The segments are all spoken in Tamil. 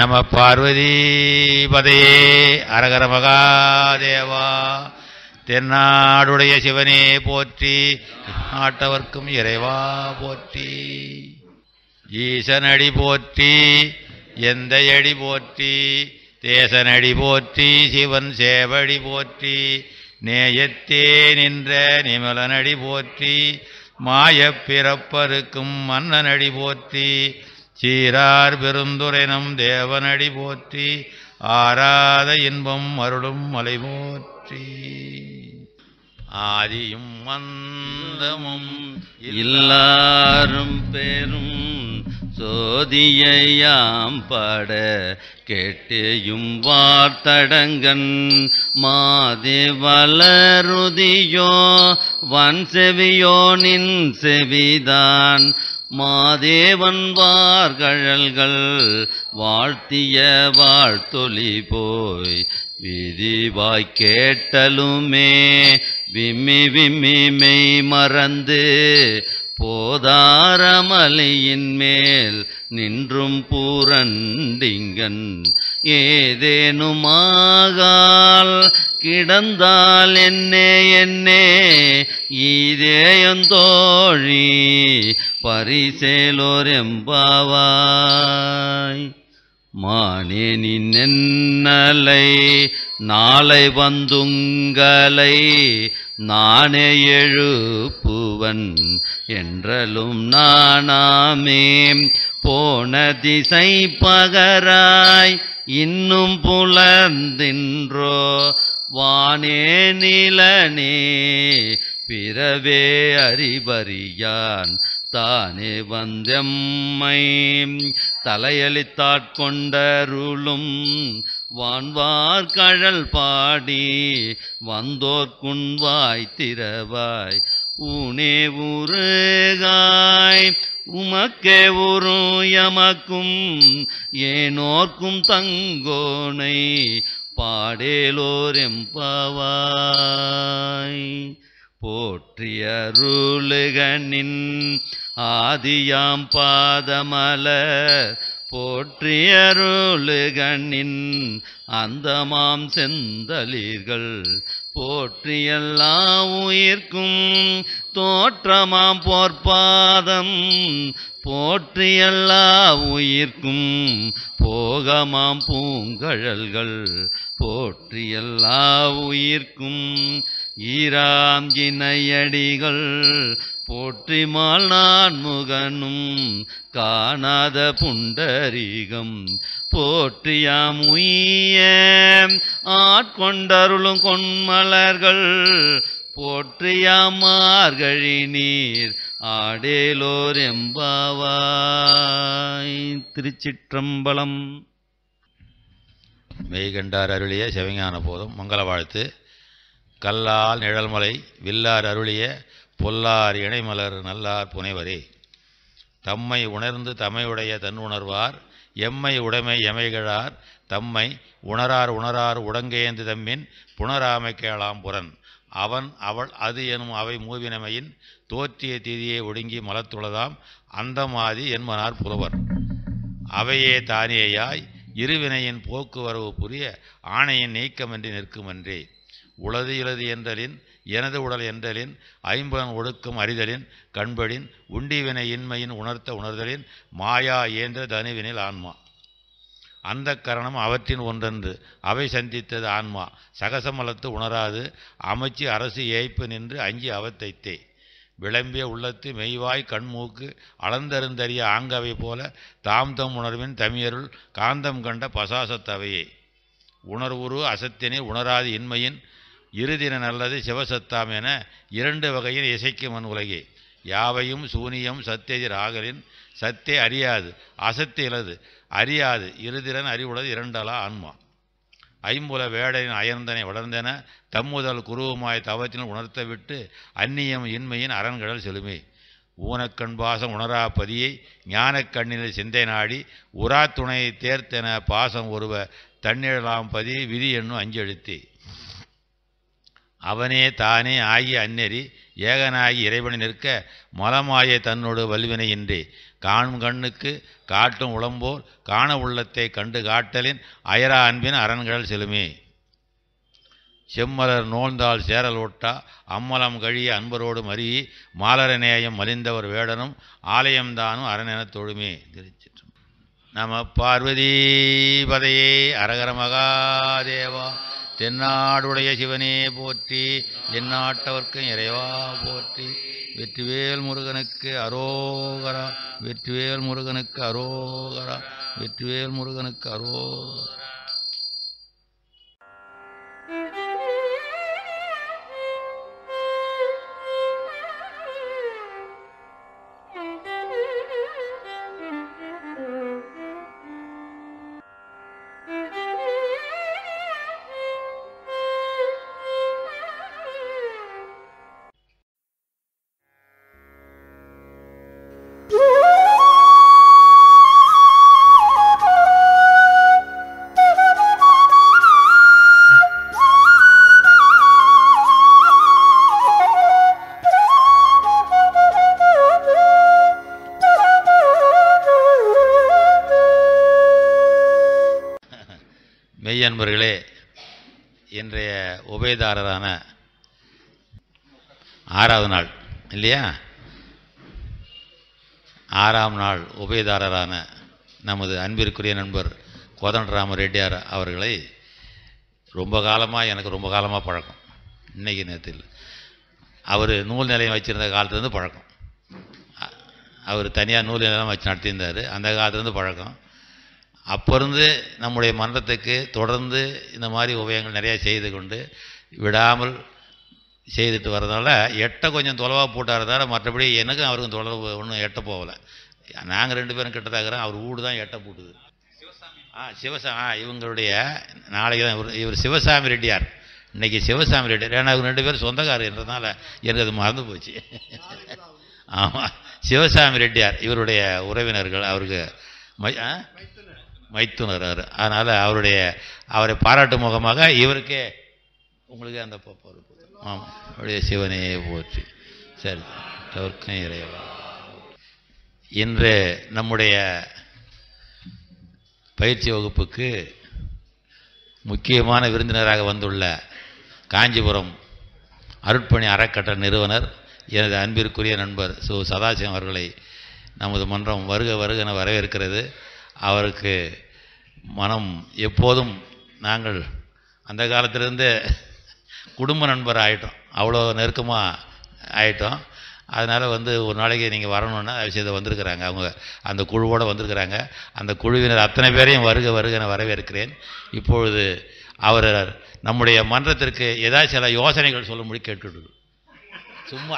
நம பார்வதி பதையே அரகர மகாதேவா தென்னாடுடைய சிவனே போற்றி நாட்டவர்க்கும் இறைவா போற்றி ஈசனடி போற்றி எந்த அடி போற்றி தேசனடி போற்றி சிவன் சேவடி போற்றி நேயத்தே நின்ற நிமலனடி போற்றி மாயப் பிறப்பருக்கும் மன்னனடி போற்றி சீரார் பெருந்துரைனம் தேவனடி போற்றி ஆராத இன்பம் அருளும் மலை போற்றி ஆதியும் மந்தமும் எல்லாரும் பெரும் சோதியையாம் பாட கேட்டேயும் வார்த்தடங்கன் மாதே வளருதியோ வன் செவியோ நின் செவிதான் மாதேவன் வார்கழல்கள் வாழ்த்திய வாழ்த்தொலி போய் விதிவாய் கேட்டலுமே விம்மி விம்மி மெய் மறந்து போதாரமலையின் மேல் நின்றும் பூரண்டிங்கன் ஏதேனுமாகால் கிடந்தால் என்னே என்னே ஈதேயந்தோழி பரிசேலோர் எம்பாவாய் மானேனின் நென்னலை நாளை வந்துங்களை நானே எழுப்புவன் என்றலும் நானாமே போன திசை பகராய் இன்னும் புலர்ந்தின்றோ வானே நிலனே பிறவே அறிவறியான் தானே வந்தெம்மை தலையளித்தாட்கொண்டருளும் வான்வார் கழல் பாடி வந்தோர்க்குன்வாய் திறவாய் ஊனே உருகாய் உமக்கே உரு எமக்கும் ஏனோர்க்கும் தங்கோனை பாடேலோர் எம்பாவாய் போற்றியருளுகனின் ஆதியாம் பாதமலர் போற்றியருளுகனின் அந்தமாம் செந்தளிர்கள் போற்றியல்லா உயிர்க்கும் தோற்றமாம் போர்ப்பாதம் போற்றியல்லா உயிர்க்கும் போகமாம் பூங்கழல்கள் போற்றியல்லா உயிர்க்கும் ஈராம் இணையடிகள் போற்றிமால் நான் முகனும் காணாத புண்டரீகம் போற்றியாம் உய்ய ஆட்கொண்டருளும் கொன்மலர்கள் போற்றியாம் மார்கழி நீர் ஆடேலோர் எம்பாவாய் திருச்சிற்றம்பலம் மெய்கண்டார் அருளிய சிவஞான போதும் மங்கள வாழ்த்து கல்லால் நிழல்மலை வில்லார் அருளிய பொல்லார் இணைமலர் நல்லார் புனைவரே தம்மை உணர்ந்து தமையுடைய தன் உணர்வார் எம்மை உடைமை எமைகழார் தம்மை உணரார் உணரார் உடங்கேந்து தம்மின் புனராமை கேளாம் புறன் அவன் அவள் அது எனும் அவை மூவினமையின் தோற்றிய தீதியை ஒடுங்கி மலத்துளதாம் அந்தமாதி என்பனார் புலவர் அவையே தானேயாய் இருவினையின் போக்குவரவு புரிய ஆணையின் நீக்கமின்றி நிற்குமன்றே உளது இலது என்றலின் எனது உடல் என்றலின் ஐம்பன் ஒடுக்கும் அறிதலின் கண்படின் உண்டிவினை இன்மையின் உணர்த்த உணர்தலின் மாயா ஏன்ற தனுவினில் ஆன்மா அந்த கரணம் அவற்றின் ஒன்றென்று அவை சந்தித்தது ஆன்மா சகசமலத்து உணராது அமைச்சு அரசு ஏய்ப்பு நின்று அஞ்சி அவத்தைத்தே விளம்பிய உள்ளத்து மெய்வாய் கண்மூக்கு அளந்தருந்தறிய ஆங்கவை போல தாம் தம் உணர்வின் தமியருள் காந்தம் கண்ட பசாசத்தவையே உணர்வுரு அசத்தினை உணராது இன்மையின் இருதின நல்லது சிவசத்தாம் என இரண்டு வகையில் இசைக்கும் மண் உலகே யாவையும் சூனியம் சத்தெதிர் ஆகலின் சத்தே அறியாது அசத்திலது அறியாது இருதிறன் அறிவுள்ளது இரண்டலா ஆன்மா ஐம்புல வேடரின் அயர்ந்தனை வளர்ந்தென தம்முதல் குருவுமாய் தவத்தினால் உணர்த்த விட்டு அந்நியம் இன்மையின் அரண்கடல் செலுமே ஊனக்கண் பாசம் உணரா பதியை ஞானக் கண்ணினில் சிந்தை நாடி உரா துணையை தேர்த்தென பாசம் ஒருவ தன்னிழலாம் பதி விதி என்னும் அஞ்செழுத்தே அவனே தானே ஆகிய அந்நெறி ஏகனாகி இறைவனை நிற்க மலமாய தன்னோடு வல்வினையின்றி காணும் கண்ணுக்கு காட்டும் உளம்போல் காண உள்ளத்தை கண்டு காட்டலின் அயரா அன்பின் அரண்கள் செலுமே செம்மலர் நோழ்ந்தால் சேரல் ஒட்டா அம்மலம் கழிய அன்பரோடு மறியி மாலர நேயம் மலிந்தவர் வேடனும் ஆலயம்தானும் அரணெனத் தொழுமே திருச்சிற்றம் நம பார்வதி பதையே அரகர மகாதேவா தென்னாடுடைய சிவனே போற்றி எந்நாட்டவர்க்கும் இறைவா போற்றி வெற்றிவேல் முருகனுக்கு அரோகரா வெற்றிவேல் முருகனுக்கு அரோகரா வெற்றிவேல் முருகனுக்கு அரோகரா மெய்யன்பர்களே இன்றைய உபயதாரரான ஆறாவது நாள் இல்லையா ஆறாம் நாள் உபயதாரரான நமது அன்பிற்குரிய நண்பர் கோதண்டராம ரெட்டியார் அவர்களை ரொம்ப காலமாக எனக்கு ரொம்ப காலமாக பழக்கம் இன்னைக்கு நேரத்தில் அவர் நூல் நிலையம் வச்சுருந்த காலத்துலேருந்து பழக்கம் அ- அவர் தனியாக நூல் நிலையம் வச்சு நடத்தியிருந்தார் அந்த காலத்துலேருந்து பழக்கம் அப்போ இருந்து நம்முடைய மன்றத்துக்கு தொடர்ந்து இந்த மாதிரி உபயங்கள் நிறைய செய்து கொண்டு விடாமல் செய்துட்டு வரதுனால எட்டை கொஞ்சம் தொலைவாக போட்டார் தவிர மற்றபடி எனக்கும் அவருக்கும் தொடர்பு ஒன்றும் எட்ட போகலை நாங்கள் ரெண்டு பேரும் கிட்ட தாக்குறோம் அவர் வீடு தான் எட்ட போட்டுது ஆ சிவசாமி ஆ இவங்களுடைய நாளைக்கு தான் இவர் இவர் சிவசாமி ரெட்டியார் இன்னைக்கு சிவசாமி ரெட்டியார் ஏன்னா இவங்க ரெண்டு பேரும் சொந்தக்காரன்றதுனால எனக்கு அது மறந்து போச்சு ஆமாம் சிவசாமி ரெட்டியார் இவருடைய உறவினர்கள் அவருக்கு மை ஆ மைத்துனர் அவர் அதனால் அவருடைய அவரை பாராட்டும் முகமாக இவருக்கே உங்களுக்கு அந்த பொ- பொறுப்பு ஆமாம் அவருடைய சிவனே போற்றி சரி தவிர்க்கும் இறைவா இன்று நம்முடைய பயிற்சி வகுப்புக்கு முக்கியமான விருந்தினராக வந்துள்ள காஞ்சிபுரம் அருட்பணி அறக்கட்டளை நிறுவனர் எனது அன்பிற்குரிய நண்பர் சு சதாசிவம் அவர்களை நமது மன்றம் வருக வருக என வரவேற்கிறது அவருக்கு மனம் எப்போதும் நாங்கள் அந்த காலத்திலிருந்து குடும்ப நண்பர் ஆயிட்டோம் அவ்வளோ நெருக்கமாக ஆயிட்டோம் அதனால் வந்து ஒரு நாளைக்கு நீங்கள் வரணுன்னா விஷயத்தை வந்திருக்கிறாங்க அவங்க அந்த குழுவோடு வந்திருக்கிறாங்க அந்த குழுவினர் அத்தனை பேரையும் வருக வருக என வரவேற்கிறேன் இப்பொழுது அவர் நம்முடைய மன்றத்திற்கு ஏதாவது சில யோசனைகள் சொல்லும்படி கேட்டுட்டு சும்மா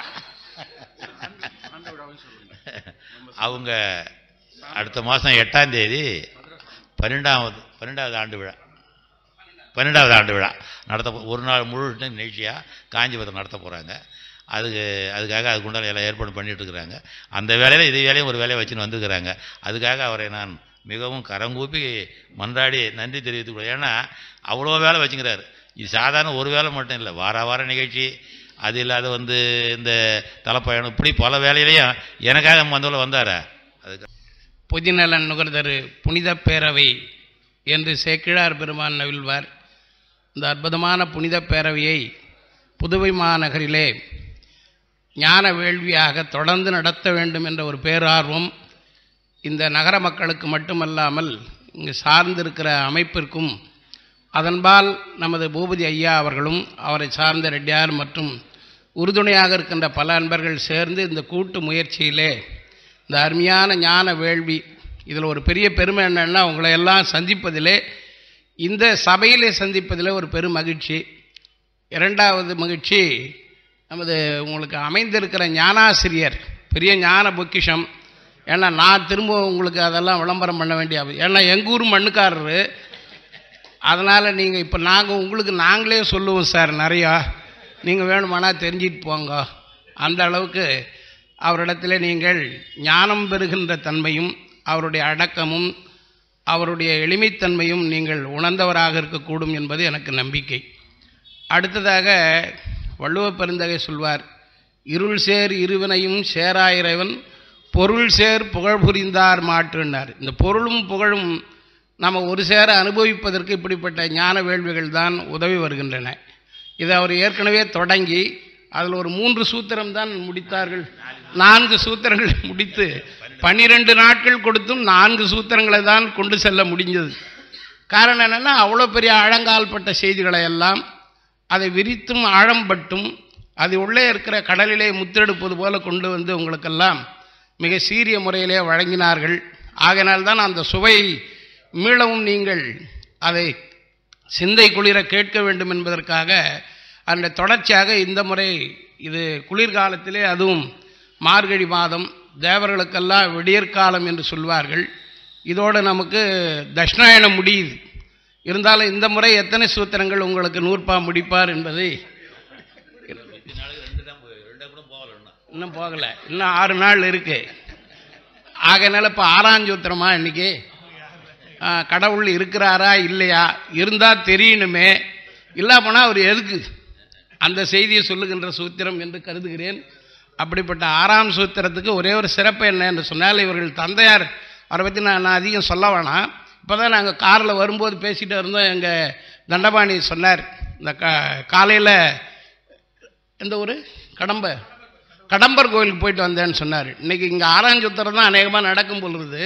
அவங்க அடுத்த மாதம் எட்டாம் தேதி பன்னெண்டாவது பன்னெண்டாவது ஆண்டு விழா பன்னெண்டாவது ஆண்டு விழா நடத்த போ- ஒரு நாள் முழு நிகழ்ச்சியாக காஞ்சிபுரத்தில் நடத்த போகிறாங்க அதுக்கு அதுக்காக அதுக்குண்டான எல்லாம் ஏற்பாடு பண்ணிட்டு இருக்கிறாங்க அந்த வேலையில் இது வேலையும் ஒரு வேலையை வச்சுன்னு வந்திருக்கிறாங்க அதுக்காக அவரை நான் மிகவும் கரங்கூப்பி மன்றாடி நன்றி தெரிவித்துக் கொள்கிறேன் ஏன்னா அவ்வளோ வேலை வச்சுக்கிறாரு இது சாதாரண ஒரு வேலை மட்டும் இல்லை வார வார நிகழ்ச்சி அது இல்லாத வந்து இந்த தலைப்பயணம் இப்படி பல வேலையிலையும் எனக்காக வந்தவள வந்தாரா அதுக்கு பொதுநலன் நுகர்தரு புனித பேரவை என்று சேக்கிழார் பெருமான் நவிழ்வார் இந்த அற்புதமான புனித பேரவையை புதுவை மாநகரிலே ஞான வேள்வியாக தொடர்ந்து நடத்த வேண்டும் என்ற ஒரு பேரார்வம் இந்த நகர மக்களுக்கு மட்டுமல்லாமல் இங்கு சார்ந்திருக்கிற அமைப்பிற்கும் அதன்பால் நமது பூபதி ஐயா அவர்களும் அவரை சார்ந்த ரெட்டியார் மற்றும் உறுதுணையாக இருக்கின்ற பல அன்பர்கள் சேர்ந்து இந்த கூட்டு முயற்சியிலே இந்த அருமையான ஞான வேள்வி இதில் ஒரு பெரிய பெருமை என்னன்னா உங்களை எல்லாம் சந்திப்பதிலே இந்த சபையிலே சந்திப்பதிலே ஒரு பெரும் மகிழ்ச்சி இரண்டாவது மகிழ்ச்சி நமது உங்களுக்கு அமைந்திருக்கிற ஞானாசிரியர் பெரிய ஞான பொக்கிஷம் ஏன்னா நான் திரும்ப உங்களுக்கு அதெல்லாம் விளம்பரம் பண்ண வேண்டிய அவ- ஏன்னா எங்கள் ஊர் மண்ணுக்காரரு அதனால் நீங்கள் இப்போ நாங்கள் உங்களுக்கு நாங்களே சொல்லுவோம் சார் நிறையா நீங்கள் வேணுமானா தெரிஞ்சிட்டு போங்க அந்த அளவுக்கு அவரிடத்தில் நீங்கள் ஞானம் பெறுகின்ற தன்மையும் அவருடைய அடக்கமும் அவருடைய எளிமைத்தன்மையும் நீங்கள் உணர்ந்தவராக இருக்கக்கூடும் என்பது எனக்கு நம்பிக்கை அடுத்ததாக வள்ளுவ பெருந்தகை சொல்வார் இருள் சேர் இருவினையும் சேராயிரவன் பொருள் சேர் புகழ் புரிந்தார் மாற்றுனார் இந்த பொருளும் புகழும் நம்ம ஒரு சேர அனுபவிப்பதற்கு இப்படிப்பட்ட ஞான வேள்விகள் தான் உதவி வருகின்றன இதை அவர் ஏற்கனவே தொடங்கி அதில் ஒரு மூன்று சூத்திரம் தான் முடித்தார்கள் நான்கு சூத்திரங்களை முடித்து பன்னிரெண்டு நாட்கள் கொடுத்தும் நான்கு சூத்திரங்களை தான் கொண்டு செல்ல முடிஞ்சது காரணம் என்னென்னா அவ்வளோ பெரிய ஆழங்கால்பட்ட செய்திகளை எல்லாம் அதை விரித்தும் ஆழம்பட்டும் அது உள்ளே இருக்கிற கடலிலே முத்தெடுப்பது போல கொண்டு வந்து உங்களுக்கெல்லாம் மிக சீரிய முறையிலே வழங்கினார்கள் ஆகையினால்தான் அந்த சுவை மீளவும் நீங்கள் அதை சிந்தை குளிர கேட்க வேண்டும் என்பதற்காக அந்த தொடர்ச்சியாக இந்த முறை இது குளிர்காலத்திலே அதுவும் மார்கழி மாதம் தேவர்களுக்கெல்லாம் விடியற்காலம் என்று சொல்வார்கள் இதோடு நமக்கு தட்சிணாயனம் முடியுது இருந்தாலும் இந்த முறை எத்தனை சூத்திரங்கள் உங்களுக்கு நூற்பா முடிப்பார் என்பதை இன்னும் போகலை இன்னும் ஆறு நாள் இருக்கு ஆகையினால இப்போ ஆறாம் சூத்திரமா இன்னைக்கு ஆ, கடவுள் இருக்கிறாரா இல்லையா இருந்தால் தெரியணுமே இல்லா போனால் அவர் எதுக்கு அந்த செய்தியை சொல்லுகின்ற சூத்திரம் என்று கருதுகிறேன் அப்படிப்பட்ட ஆறாம் சூத்திரத்துக்கு ஒரே ஒரு சிறப்பு என்ன என்று சொன்னால் இவர்கள் தந்தையார் அவரை பற்றி நான் நான் அதிகம் சொல்ல வேணாம் இப்போ தான் நாங்கள் காரில் வரும்போது பேசிகிட்டு இருந்தோம் எங்கள் தண்டபாணி சொன்னார் இந்த கா காலையில் எந்த ஊர் கடம்ப கடம்பர் கோயிலுக்கு போயிட்டு வந்தேன்னு சொன்னார் இன்னைக்கு இங்கே ஆறாம் சுத்திரம் தான் அநேகமாக நடக்கும் பொழுது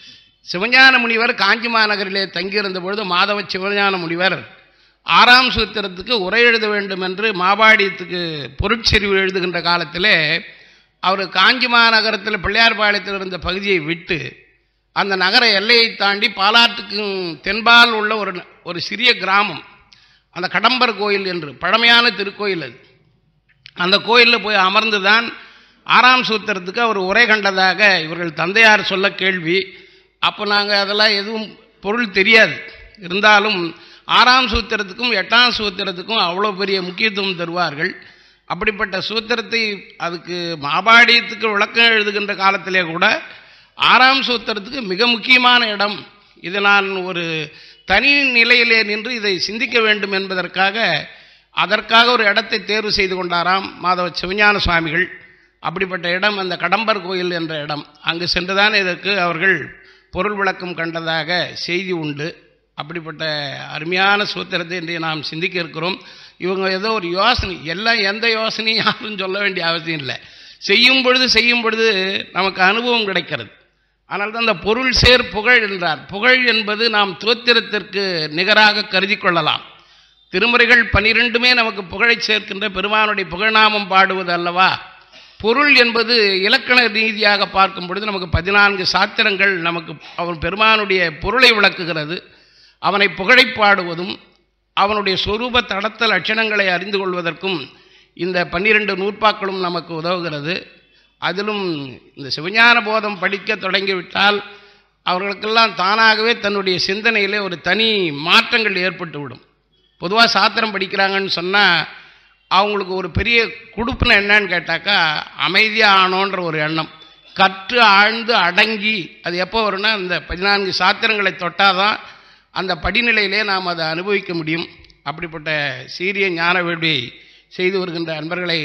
சிவஞான முனிவர் காஞ்சி மாநகரிலே தங்கியிருந்த பொழுது மாதவ சிவஞான முனிவர் ஆறாம் சூத்திரத்துக்கு உரை எழுத வேண்டும் என்று மாபாடியத்துக்கு பொருட்செறிவு எழுதுகின்ற காலத்திலே அவர் காஞ்சி மாநகரத்தில் பிள்ளையார்பாளையத்தில் இருந்த பகுதியை விட்டு அந்த நகர எல்லையை தாண்டி பாலாற்றுக்கும் தென்பால் உள்ள ஒரு ஒரு சிறிய கிராமம் அந்த கடம்பர் கோயில் என்று பழமையான திருக்கோயில் அது அந்த கோயிலில் போய் அமர்ந்து தான் ஆறாம் சூத்திரத்துக்கு அவர் உரை கண்டதாக இவர்கள் தந்தையார் சொல்ல கேள்வி அப்போ நாங்கள் அதெல்லாம் எதுவும் பொருள் தெரியாது இருந்தாலும் ஆறாம் சூத்திரத்துக்கும் எட்டாம் சூத்திரத்துக்கும் அவ்வளோ பெரிய முக்கியத்துவம் தருவார்கள் அப்படிப்பட்ட சூத்திரத்தை அதுக்கு மாபாடியத்துக்கு விளக்கம் எழுதுகின்ற காலத்திலே கூட ஆறாம் சூத்திரத்துக்கு மிக முக்கியமான இடம் இது நான் ஒரு தனி நிலையிலே நின்று இதை சிந்திக்க வேண்டும் என்பதற்காக அதற்காக ஒரு இடத்தை தேர்வு செய்து கொண்டாராம் மாதவ சிவஞான சுவாமிகள் அப்படிப்பட்ட இடம் அந்த கடம்பர் கோயில் என்ற இடம் அங்கு சென்றுதான் இதற்கு அவர்கள் பொருள் விளக்கம் கண்டதாக செய்தி உண்டு அப்படிப்பட்ட அருமையான சூத்திரத்தை இன்று நாம் சிந்திக்க இருக்கிறோம் இவங்க ஏதோ ஒரு யோசனை எல்லாம் எந்த யோசனையும் யாரும் சொல்ல வேண்டிய அவசியம் இல்லை செய்யும் பொழுது செய்யும் பொழுது நமக்கு அனுபவம் கிடைக்கிறது ஆனால் தான் அந்த பொருள் சேர் புகழ் என்றார் புகழ் என்பது நாம் தோத்திரத்திற்கு நிகராக கருதி கொள்ளலாம் திருமுறைகள் பனிரெண்டுமே நமக்கு புகழைச் சேர்க்கின்ற பெருமானுடைய புகழ்நாமம் பாடுவது அல்லவா பொருள் என்பது இலக்கண ரீதியாக பார்க்கும் பொழுது நமக்கு பதினான்கு சாத்திரங்கள் நமக்கு அவன் பெருமானுடைய பொருளை விளக்குகிறது அவனை புகழைப் பாடுவதும் அவனுடைய சொரூப தடத்த லட்சணங்களை அறிந்து கொள்வதற்கும் இந்த பன்னிரண்டு நூற்பாக்களும் நமக்கு உதவுகிறது அதிலும் இந்த சிவஞான போதம் படிக்க தொடங்கிவிட்டால் அவர்களுக்கெல்லாம் தானாகவே தன்னுடைய சிந்தனையிலே ஒரு தனி மாற்றங்கள் ஏற்பட்டுவிடும் பொதுவாக சாத்திரம் படிக்கிறாங்கன்னு சொன்னால் அவங்களுக்கு ஒரு பெரிய குடுப்புன்னு என்னன்னு கேட்டாக்கா அமைதியாக ஆனோன்ற ஒரு எண்ணம் கற்று ஆழ்ந்து அடங்கி அது எப்போ வரும்னா இந்த பதினான்கு சாத்திரங்களை தொட்டாதான் அந்த படிநிலையிலே நாம் அதை அனுபவிக்க முடியும் அப்படிப்பட்ட சீரிய ஞான வேள்வியை செய்து வருகின்ற அன்பர்களை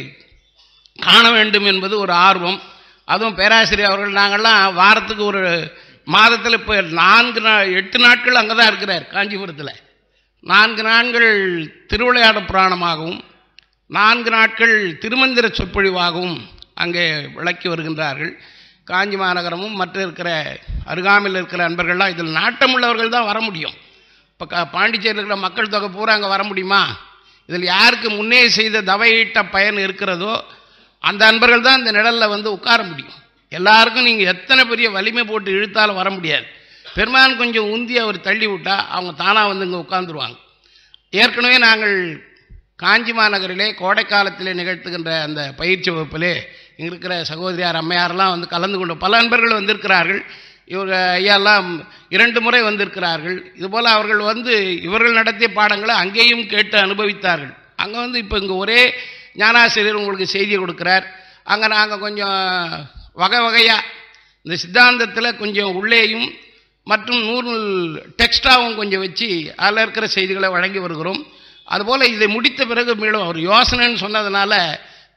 காண வேண்டும் என்பது ஒரு ஆர்வம் அதுவும் பேராசிரியர் அவர்கள் நாங்கள்லாம் வாரத்துக்கு ஒரு மாதத்தில் இப்போ நான்கு நா எட்டு நாட்கள் அங்கே தான் இருக்கிறார் காஞ்சிபுரத்தில் நான்கு நாட்கள் திருவிளையாட புராணமாகவும் நான்கு நாட்கள் திருமந்திர சொற்பொழிவாகவும் அங்கே விளக்கி வருகின்றார்கள் காஞ்சி மாநகரமும் மற்ற இருக்கிற அருகாமையில் இருக்கிற அன்பர்கள்லாம் இதில் நாட்டமுள்ளவர்கள் தான் வர முடியும் இப்போ க பாண்டிச்சேரியில் இருக்கிற மக்கள் தொகை பூரா அங்கே வர முடியுமா இதில் யாருக்கு முன்னே செய்த தவையிட்ட பயன் இருக்கிறதோ அந்த அன்பர்கள் தான் இந்த நிழலில் வந்து உட்கார முடியும் எல்லாருக்கும் நீங்கள் எத்தனை பெரிய வலிமை போட்டு இழுத்தாலும் வர முடியாது பெருமான் கொஞ்சம் உந்தி அவர் தள்ளி விட்டா அவங்க தானாக வந்து இங்கே உட்காந்துருவாங்க ஏற்கனவே நாங்கள் காஞ்சி மாநகரிலே கோடை காலத்திலே நிகழ்த்துகின்ற அந்த பயிற்சி வகுப்பிலே இங்கே இருக்கிற சகோதரியார் அம்மையாரெல்லாம் வந்து கலந்து கொண்டு பல அன்பர்கள் வந்திருக்கிறார்கள் இவங்க ஐயாலாம் இரண்டு முறை வந்திருக்கிறார்கள் இதுபோல் அவர்கள் வந்து இவர்கள் நடத்திய பாடங்களை அங்கேயும் கேட்டு அனுபவித்தார்கள் அங்கே வந்து இப்போ இங்கே ஒரே ஞானாசிரியர் உங்களுக்கு செய்தி கொடுக்குறார் அங்கே நாங்கள் கொஞ்சம் வகை வகையாக இந்த சித்தாந்தத்தில் கொஞ்சம் உள்ளேயும் மற்றும் நூறு டெக்ஸ்டாவும் கொஞ்சம் வச்சு அதில் இருக்கிற செய்திகளை வழங்கி வருகிறோம் அதுபோல் இதை முடித்த பிறகு மீண்டும் ஒரு யோசனைன்னு சொன்னதுனால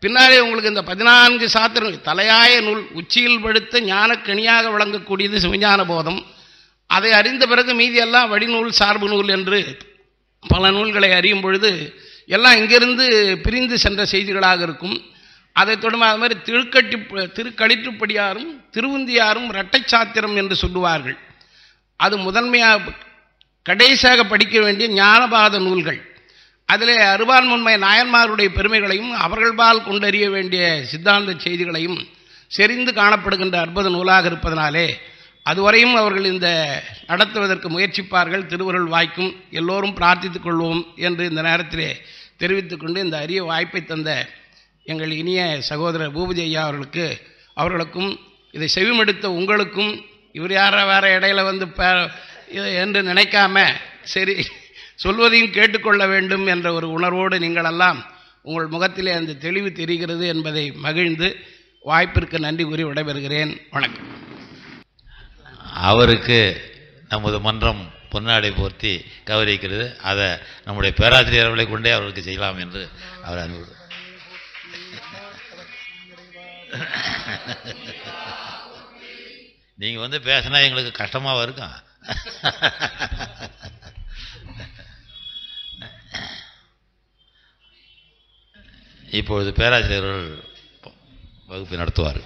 பின்னாலே உங்களுக்கு இந்த பதினான்கு சாத்திரங்கள் தலையாய நூல் உச்சியில் படுத்த ஞானக்கணியாக விளங்கக்கூடியது சிவஞான போதம் அதை அறிந்த பிறகு மீதியெல்லாம் வடிநூல் சார்பு நூல் என்று பல நூல்களை அறியும் பொழுது எல்லாம் இங்கிருந்து பிரிந்து சென்ற செய்திகளாக இருக்கும் அதைத் தொடர்ந்து அது மாதிரி திருக்கட்டி திருக்களிற்றுப்படியாரும் திருவுந்தியாரும் இரட்டை சாத்திரம் என்று சொல்லுவார்கள் அது முதன்மையாக கடைசியாக படிக்க வேண்டிய ஞானபாத நூல்கள் அதிலே அருவான்முன்மை நாயன்மாருடைய பெருமைகளையும் அவர்கள்பால் கொண்டறிய வேண்டிய சித்தாந்த செய்திகளையும் செறிந்து காணப்படுகின்ற அற்புத நூலாக இருப்பதனாலே அதுவரையும் அவர்கள் இந்த நடத்துவதற்கு முயற்சிப்பார்கள் திருவருள் வாய்க்கும் எல்லோரும் பிரார்த்தித்துக் கொள்வோம் என்று இந்த நேரத்திலே தெரிவித்துக்கொண்டு இந்த அரிய வாய்ப்பை தந்த எங்கள் இனிய சகோதரர் பூபதி ஐயா அவர்களுக்கு அவர்களுக்கும் இதை செவிமடுத்த உங்களுக்கும் இவர் யார வேற இடையில வந்து பே இது என்று நினைக்காம சரி சொல்வதையும் கேட்டுக்கொள்ள வேண்டும் என்ற ஒரு உணர்வோடு நீங்களெல்லாம் உங்கள் முகத்திலே அந்த தெளிவு தெரிகிறது என்பதை மகிழ்ந்து வாய்ப்பிற்கு நன்றி கூறி விடைபெறுகிறேன் வணக்கம் அவருக்கு நமது மன்றம் பொன்னாடை போர்த்தி கௌரவிக்கிறது அதை நம்முடைய பேராசிரியர்களை கொண்டே அவருக்கு செய்யலாம் என்று அவர் அனுப்பு நீங்கள் வந்து பேசினா எங்களுக்கு கஷ்டமாக இருக்கும் இப்பொழுது பேராசிரியர்கள் வகுப்பு நடத்துவார்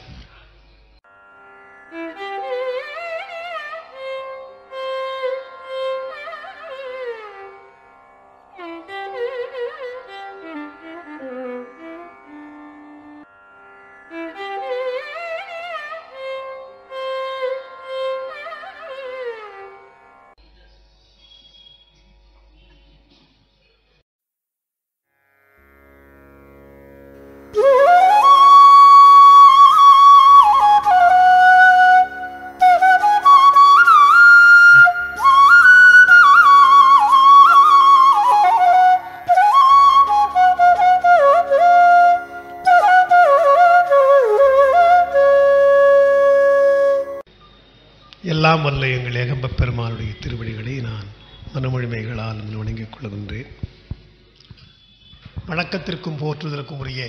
எல்லாம் வல்ல எங்கள் ஏகம்பப் பெருமானுடைய திருவடிகளை நான் மனமொழிமைகளால் வணங்கிக் கொள்கின்றேன் வணக்கத்திற்கும் போற்றுதலுக்கும் உரிய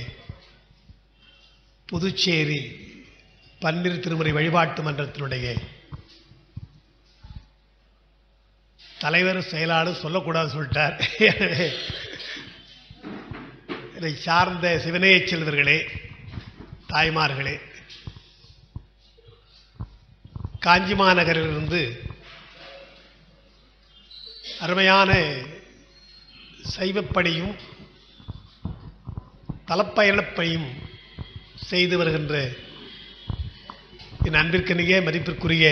புதுச்சேரி பன்னிரு திருமுறை வழிபாட்டு மன்றத்தினுடைய தலைவர் செயலாளர் சொல்லக்கூடாது சொல்லிட்டார் எனவே இதை சார்ந்த சிவனேயச் செல்வர்களே தாய்மார்களே காஞ்சி மாநகரிலிருந்து அருமையான சைவப்பணியும் தலப்பயணப்பணியும் செய்து வருகின்ற என் அன்பிற்கனிய மதிப்பிற்குரிய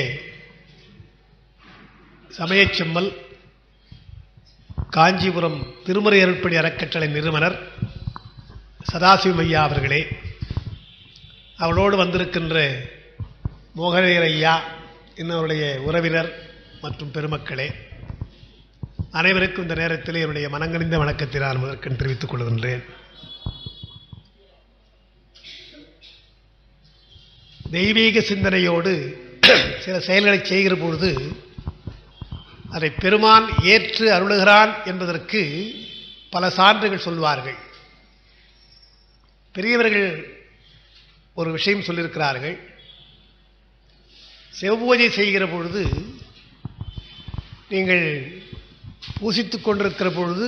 சமயச் செம்மல் காஞ்சிபுரம் திருமுறை அருட்பணி அறக்கட்டளை நிறுவனர் சதாசிவம் ஐயா அவர்களே அவளோடு வந்திருக்கின்ற மோகனேர் ஐயா இன்னவருடைய உறவினர் மற்றும் பெருமக்களே அனைவருக்கும் இந்த நேரத்தில் என்னுடைய மனங்கணிந்த வணக்கத்தை நான் முதற்கண் தெரிவித்துக் கொள்கின்றேன் தெய்வீக சிந்தனையோடு சில செயல்களை செய்கிற பொழுது அதை பெருமான் ஏற்று அருளுகிறான் என்பதற்கு பல சான்றுகள் சொல்வார்கள் பெரியவர்கள் ஒரு விஷயம் சொல்லியிருக்கிறார்கள் சிவபூஜை செய்கிற பொழுது நீங்கள் பூசித்துக் கொண்டிருக்கிற பொழுது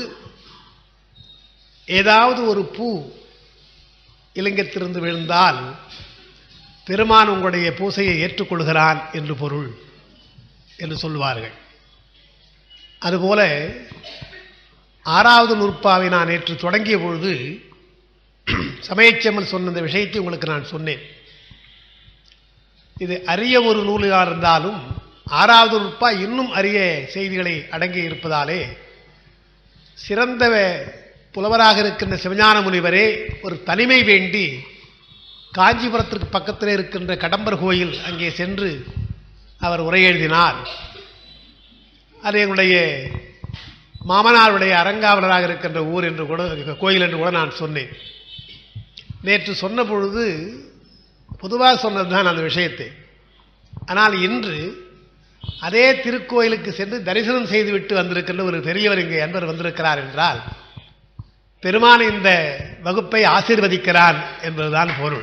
ஏதாவது ஒரு பூ இலிங்கத்திலிருந்து விழுந்தால் பெருமான் உங்களுடைய பூசையை ஏற்றுக்கொள்கிறான் என்று பொருள் என்று சொல்லுவார்கள் அதுபோல ஆறாவது நூற்பாவை நான் நேற்று தொடங்கிய பொழுது சமயச்செம்மல் சொன்ன இந்த விஷயத்தை உங்களுக்கு நான் சொன்னேன் இது அரிய ஒரு நூலாக இருந்தாலும் ஆறாவது நுட்பா இன்னும் அரிய செய்திகளை அடங்கி இருப்பதாலே சிறந்த புலவராக இருக்கின்ற சிவஞான முனிவரே ஒரு தனிமை வேண்டி காஞ்சிபுரத்திற்கு பக்கத்தில் இருக்கின்ற கடம்பர் கோயில் அங்கே சென்று அவர் உரை எழுதினார் அது எங்களுடைய மாமனாருடைய அரங்காவலராக இருக்கின்ற ஊர் என்று கூட கோயில் என்று கூட நான் சொன்னேன் நேற்று சொன்ன பொழுது பொதுவாக சொன்னது தான் அந்த விஷயத்தை ஆனால் இன்று அதே திருக்கோயிலுக்கு சென்று தரிசனம் செய்துவிட்டு வந்திருக்கின்ற ஒரு பெரியவர் இங்கே அன்பர் வந்திருக்கிறார் என்றால் பெருமான் இந்த வகுப்பை ஆசீர்வதிக்கிறான் என்பதுதான் பொருள்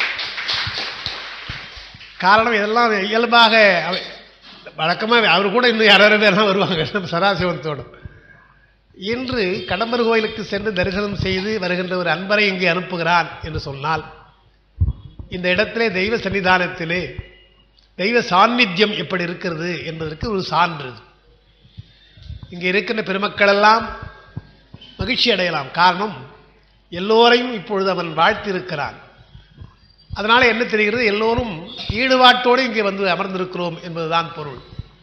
காரணம் இதெல்லாம் இயல்பாக அவ- வழக்கமாக அவர் கூட இன்னும் யாரோ பேர்லாம் வருவாங்க நம்ம சராசிவத்தோடு இன்று கடம்பர் கோயிலுக்கு சென்று தரிசனம் செய்து வருகின்ற ஒரு அன்பரை இங்கே அனுப்புகிறான் என்று சொன்னால் இந்த இடத்திலே தெய்வ சன்னிதானத்திலே தெய்வ சாநித்தியம் எப்படி இருக்கிறது என்பதற்கு ஒரு சான்று இது. இங்கே இருக்கின்ற பெருமக்கள் எல்லாம் மகிழ்ச்சி அடையலாம் காரணம் எல்லோரையும் இப்பொழுது அவன் வாழ்த்திருக்கிறான் அதனால என்ன தெரிகிறது எல்லோரும் ஈடுபாட்டோடு இங்கே வந்து அமர்ந்திருக்கிறோம் என்பதுதான் பொருள்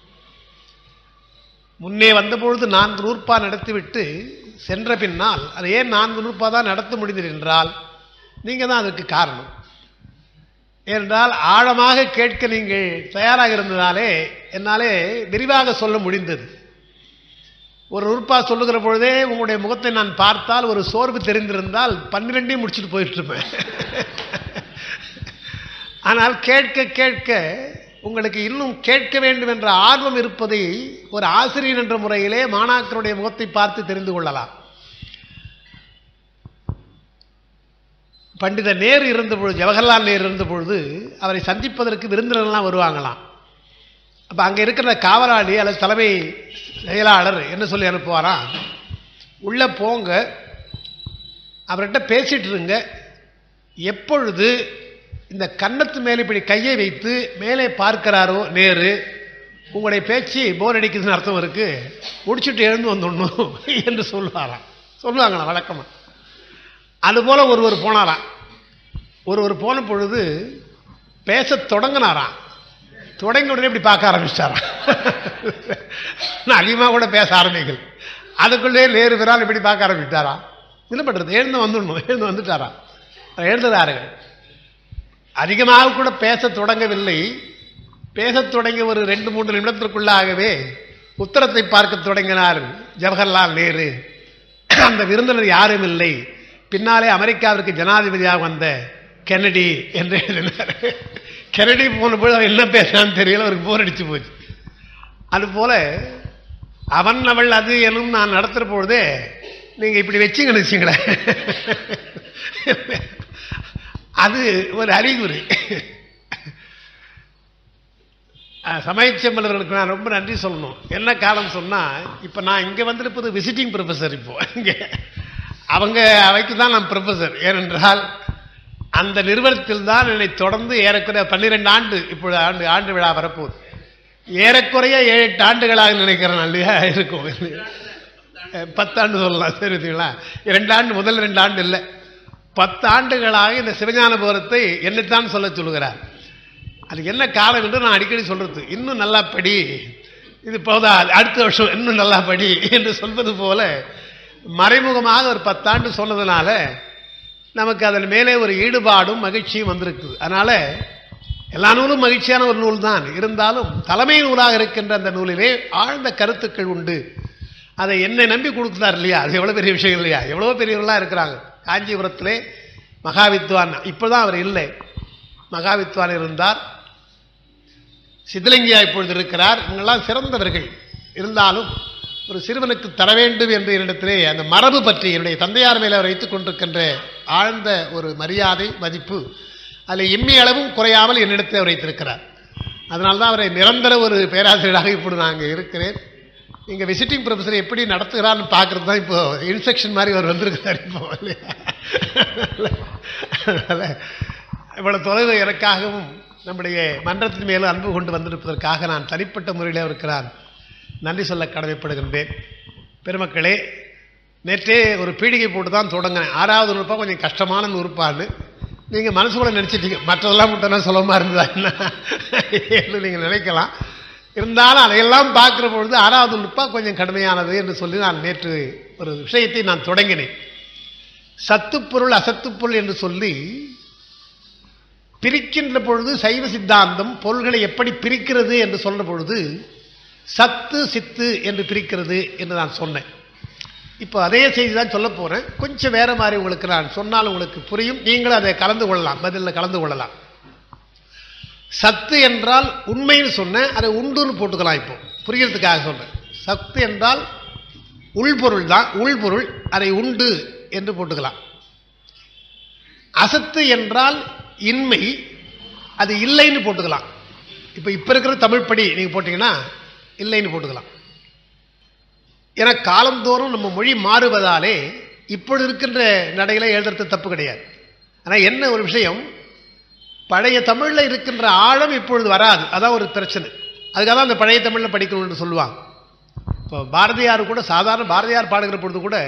முன்னே வந்தபொழுது நான்கு நூற்பா நடத்திவிட்டு சென்ற பின்னால் அது ஏன் நான்கு நூற்பா தான் நடத்த முடிந்தது என்றால் நீங்கள் தான் அதற்கு காரணம் ஏனென்றால் ஆழமாக கேட்க நீங்கள் தயாராக இருந்ததாலே என்னாலே விரிவாக சொல்ல முடிந்தது ஒரு நூற்பா சொல்லுகிற பொழுதே உங்களுடைய முகத்தை நான் பார்த்தால் ஒரு சோர்வு தெரிந்திருந்தால் பன்னிரெண்டையும் முடிச்சுட்டு போயிட்டு இருப்பேன் ஆனால் கேட்க கேட்க உங்களுக்கு இன்னும் கேட்க வேண்டும் என்ற ஆர்வம் இருப்பதை ஒரு ஆசிரியர் என்ற முறையிலே மாணாக்கருடைய முகத்தை பார்த்து தெரிந்து கொள்ளலாம் பண்டித நேரு இருந்த பொழுது ஜவஹர்லால் நேரு இருந்த பொழுது அவரை சந்திப்பதற்கு விருந்தினர்லாம் வருவாங்களாம் அப்போ அங்கே இருக்கிற காவலாளி அல்லது தலைமை செயலாளர் என்ன சொல்லி அனுப்புவாராம் உள்ளே போங்க அவர்கிட்ட பேசிட்டு இருங்க எப்பொழுது இந்த கன்னத்து மேலே இப்படி கையை வைத்து மேலே பார்க்கிறாரோ நேரு உங்களுடைய பேச்சு போர் அடிக்குதுன்னு அர்த்தம் இருக்கு முடிச்சுட்டு எழுந்து வந்துடணும் என்று சொல்லுவாராம் சொல்லுவாங்களாம் வழக்கமாக அதுபோல் ஒருவர் போனாராம் ஒருவர் போன பொழுது பேசத் தொடங்கினாராம் தொடங்கி உடனே இப்படி பார்க்க ஆரம்பிச்சிட்டாராம் நான் அதிகமாக கூட பேச ஆரம்பிக்கல அதுக்குள்ளே நேரு பிறால் இப்படி பார்க்க ஆரம்பித்தாராம் என்ன பண்ணுறது எழுந்து வந்துடணும் எழுந்து வந்துட்டாராம் எழுதுகிறார்கள் அதிகமாக கூட பேசத் தொடங்கவில்லை பேசத் தொடங்கிய ஒரு ரெண்டு மூன்று நிமிடத்திற்குள்ளாகவே உத்தரத்தை பார்க்க தொடங்கினார் ஜவஹர்லால் நேரு அந்த விருந்தினர் யாரும் இல்லை பின்னாலே அமெரிக்காவிற்கு ஜனாதிபதியாக வந்த கென்னடி என்று எழுதினார் கென்னடி போன பொழுது அவன் என்ன பேசுறான்னு தெரியல அவருக்கு போர் அடிச்சு போச்சு அதுபோல அவன் அவள் அது எனும் நான் நடத்துகிற பொழுதே நீங்கள் இப்படி வச்சுங்கன்னு வச்சுங்களேன் அது ஒரு அறிகுறி சமயச்செம்பலர்களுக்கு நான் ரொம்ப நன்றி சொல்லணும் என்ன காரணம் சொன்னால் இப்போ நான் இங்கே வந்திருப்பது விசிட்டிங் ப்ரொஃபஸர் இப்போ இங்கே அவங்க அவைக்கு தான் நான் ப்ரொஃபஸர் ஏனென்றால் அந்த நிறுவனத்தில் தான் என்னை தொடர்ந்து ஏறக்குறைய பன்னிரெண்டு ஆண்டு இப்பொழுது ஆண்டு ஆண்டு விழா வரப்போகுது ஏறக்குறைய ஏழு எட்டு ஆண்டுகளாக நினைக்கிறேன் இல்லையா இருக்கும் அஹ் பத்தாண்டு சொல்லலாம் சரிங்களா இரண்டு ஆண்டு முதல் ரெண்டு ஆண்டு இல்லை பத்து ஆண்டுகளாக இந்த சிவஞான போரத்தை என்னைத்தான் சொல்ல சொல்லுகிறார் அது என்ன காலம் என்று நான் அடிக்கடி சொல்றது இன்னும் நல்லா படி இது போதா அடுத்த வருஷம் இன்னும் நல்லா படி என்று சொல்வது போல மறைமுகமாக ஒரு பத்தாண்டு சொன்னதுனால நமக்கு அதன் மேலே ஒரு ஈடுபாடும் மகிழ்ச்சியும் வந்திருக்குது அதனால எல்லா நூலும் மகிழ்ச்சியான ஒரு நூல் தான் இருந்தாலும் தலைமை நூலாக இருக்கின்ற அந்த நூலிலே ஆழ்ந்த கருத்துக்கள் உண்டு அதை என்னை நம்பி கொடுக்குறார் இல்லையா அது எவ்வளோ பெரிய விஷயம் இல்லையா எவ்வளோ பெரியவர்களாக இருக்கிறாங்க காஞ்சிபுரத்திலே மகாவித்வான் இப்போ தான் அவர் இல்லை மகாவித்வான் இருந்தார் சித்தலிங்கியா இப்பொழுது இருக்கிறார் இவங்கெல்லாம் சிறந்தவர்கள் இருந்தாலும் ஒரு சிறுவனுக்கு தர வேண்டும் என்று என்னிடத்திலே அந்த மரபு பற்றி என்னுடைய தந்தையார் மேலே அவர் வைத்துக் கொண்டிருக்கின்ற ஆழ்ந்த ஒரு மரியாதை மதிப்பு அதில் இம்மி அளவும் குறையாமல் என்னிடத்தில் அவர் வைத்திருக்கிறார் அதனால தான் அவரை நிரந்தர ஒரு பேராசிரியராக இப்பொழுது நான் அங்கே இருக்கிறேன் இங்கே விசிட்டிங் ப்ரொஃபஸர் எப்படி நடத்துகிறான்னு பார்க்குறது தான் இப்போ இன்ஸ்ட்ரக்ஷன் மாதிரி அவர் வந்திருக்கிறார் இப்போ இல்லையா அதனால் இவ்வளவு தொலைவு எனக்காகவும் நம்முடைய மன்றத்தின் மேலும் அன்பு கொண்டு வந்திருப்பதற்காக நான் தனிப்பட்ட முறையில் அவருக்கு நான் நன்றி சொல்ல கடமைப்படுகின்றேன் பெருமக்களே நேற்றே ஒரு பீடிகை போட்டு தான் தொடங்கினேன் ஆறாவது நூறுப்பா கொஞ்சம் கஷ்டமான நூறுப்பான்னு நீங்கள் மனசுக்குள்ள நினச்சிட்டீங்க மற்றதெல்லாம் மட்டும்னா சுலபமாக இருந்ததா என்ன என்று நீங்கள் நினைக்கலாம் இருந்தாலும் அதையெல்லாம் பார்க்குற பொழுது ஆறாவது நுட்பா கொஞ்சம் கடுமையானது என்று சொல்லி நான் நேற்று ஒரு விஷயத்தை நான் தொடங்கினேன் சத்துப்பொருள் அசத்துப்பொருள் என்று சொல்லி பிரிக்கின்ற பொழுது சைவ சித்தாந்தம் பொருள்களை எப்படி பிரிக்கிறது என்று சொல்ற பொழுது சத்து சித்து என்று பிரிக்கிறது என்று நான் சொன்னேன் இப்போ அதே செய்தி தான் சொல்ல போகிறேன் கொஞ்சம் வேற மாதிரி உங்களுக்கு நான் சொன்னால் உங்களுக்கு புரியும் நீங்களும் அதை கலந்து கொள்ளலாம் பதிலில் கலந்து கொள்ளலாம் சத்து என்றால் உண்மைன்னு சொன்னேன் அதை உண்டுன்னு போட்டுக்கலாம் இப்போ புரியறதுக்காக சொன்னேன் சத்து என்றால் உள்பொருள் தான் உள்பொருள் அதை உண்டு என்று போட்டுக்கலாம் அசத்து என்றால் இன்மை அது இல்லைன்னு போட்டுக்கலாம் இப்போ இப்போ இருக்கிற தமிழ் படி நீங்கள் போட்டிங்கன்னா இல்லைன்னு போட்டுக்கலாம் ஏன்னா காலந்தோறும் நம்ம மொழி மாறுவதாலே இப்பொழுது இருக்கின்ற நடையில எழுதுறது தப்பு கிடையாது ஆனால் என்ன ஒரு விஷயம் பழைய தமிழில் இருக்கின்ற ஆழம் இப்பொழுது வராது அதான் ஒரு பிரச்சனை அதுக்காக தான் அந்த பழைய தமிழில் படிக்கணும்னு சொல்லுவாங்க இப்போ பாரதியார் கூட சாதாரண பாரதியார் பாடுகிற பொழுது கூட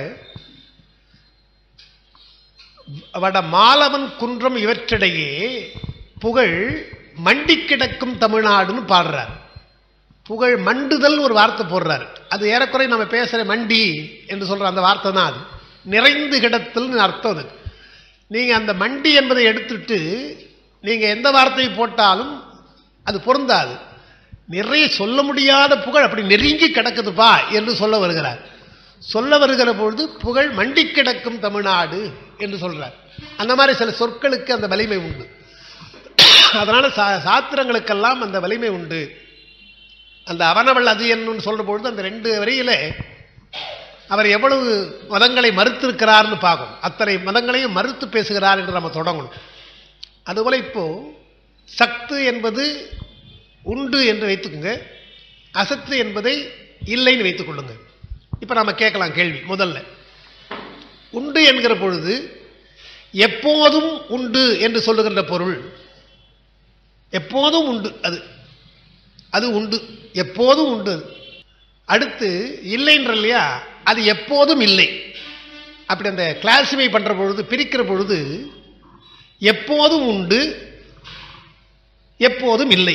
வட மாலவன் குன்றம் இவற்றிடையே புகழ் மண்டி கிடக்கும் தமிழ்நாடுன்னு பாடுறார் புகழ் மண்டுதல் ஒரு வார்த்தை போடுறார் அது ஏறக்குறை நம்ம பேசுகிற மண்டி என்று சொல்கிற அந்த வார்த்தை தான் அது நிறைந்து கிடத்தல்னு அர்த்தம் அது நீங்கள் அந்த மண்டி என்பதை எடுத்துட்டு நீங்கள் எந்த வார்த்தையை போட்டாலும் அது பொருந்தாது நிறைய சொல்ல முடியாத புகழ் அப்படி நெருங்கி கிடக்குதுப்பா என்று சொல்ல வருகிறார் சொல்ல வருகிற பொழுது புகழ் மண்டி கிடக்கும் தமிழ்நாடு என்று சொல்றார் அந்த மாதிரி சில சொற்களுக்கு அந்த வலிமை உண்டு அதனால சா சாத்திரங்களுக்கெல்லாம் அந்த வலிமை உண்டு அந்த அவனவள் அது என்னன்னு சொல்ற பொழுது அந்த ரெண்டு வரியில அவர் எவ்வளவு மதங்களை மறுத்திருக்கிறார்னு பார்க்கும் அத்தனை மதங்களையும் மறுத்து பேசுகிறார் என்று நம்ம தொடங்கணும் அதுபோல இப்போ சத்து என்பது உண்டு என்று வைத்துக்கோங்க அசத்து என்பதை இல்லைன்னு வைத்துக் கொள்ளுங்க இப்போ நம்ம கேட்கலாம் கேள்வி முதல்ல உண்டு என்கிற பொழுது எப்போதும் உண்டு என்று சொல்லுகின்ற பொருள் எப்போதும் உண்டு அது அது உண்டு எப்போதும் உண்டு அது அடுத்து இல்லைன்ற இல்லையா அது எப்போதும் இல்லை அப்படி அந்த கிளாசிஃபை பண்ற பொழுது பிரிக்கிற பொழுது எப்போதும் உண்டு எப்போதும் இல்லை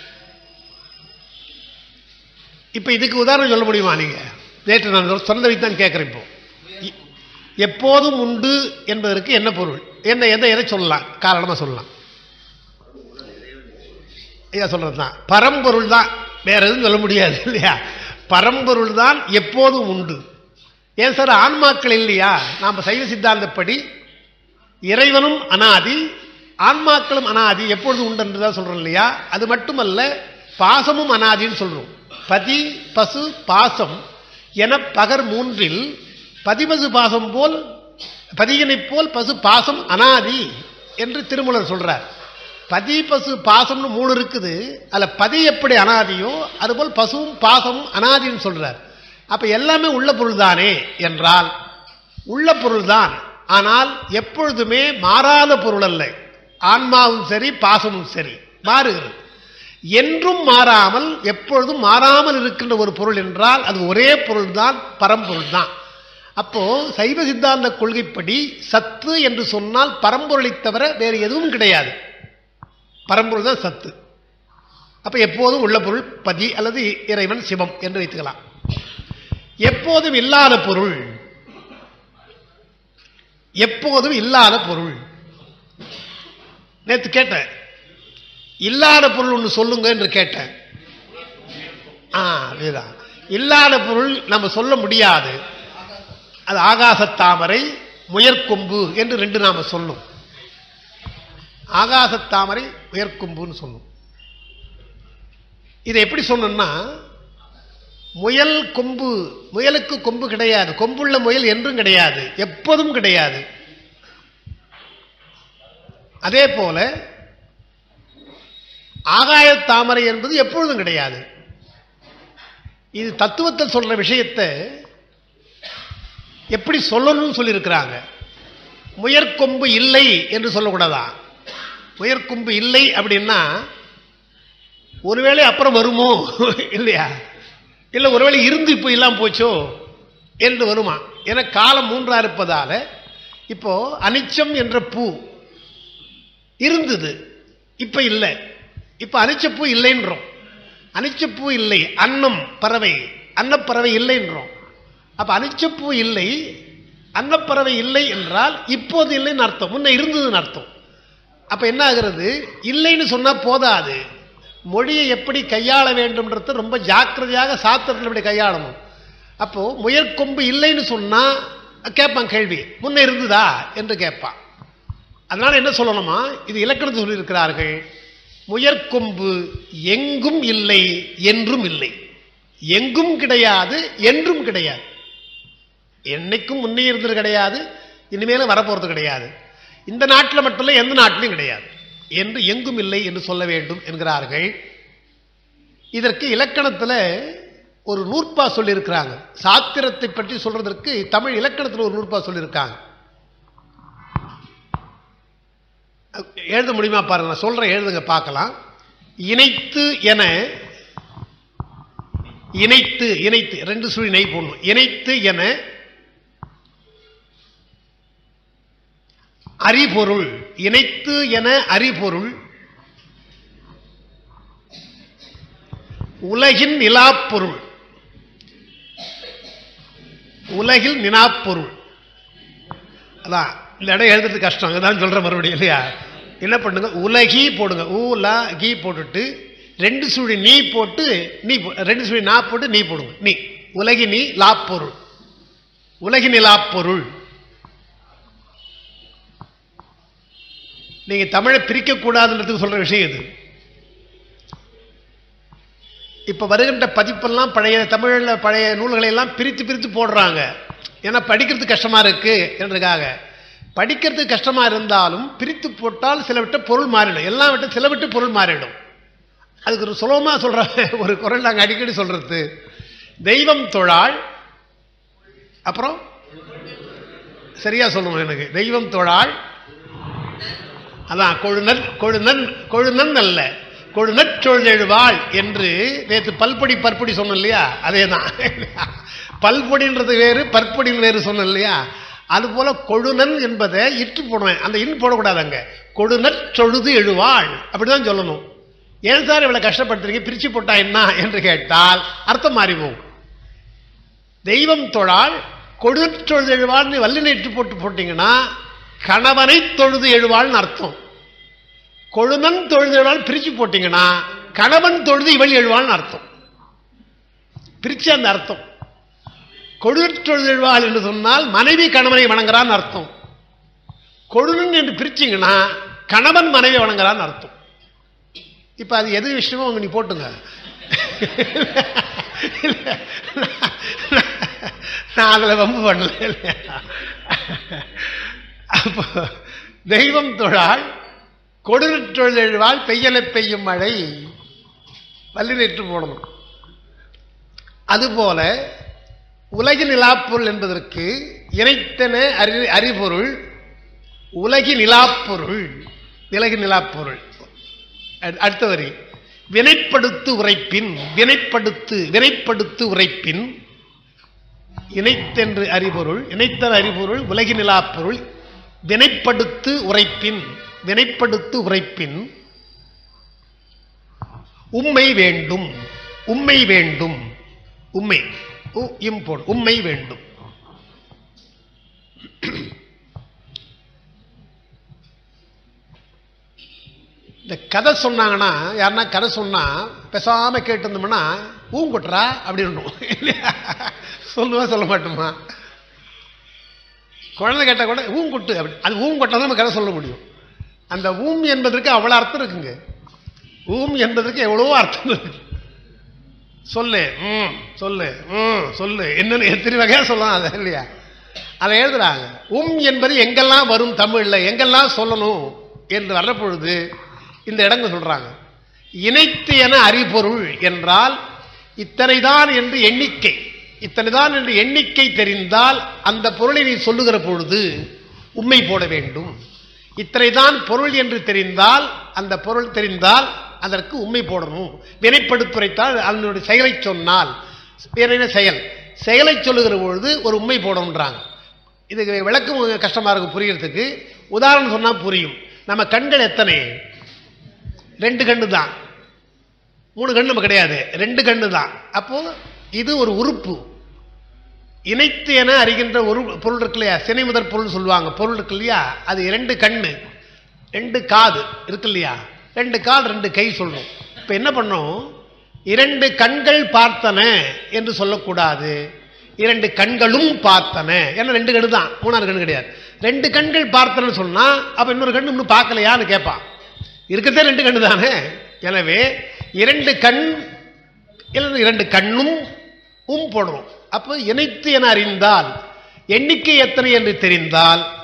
இப்போ இதுக்கு உதாரணம் சொல்ல முடியுமா நீங்க நேற்று நான் சொன்னதை வைத்து தான் கேட்குறேன் இப்போ எ- எப்போதும் உண்டு என்பதற்கு என்ன பொருள் என்ன எதை எதை சொல்லலாம் காரணமாக சொல்லலாம் ஐயா சொல்றது தான் பரம்பொருள் தான் வேற எதுவும் சொல்ல முடியாது இல்லையா பரம்பொருள் தான் எப்போதும் உண்டு ஏன் சார் ஆன்மாக்கள் இல்லையா நாம் சைவ சித்தாந்தப்படி இறைவனும் அனாதி ஆன்மாக்களும் அனாதி எப்பொழுது உண்டு என்று தான் சொல்றோம் இல்லையா அது மட்டுமல்ல பாசமும் அனாதின்னு சொல்றோம் பதி பசு பாசம் என பகர் மூன்றில் பதிபசு பாசம் போல் பதியினைப் போல் பசு பாசம் அனாதி என்று திருமூலர் சொல்றார் பதி பசு பாசம்னு மூணு இருக்குது அதுல பதி எப்படி அனாதியோ அதுபோல் பசுவும் பாசமும் அனாதின்னு சொல்றார் அப்ப எல்லாமே உள்ள பொருள் தானே என்றால் உள்ள பொருள் தான் ஆனால் எப்பொழுதுமே மாறாத பொருள் அல்ல ஆன்மாவும் சரி பாசமும் சரி மாறுகிறது என்றும் மாறாமல் எப்பொழுதும் மாறாமல் இருக்கின்ற ஒரு பொருள் என்றால் அது ஒரே பொருள் தான் பரம்பொருள் தான் அப்போ சைவ சித்தாந்த கொள்கைப்படி சத்து என்று சொன்னால் பரம்பொருளைத் தவிர வேறு எதுவும் கிடையாது பரம்பொருள் தான் சத்து அப்ப எப்போதும் உள்ள பொருள் பதி அல்லது இறைவன் சிவம் என்று வைத்துக்கலாம் எப்போதும் இல்லாத பொருள் எப்போதும் இல்லாத பொருள் நேற்று கேட்டேன் இல்லாத பொருள் ஒன்று சொல்லுங்க என்று கேட்டேன் ஆ அதுதான் இல்லாத பொருள் நம்ம சொல்ல முடியாது அது ஆகாசத்தாமரை முயற்கொம்பு என்று ரெண்டு நாம சொல்லும் ஆகாசத்தாமரை உயர்கொம்புன்னு சொல்லும் இதை எப்படி சொன்னோம்னா முயல் கொம்பு முயலுக்கு கொம்பு கிடையாது கொம்புள்ள முயல் என்றும் கிடையாது எப்போதும் கிடையாது அதே போல ஆகாய தாமரை என்பது எப்பொழுதும் கிடையாது இது தத்துவத்தில் சொல்ற விஷயத்தை எப்படி சொல்லணும்னு சொல்லியிருக்கிறாங்க முயற்கொம்பு இல்லை என்று சொல்லக்கூடாதா முயற்கொம்பு இல்லை அப்படின்னா ஒருவேளை அப்புறம் வருமோ இல்லையா இல்லை ஒருவேளை இருந்து இப்போ இல்லாம போச்சோ என்று வருமா என காலம் மூன்றா இருப்பதால இப்போ அனிச்சம் என்ற பூ இருந்தது இப்ப இல்லை இப்ப அனிச்சப்பூ இல்லைன்றோம் அனிச்சப்பூ இல்லை அன்னம் பறவை அன்னப்பறவை இல்லைன்றோம் அப்ப அனிச்சப்பூ இல்லை அன்னப்பறவை இல்லை என்றால் இப்போது இல்லைன்னு அர்த்தம் முன்ன இருந்ததுன்னு அர்த்தம் அப்ப என்ன ஆகிறது இல்லைன்னு சொன்னா போதாது மொழியை எப்படி கையாள வேண்டும்ன்றது ரொம்ப ஜாக்கிரதையாக சாத்திரத்தில் இப்படி கையாளணும் அப்போ முயற்கொம்பு இல்லைன்னு சொன்னா கேட்பான் கேள்வி முன்ன இருந்ததா என்று கேட்பான் அதனால என்ன சொல்லணுமா இது இலக்கணத்தில் சொல்லியிருக்கிறார்கள் முயற்கொம்பு எங்கும் இல்லை என்றும் இல்லை எங்கும் கிடையாது என்றும் கிடையாது என்னைக்கும் முன்னே இருந்தது கிடையாது இனிமேலும் வரப்போறது கிடையாது இந்த நாட்டில் மட்டும் இல்லை எந்த நாட்டிலும் கிடையாது என்று எங்கும் இல்லை என்று சொல்ல வேண்டும் என்கிறார்கள் இதற்கு இலக்கணத்தில் ஒரு நூற்பா சொல்லியிருக்கிறாங்க சாத்திரத்தை பற்றி சொல்றதற்கு தமிழ் இலக்கணத்தில் ஒரு நூற்பா சொல்லியிருக்காங்க எழுத முடியுமா பாருங்க நான் சொல்றேன் எழுதுங்க பார்க்கலாம் இணைத்து என இணைத்து இணைத்து ரெண்டு சுழி நெய் போடணும் இணைத்து என அறிபொருள் இணைத்து என அறிபொருள் உலகின் நிலாப்பொருள் உலகில் நினாப்பொருள் அதான் இந்த இடம் எழுதுறது கஷ்டம் அதான் சொல்ற மறுபடியும் இல்லையா என்ன பண்ணுங்க உலகி போடுங்க ஊலா கீ போட்டுட்டு ரெண்டு சுழி நீ போட்டு நீ போ- ரெண்டு சுழி நா போட்டு நீ போடுங்க நீ உலகி நீ லாப்பொருள் உலகி நிலாப்பொருள் நீங்க தமிழை பிரிக்க கூடாதுன்றதுக்கு சொல்ற விஷயம் இது இப்ப வருகின்ற பதிப்பெல்லாம் பழைய தமிழ்ல பழைய நூல்களை எல்லாம் பிரித்து பிரித்து போடுறாங்க ஏன்னா படிக்கிறது கஷ்டமா இருக்கு என்றதுக்காக படிக்கிறது கஷ்டமா இருந்தாலும் பிரித்து போட்டால் சில விட்ட பொருள் மாறிடும் எல்லாம் விட்டு சில விட்டு பொருள் மாறிடும் அதுக்கு ஒரு சுலபமா சொல்ற ஒரு குரல் நாங்கள் அடிக்கடி சொல்றது தெய்வம் தொழாள் அப்புறம் சரியா சொல்லணும் எனக்கு தெய்வம் தொழாள் அதான் கொழுநன் கொழுநன் கொழுநன் அல்ல கொழுநற்றொழிழ்வாள் என்று நேற்று பல்பொடி பற்பொடி சொன்னோம் இல்லையா அதே தான் பல்பொடின்றது வேறு பற்பொடின்னு வேறு சொன்னோம் இல்லையா அதுபோல கொழுநன் என்பதை இட்டு போடுவேன் அந்த இன் போடக்கூடாது அங்க கொழுநற்றொழுது எழுவாள் அப்படிதான் சொல்லணும் ஏன் சார் இவ்வளவு கஷ்டப்படுத்துறீங்க பிரிச்சு போட்டா என்ன என்று கேட்டால் அர்த்தம் மாறி போகும் தெய்வம் தொழால் கொடுற்றொழுது எழுவாள்னு வல்லினை இட்டு போட்டு போட்டீங்கன்னா கணவனை தொழுது எழுவாள்னு அர்த்தம் கொழுநன் தொழுது எழுவாள் பிரிச்சு போட்டீங்கன்னா கணவன் தொழுது இவள் எழுவாள்னு அர்த்தம் பிரிச்சு அந்த அர்த்தம் கொடுற்றொழுது எழுவாள் என்று சொன்னால் மனைவி கணவனை வணங்குறான்னு அர்த்தம் கொழுநன் என்று பிரிச்சீங்கன்னா கணவன் மனைவி வணங்குறான்னு அர்த்தம் இப்ப அது எது விஷயமோ உங்க நீ போட்டுங்க நான் அதுல வம்பு பண்ணல இல்லையா? அப்போ தெய்வம் தொழால் கொடுநற்றொழிழ்வாள் பெய்யலை பெய்யும் மழை வல்லினற்று போடணும் அதுபோல உலகின் நிலாப்பொருள் என்பதற்கு இணைத்தன அறி அறிபொருள் உலகி நிலாப்பொருள் நிலகு நிலாப்பொருள் அடு- அடுத்த வரி வினைப்படுத்து உரைப்பின் வினைப்படுத்து வினைப்படுத்து உரைப்பின் இணைத்தென்று அறிபொருள் இணைத்தல் அறிபொருள் உலகி நிலாப்பொருள் வினைப்படுத்து உரைப்பின் வினைப்படுத்து உரைப்பின் உம்மை வேண்டும் உம்மை வேண்டும் உம்மை உ இம் போடு உம்மை வேண்டும் இந்த கதை சொன்னாங்கன்னா யாருன்னா கதை சொன்னா பேசாம கேட்டிருந்தோம்னா ஊங்குட்டுறா அப்படின்னு சொல்லுவா சொல்ல மாட்டோமா குழந்தை கேட்டால் கூட ஊங்குட்டு அப்படி அது ஊங்கொட்டை தான் நம்ம கதை சொல்ல முடியும் அந்த ஊம் என்பதற்கு அவ்வளோ அர்த்தம் இருக்குங்க ஊம் என்பதற்கு எவ்வளவோ அர்த்தம் இருக்கு சொல்லு ம் சொல்லு ம் சொல்லு என்னன்னு எத்தனை வகையா சொல்லலாம் அதை இல்லையா அதை எழுதுறாங்க உம் என்பது எங்கெல்லாம் வரும் தமிழ்ல எங்கெல்லாம் சொல்லணும் என்று வர்ற பொழுது இந்த இடங்க சொல்றாங்க இணைத்து என அறிபொருள் என்றால் இத்தனைதான் என்று எண்ணிக்கை இத்தனைதான் என்று எண்ணிக்கை தெரிந்தால் அந்த பொருளை நீ சொல்லுகிற பொழுது உண்மை போட வேண்டும் இத்தனைதான் பொருள் என்று தெரிந்தால் அந்த பொருள் தெரிந்தால் அதற்கு உண்மை போடணும் வினைப்படுத்துரைத்தால் அதனுடைய செயலை சொன்னால் வேற என்ன செயல் செயலை சொல்லுகிற பொழுது ஒரு உண்மை போடணுன்றாங்க இதுக்கு விளக்கம் கஷ்டமா இருக்கும் புரியறதுக்கு உதாரணம் சொன்னா புரியும் நம்ம கண்கள் எத்தனை ரெண்டு கண்ணு தான் மூணு கண்ணு நம்ம கிடையாது ரெண்டு கண்ணு தான் அப்போ இது ஒரு உறுப்பு இணைத்து என அறிகின்ற ஒரு பொருள் இருக்கு இல்லையா சினை முதற் பொருள் சொல்லுவாங்க பொருள் இருக்கு இல்லையா அது இரண்டு கண்ணு ரெண்டு காது இருக்கு இல்லையா ரெண்டு கால் ரெண்டு கை சொல்றோம் இப்ப என்ன பண்ணோம் இரண்டு கண்கள் பார்த்தன என்று சொல்லக்கூடாது இரண்டு கண்களும் பார்த்தன ஏன்னா ரெண்டு கண்ணு தான் மூணாறு கண்ணு கிடையாது ரெண்டு கண்கள் பார்த்தனன்னு சொன்னா அப்ப இன்னொரு கண்ணு இன்னும் பார்க்கலையான்னு கேட்பான் இருக்கிறதே ரெண்டு கண்ணு தானே எனவே இரண்டு கண் இல்லைன்னா இரண்டு கண்ணும் உம் போடுறோம் அப்போ இணைத்து என அறிந்தால் எண்ணிக்கை எத்தனை என்று தெரிந்தால்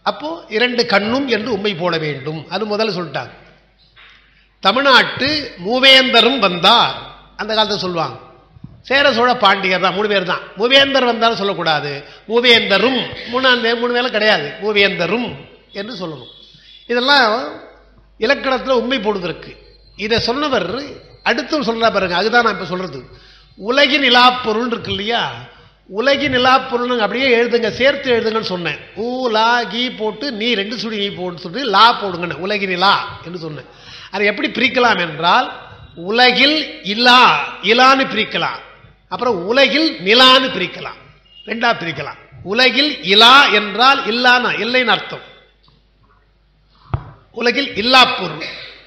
அப்போ இரண்டு கண்ணும் என்று உண்மை போட வேண்டும் அது முதல்ல சொல்லிட்டாங்க தமிழ்நாட்டு மூவேந்தரும் வந்தார் அந்த காலத்தில் சொல்லுவாங்க சேர சோழ பாண்டியர் தான் மூணு பேர் தான் மூவேந்தர் வந்தாலும் சொல்லக்கூடாது மூவேந்தரும் மூணாம் வே- மூணு வேலை கிடையாது மூவேந்தரும் என்று சொல்லணும் இதெல்லாம் இலக்கணத்தில் உண்மை போடுவதற்கு இதை சொன்னவர் அடுத்து சொல்றா பாருங்க அதுதான் நான் இப்போ சொல்றது உலகின் இலாப்பொருள் இருக்கு இல்லையா உலகின் இலாப்பொருள் அப்படியே எழுதுங்க சேர்த்து எழுதுங்கன்னு சொன்னேன் ஊ லா கீ போட்டு நீ ரெண்டு சுடி நீ போட்டு சொல்லி லா போடுங்கன்னு உலகின் இலா என்று சொன்னேன் அதை எப்படி பிரிக்கலாம் என்றால் உலகில் இலா இலான்னு பிரிக்கலாம் அப்புறம் உலகில் நிலான்னு பிரிக்கலாம் ரெண்டா பிரிக்கலாம் உலகில் இலா என்றால் இல்லானா இல்லைன்னு அர்த்தம் உலகில் இல்லா பொருள்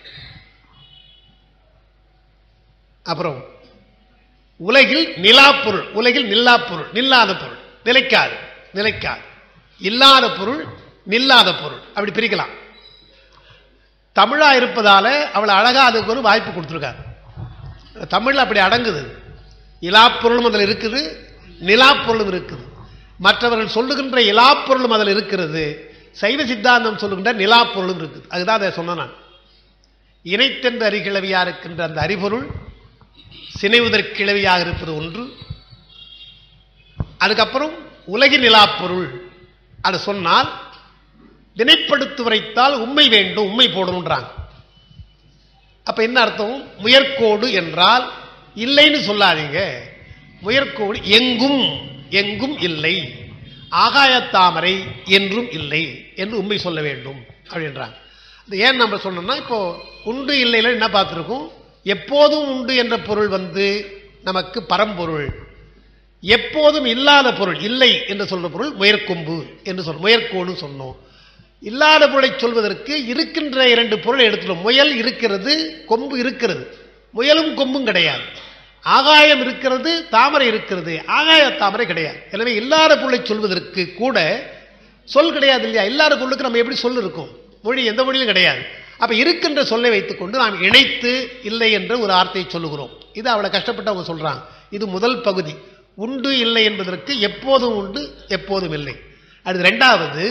அப்புறம் உலகில் நிலா பொருள் உலகில் நில்லா பொருள் நில்லாத பொருள் நிலைக்காது நிலைக்காது இல்லாத பொருள் நில்லாத பொருள் அப்படி பிரிக்கலாம் தமிழா இருப்பதால அவளை அழகா அதுக்கு ஒரு வாய்ப்பு கொடுத்துருக்காரு தமிழ் அப்படி அடங்குது இலாப்பொருளும் அதில் இருக்குது நிலாப்பொருளும் இருக்குது மற்றவர்கள் சொல்லுகின்ற இலாப்பொருளும் அதில் இருக்கிறது சைவ சித்தாந்தம் சொல்லுகின்ற நிலாப்பொருளும் இருக்குது அதுதான் அதை சொன்னேன் நான் இணைத்தென்ற அறிகிழவியா இருக்கின்ற அந்த அறிபொருள் சினைவுதற்கிழவியாக இருப்பது ஒன்று அதுக்கப்புறம் உலகின் நிலாப்பொருள் அதை சொன்னால் வினைப்படுத்து வரைத்தால் உண்மை வேண்டும் உண்மை போடணுன்றாங்க அப்ப என்ன அர்த்தம் முயற்கோடு என்றால் இல்லைன்னு சொல்லாதீங்க முயற்கோடு எங்கும் எங்கும் இல்லை ஆகாயத்தாமரை என்றும் இல்லை என்று உண்மை சொல்ல வேண்டும் அப்படின்றாங்க அது ஏன் நம்ம சொன்னோம்னா இப்போ உண்டு இல்லைல என்ன பார்த்துருக்கோம் எப்போதும் உண்டு என்ற பொருள் வந்து நமக்கு பரம்பொருள் எப்போதும் இல்லாத பொருள் இல்லை என்று சொல்ற பொருள் முயற்கொம்பு என்று சொல் முயற்கோடு சொன்னோம் இல்லாத பொருளை சொல்வதற்கு இருக்கின்ற இரண்டு பொருளை எடுத்துடும் முயல் இருக்கிறது கொம்பு இருக்கிறது முயலும் கொம்பும் கிடையாது ஆகாயம் இருக்கிறது தாமரை இருக்கிறது ஆகாய தாமரை கிடையாது எனவே இல்லாத பொருளை சொல்வதற்கு கூட சொல் கிடையாது இல்லையா இல்லாத பொருளுக்கு நம்ம எப்படி சொல் இருக்கும் மொழி எந்த மொழியிலும் கிடையாது அப்ப இருக்கின்ற சொல்லை வைத்துக்கொண்டு நாம் இணைத்து இல்லை என்ற ஒரு வார்த்தையை சொல்லுகிறோம் இது அவளை கஷ்டப்பட்டு அவங்க சொல்றாங்க இது முதல் பகுதி உண்டு இல்லை என்பதற்கு எப்போதும் உண்டு எப்போதும் இல்லை அடுத்து ரெண்டாவது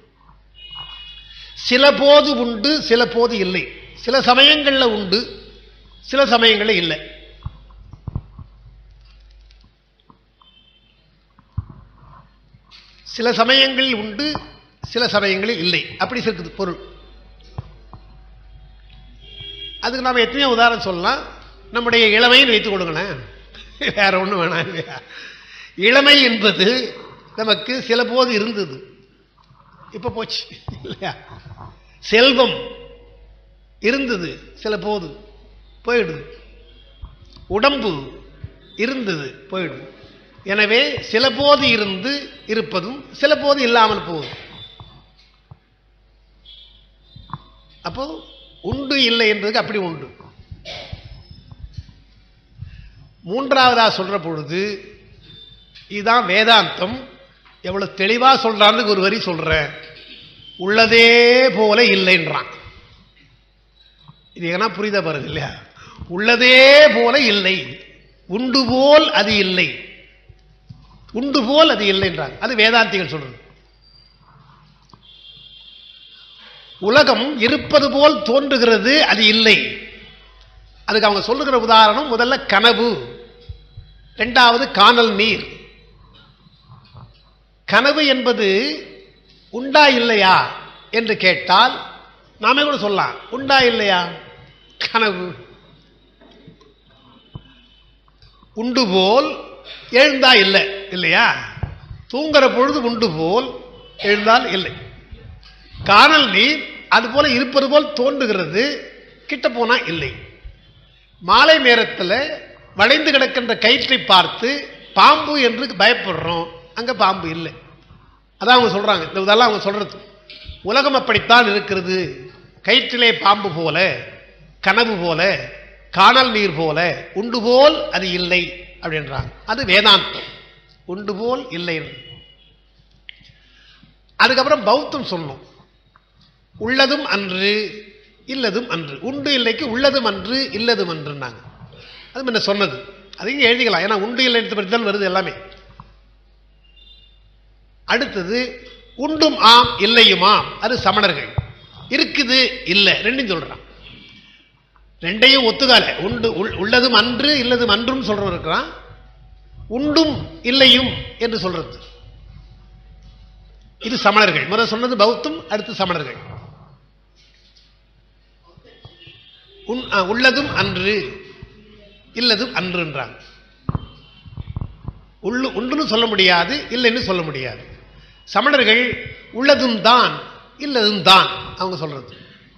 சில போது உண்டு சில போது இல்லை சில சமயங்கள்ல உண்டு சில சமயங்கள்ல இல்லை சில சமயங்களில் உண்டு சில சமயங்களில் இல்லை அப்படி இருக்குது பொருள் அதுக்கு நாம் எத்தனையோ உதாரணம் சொல்லலாம் நம்முடைய இளமைன்னு வைத்துக் கொடுங்களேன் வேற ஒன்றும் வேணாம் இல்லையா இளமை என்பது நமக்கு சில போது இருந்தது இப்போ போச்சு இல்லையா செல்வம் இருந்தது சில போது போயிடுது உடம்பு இருந்தது போயிடுது எனவே சில போது இருந்து இருப்பதும் சில போது இல்லாமல் போகுது அப்போ உண்டு இல்லை என்பதுக்கு அப்படி உண்டு மூன்றாவதா சொல்ற பொழுது இதுதான் வேதாந்தம் எவ்வளவு தெளிவா சொல்றான்னு ஒரு வரி சொல்றேன் உள்ளதே போல இல்லைன்றான் இது ஏன்னா புரியுதா பாருங்க இல்லையா உள்ளதே போல இல்லை உண்டு போல் அது இல்லை உண்டு போல் அது இல்லைன்றாங்க அது வேதாந்திகள் சொல்றது உலகம் இருப்பது போல் தோன்றுகிறது அது இல்லை அதுக்கு அவங்க சொல்லுகிற உதாரணம் முதல்ல கனவு இரண்டாவது காணல் நீர் கனவு என்பது உண்டா இல்லையா என்று கேட்டால் நாமே கூட சொல்லலாம் உண்டா இல்லையா கனவு உண்டு போல் எழுந்தா இல்லை இல்லையா தூங்குற பொழுது உண்டு போல் எழுந்தால் இல்லை காணல் நீர் அது போல இருப்பது போல் தோன்றுகிறது கிட்ட போனா இல்லை மாலை நேரத்தில் வளைந்து கிடக்கின்ற கயிற்றை பார்த்து பாம்பு என்று பயப்படுறோம் அங்க பாம்பு இல்லை அதான் அவங்க சொல்றாங்க இந்த இதெல்லாம் அவங்க சொல்றது உலகம் அப்படித்தான் இருக்கிறது கயிற்றிலே பாம்பு போல கனவு போல காணல் நீர் போல உண்டு போல் அது இல்லை அப்படின்றாங்க அது வேதாந்தம் உண்டு போல் இல்லை அதுக்கப்புறம் பௌத்தம் சொன்னோம் உள்ளதும் அன்று இல்லதும் அன்று உண்டு இல்லைக்கு உள்ளதும் அன்று இல்லதும் அன்றுன்னாங்க அது முன்ன சொன்னது அதையும் எழுதிக்கலாம் ஏன்னா உண்டு இல்லை பற்றி தான் வருது எல்லாமே அடுத்தது உண்டும் ஆம் இல்லையுமாம் அது சமணர்கள் இருக்குது இல்லை ரெண்டும் சொல்றான் ரெண்டையும் ஒத்துக்கால உண்டு உள்- உள்ளதும் அன்று இல்லதும் அன்றும் சொல்றவன் இருக்கிறான் உண்டும் இல்லையும் என்று சொல்றது இது சமணர்கள் முதல்ல சொன்னது பௌத்தம் அடுத்து சமணர்கள் உன்- ஆ, உள்ளதும் அன்று இல்லதும் அன்றுன்றாங்க உள்ளு உண்டுன்னு சொல்ல முடியாது இல்லைன்னு சொல்ல முடியாது சமணர்கள் உள்ளதும் தான் இல்லதும் தான் அவங்க சொல்றது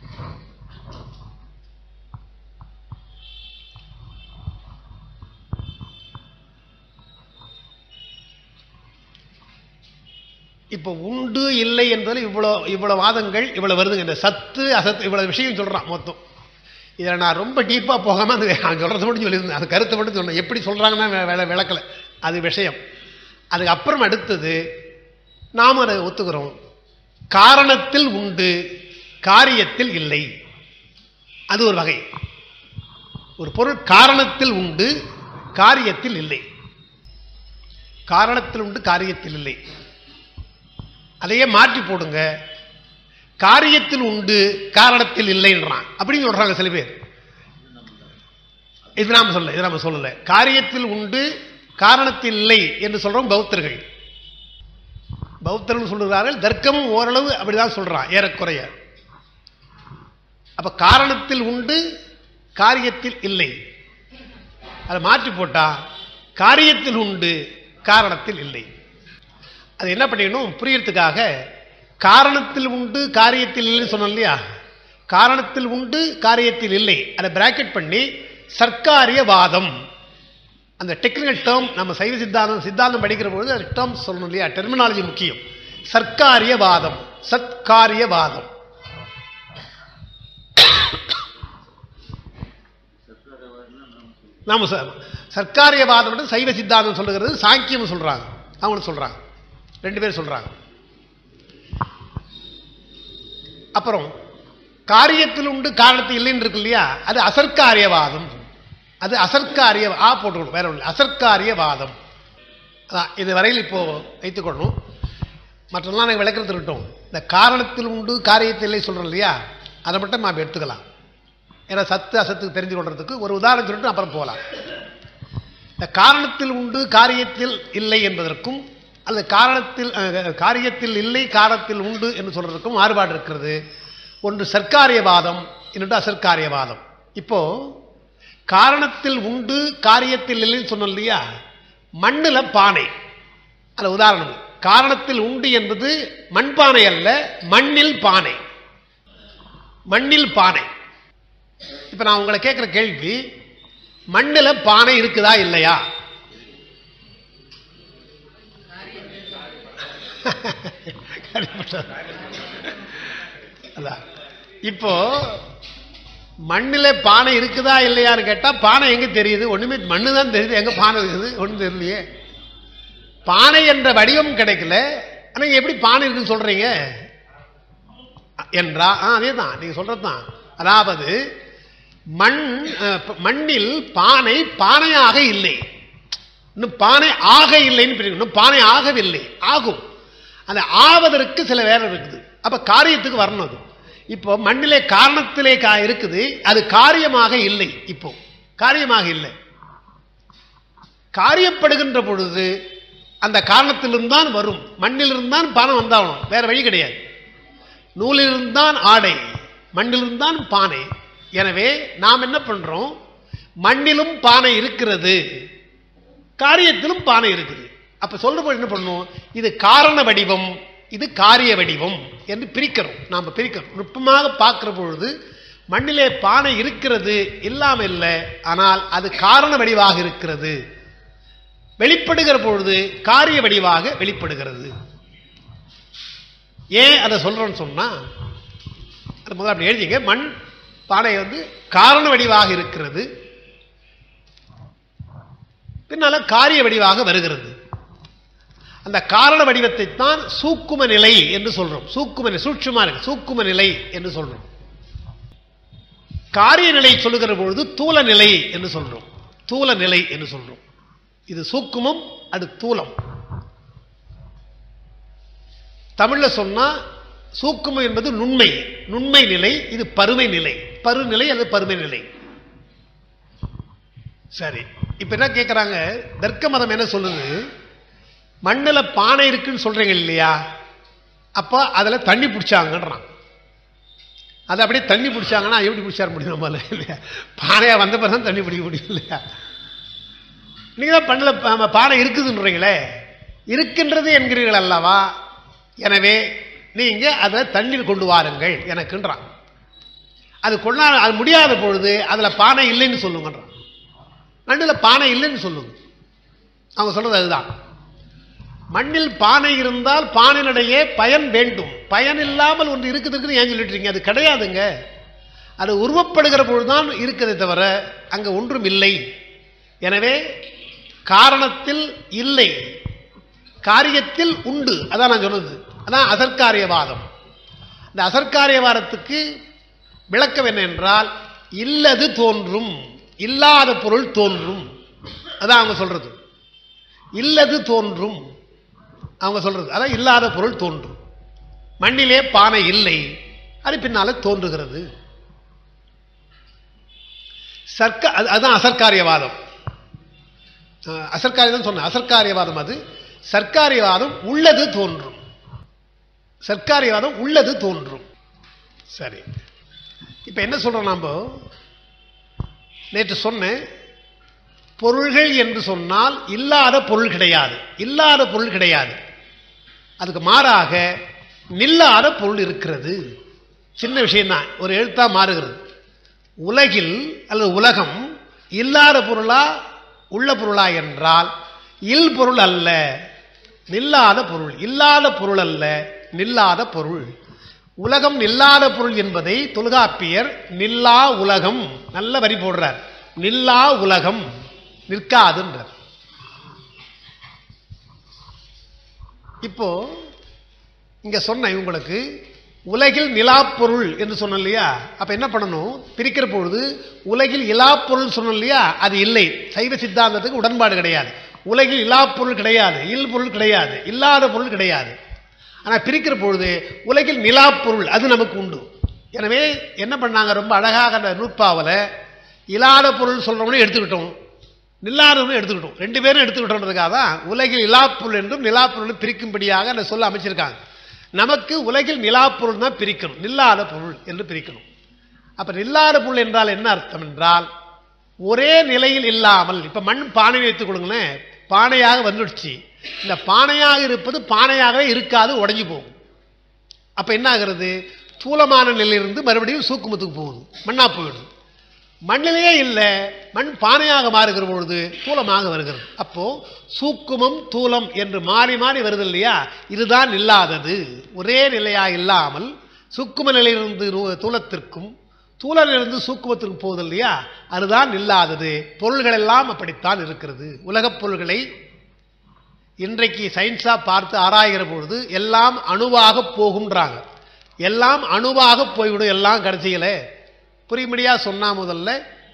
இப்போ உண்டு இல்லை என்பதில் இவ்வளோ இவ்வளோ வாதங்கள் இவ்வளோ வருதுங்க இந்த சத்து அசத்து இவ்வளோ விஷயம் சொல்கிறான் மொத்தம் இதில் நான் ரொம்ப டீப்பாக போகாமல் அந்த நான் சொல்கிறத மட்டும் சொல்லியிருந்தேன் அந்த கருத்தை மட்டும் சொன்னேன் எப்படி சொல்கிறாங்கன்னா விள விளக்கலை அது விஷயம் அதுக்கு அப்புறம் அடுத்தது நாம் அதை ஒத்துக்கிறோம் காரணத்தில் உண்டு காரியத்தில் இல்லை அது ஒரு வகை ஒரு பொருள் காரணத்தில் உண்டு காரியத்தில் இல்லை காரணத்தில் உண்டு காரியத்தில் இல்லை அதையே மாற்றி போடுங்க காரியத்தில் உண்டு காரணத்தில் இல்லைன்றான் அப்படின்னு சொல்றாங்க சில பேர் இது நாம சொல்ல இது நாம சொல்லல காரியத்தில் உண்டு காரணத்தில் இல்லை என்று சொல்றோம் பௌத்தர்கள் பௌத்தர்கள் சொல்லுகிறார்கள் தர்க்கமும் ஓரளவு அப்படிதான் சொல்றான் ஏறக்குறைய அப்ப காரணத்தில் உண்டு காரியத்தில் இல்லை அதை மாற்றி போட்டா காரியத்தில் உண்டு காரணத்தில் இல்லை அது என்ன பண்ணிக்கணும் புரியறதுக்காக காரணத்தில் உண்டு காரியத்தில் இல்லைன்னு சொன்னோம் இல்லையா காரணத்தில் உண்டு காரியத்தில் இல்லை அதை பிராக்கெட் பண்ணி சர்க்காரிய வாதம் அந்த டெக்னிக்கல் டேர்ம் நம்ம சைவ சித்தாந்தம் சித்தாந்தம் படிக்கிற பொழுது அந்த டேர்ம் சொல்லணும் இல்லையா டெர்மினாலஜி முக்கியம் சர்க்காரிய வாதம் சத்காரிய வாதம் நாம ச- சர்க்காரியவாதம் மட்டும் சைவ சித்தாந்தம் சொல்லுகிறது சாங்கியம் சொல்றாங்க அவங்களும் சொல்றாங்க ரெண்டு பேரும் சொல்றாங்க அப்புறம் காரியத்தில் உண்டு காரணத்தில் இல்லைன்னு இருக்கு இல்லையா அது அசர்க்காரியவாதம் அது அசர்க்காரிய ஆ போட்டுக்கணும் வேற ஒன்று அசர்க்காரியவாதம் அதான் இது வரையில் இப்போ வைத்துக்கொள்ளணும் மற்றெல்லாம் நாங்கள் விளக்கிறது இருக்கட்டும் இந்த காரணத்தில் உண்டு காரியத்தில் இல்லை சொல்கிறோம் இல்லையா அதை மட்டும் நாம் எடுத்துக்கலாம் ஏன்னா சத்து அசத்துக்கு தெரிஞ்சு கொள்றதுக்கு ஒரு உதாரணம் சொல்லிட்டு அப்புறம் போகலாம் இந்த காரணத்தில் உண்டு காரியத்தில் இல்லை என்பதற்கும் அல்லது காரணத்தில் அஹ், காரியத்தில் இல்லை காரணத்தில் உண்டு என்று சொல்றதுக்கும் மாறுபாடு இருக்கிறது ஒன்று சர்க்காரியவாதம் இன்னொன்று அசர்க்காரியவாதம் இப்போ காரணத்தில் உண்டு காரியத்தில் இல்லைன்னு சொன்னோம் இல்லையா மண்ணுல பானை அது உதாரணம் காரணத்தில் உண்டு என்பது மண்பானை அல்ல மண்ணில் பானை மண்ணில் பானை இப்ப நான் உங்களை கேட்கிற கேள்வி மண்ணுல பானை இருக்குதா இல்லையா அதான். இப்போ மண்ணில பானை இருக்குதா இல்லையான்னு கேட்டா பானை எங்க தெரியுது ஒண்ணுமே மண்ணு தான் தெரியுது எங்க பானை இருக்குது ஒண்ணும் தெரியலையே பானை என்ற வடிவம் கிடைக்கல ஆனா நீங்க எப்படி பானை இருக்குன்னு சொல்றீங்க என்றா ஆ, அதேதான் நீங்க சொல்றதுதான் அதாவது மண் அஹ், ப- மண்ணில் பானை பானையாக இல்லை இன்னும் பானை ஆக இல்லைன்னு பிரிக்கணும். இன்னும் பானை ஆகவில்லை ஆகும் அந்த ஆவதற்கு சில வேலை இருக்குது அப்ப காரியத்துக்கு வரணும் அது இப்போ மண்ணிலே காரணத்திலே கா இருக்குது அது காரியமாக இல்லை இப்போ காரியமாக இல்லை காரியப்படுகின்ற பொழுது அந்த காரணத்திலிருந்தான் வரும் மண்ணிலிருந்தான் பணம் வந்தாகணும் வேற வழி கிடையாது நூலிலிருந்தான் ஆடை மண்ணிலிருந்தான் பானை எனவே நாம் என்ன பண்றோம் மண்ணிலும் பானை இருக்கிறது காரியத்திலும் பானை இருக்குது அப்ப சொல்றபோது என்ன பண்ணும் இது காரண வடிவம் இது காரிய வடிவம் என்று பிரிக்கிறோம் நாம பிரிக்கிறோம் நுட்பமாக பார்க்கிற பொழுது மண்ணிலே பானை இருக்கிறது இல்லாம இல்லை ஆனால் அது காரண வடிவாக இருக்கிறது வெளிப்படுகிற பொழுது காரிய வடிவாக வெளிப்படுகிறது ஏன் அதை சொல்றேன்னு சொன்னா அது முதல்ல அப்படி எழுதிங்க மண் பானை வந்து காரண வடிவாக இருக்கிறது பின்னால காரிய வடிவாக வருகிறது அந்த காரண வடிவத்தை தான் சூக்கும நிலை என்று சொல்றோம் சூக்கும நிலை சூட்சுமா இருக்கு சூக்கும நிலை என்று சொல்றோம் காரிய நிலை சொல்லுகிற பொழுது தூல நிலை என்று சொல்றோம் தூல நிலை என்று சொல்றோம் இது சூக்குமம் அது தூலம் தமிழ்ல சொன்னா சூக்குமம் என்பது நுண்மை நுண்மை நிலை இது பருமை நிலை பருநிலை அல்லது பருமை நிலை சரி இப்ப என்ன கேட்கறாங்க தர்க்க மதம் என்ன சொல்லுது மண்ணுல பானை இருக்குன்னு சொல்றீங்க இல்லையா அப்ப அதுல தண்ணி பிடிச்சாங்கன்றான் அது அப்படியே தண்ணி பிடிச்சாங்கன்னா எப்படி பிடிச்சார முடியும் நம்மளால இல்லையா பானையா வந்த பிறகு தான் தண்ணி பிடிக்க முடியும் இல்லையா நீங்க தான் பண்ணல பா- பானை இருக்குதுன்றீங்களே இருக்கின்றது என்கிறீர்கள் அல்லவா எனவே நீங்க அதை தண்ணீர் கொண்டு வாருங்கள் எனக்குன்றான் அது கொண்டா அது முடியாத பொழுது அதுல பானை இல்லைன்னு சொல்லுங்கன்றான் மண்ணில் பானை இல்லைன்னு சொல்லுங்க அவங்க சொல்றது அதுதான் மண்ணில் பானை இருந்தால் பானையினுடைய பயன் வேண்டும் பயன் இல்லாமல் ஒன்று இருக்குதுன்னு ஏன் சொல்லிட்டு இருக்கீங்க அது கிடையாதுங்க அது உருவப்படுகிற பொழுதுதான் இருக்குதே தவிர அங்க ஒன்றும் இல்லை எனவே காரணத்தில் இல்லை காரியத்தில் உண்டு அதான் நான் சொன்னது அதான் அசற்காரியவாதம் இந்த அசற்காரியவாதத்துக்கு விளக்கம் என்ன என்றால் இல்லது தோன்றும் இல்லாத பொருள் தோன்றும் அதான் அவங்க சொல்றது இல்லது தோன்றும் அவங்க சொல்றது அதான் இல்லாத பொருள் தோன்றும் மண்ணிலே பானை இல்லை அது பின்னால தோன்றுகிறது சர்க்க அது- அதுதான் அசற்காரியவாதம் அஹ், அசற்காரியதான் சொன்னேன் அசற்காரியவாதம் அது சர்க்காரியவாதம் உள்ளது தோன்றும் சர்க்காரியவாதம் உள்ளது தோன்றும் சரி இப்ப என்ன சொல்றோம் நாம நேற்று சொன்னேன் பொருள்கள் என்று சொன்னால் இல்லாத பொருள் கிடையாது இல்லாத பொருள் கிடையாது அதுக்கு மாறாக நில்லாத பொருள் இருக்கிறது சின்ன விஷயம்தான் ஒரு எழுத்தா மாறுகிறது உலகில் அல்லது உலகம் இல்லாத பொருளா உள்ள பொருளா என்றால் இல் பொருள் அல்ல நில்லாத பொருள் இல்லாத பொருள் அல்ல நில்லாத பொருள் உலகம் நில்லாத பொருள் என்பதை தொல்காப்பியர் நில்லா உலகம் நல்ல வரி போடுறார் நில்லா உலகம் நிற்காதுன்றார் இப்போ இங்க சொன்ன இவங்களுக்கு உலகில் நிலாப்பொருள் என்று சொன்னோம் இல்லையா அப்ப என்ன பண்ணணும் பிரிக்கிற பொழுது உலகில் இலாப்பொருள் சொன்னோம் இல்லையா அது இல்லை சைவ சித்தாந்தத்துக்கு உடன்பாடு கிடையாது உலகில் இலாப்பொருள் கிடையாது இல் பொருள் கிடையாது இல்லாத பொருள் கிடையாது ஆனா பிரிக்கிற பொழுது உலகில் நிலாப்பொருள் அது நமக்கு உண்டு எனவே என்ன பண்ணாங்க ரொம்ப அழகாக அந்த நூற்பாவில் இல்லாத பொருள் சொல்றவனே எடுத்துக்கிட்டோம் நில்லாதவனும் எடுத்துக்கிட்டோம் ரெண்டு பேரும் எடுத்துக்கிட்டோன்றதுக்காக தான் உலகில் இலாப்பொருள் என்றும் நிலாப்பொருள் பிரிக்கும்படியாக அந்த சொல்ல அமைச்சிருக்காங்க நமக்கு உலகில் நிலாப்பொருள் தான் பிரிக்கணும் நில்லாத பொருள் என்று பிரிக்கணும் அப்ப நில்லாத பொருள் என்றால் என்ன அர்த்தம் என்றால் ஒரே நிலையில் இல்லாமல் இப்ப மண் பானை வைத்துக் கொடுங்களேன் பானையாக வந்துடுச்சு இந்த பானையாக இருப்பது பானையாகவே இருக்காது உடைஞ்சு போகும் அப்ப என்ன ஆகிறது தூலமான நிலையிலிருந்து மறுபடியும் சூக்குமத்துக்கு போகுது மண்ணா போயிடுது மண்ணிலேயே இல்லை மண் பானையாக மாறுகிற பொழுது தூலமாக வருகிறது அப்போ சூக்குமம் தூலம் என்று மாறி மாறி வருது இல்லையா இதுதான் இல்லாதது ஒரே நிலையா இல்லாமல் சூக்கும நிலையிலிருந்து நூ- தூலத்திற்கும் தூலனிலிருந்து சூக்குமத்திற்கு போகுது இல்லையா அதுதான் இல்லாதது பொருள்கள் எல்லாம் அப்படித்தான் இருக்கிறது உலகப் பொருள்களை இன்றைக்கு சயின்ஸா பார்த்து ஆராய்கிற பொழுது எல்லாம் அணுவாக போகும்ன்றாங்க எல்லாம் அணுவாக போய்விடும் எல்லாம் கடைசியில புரியும்படியா சொன்னா முதல்ல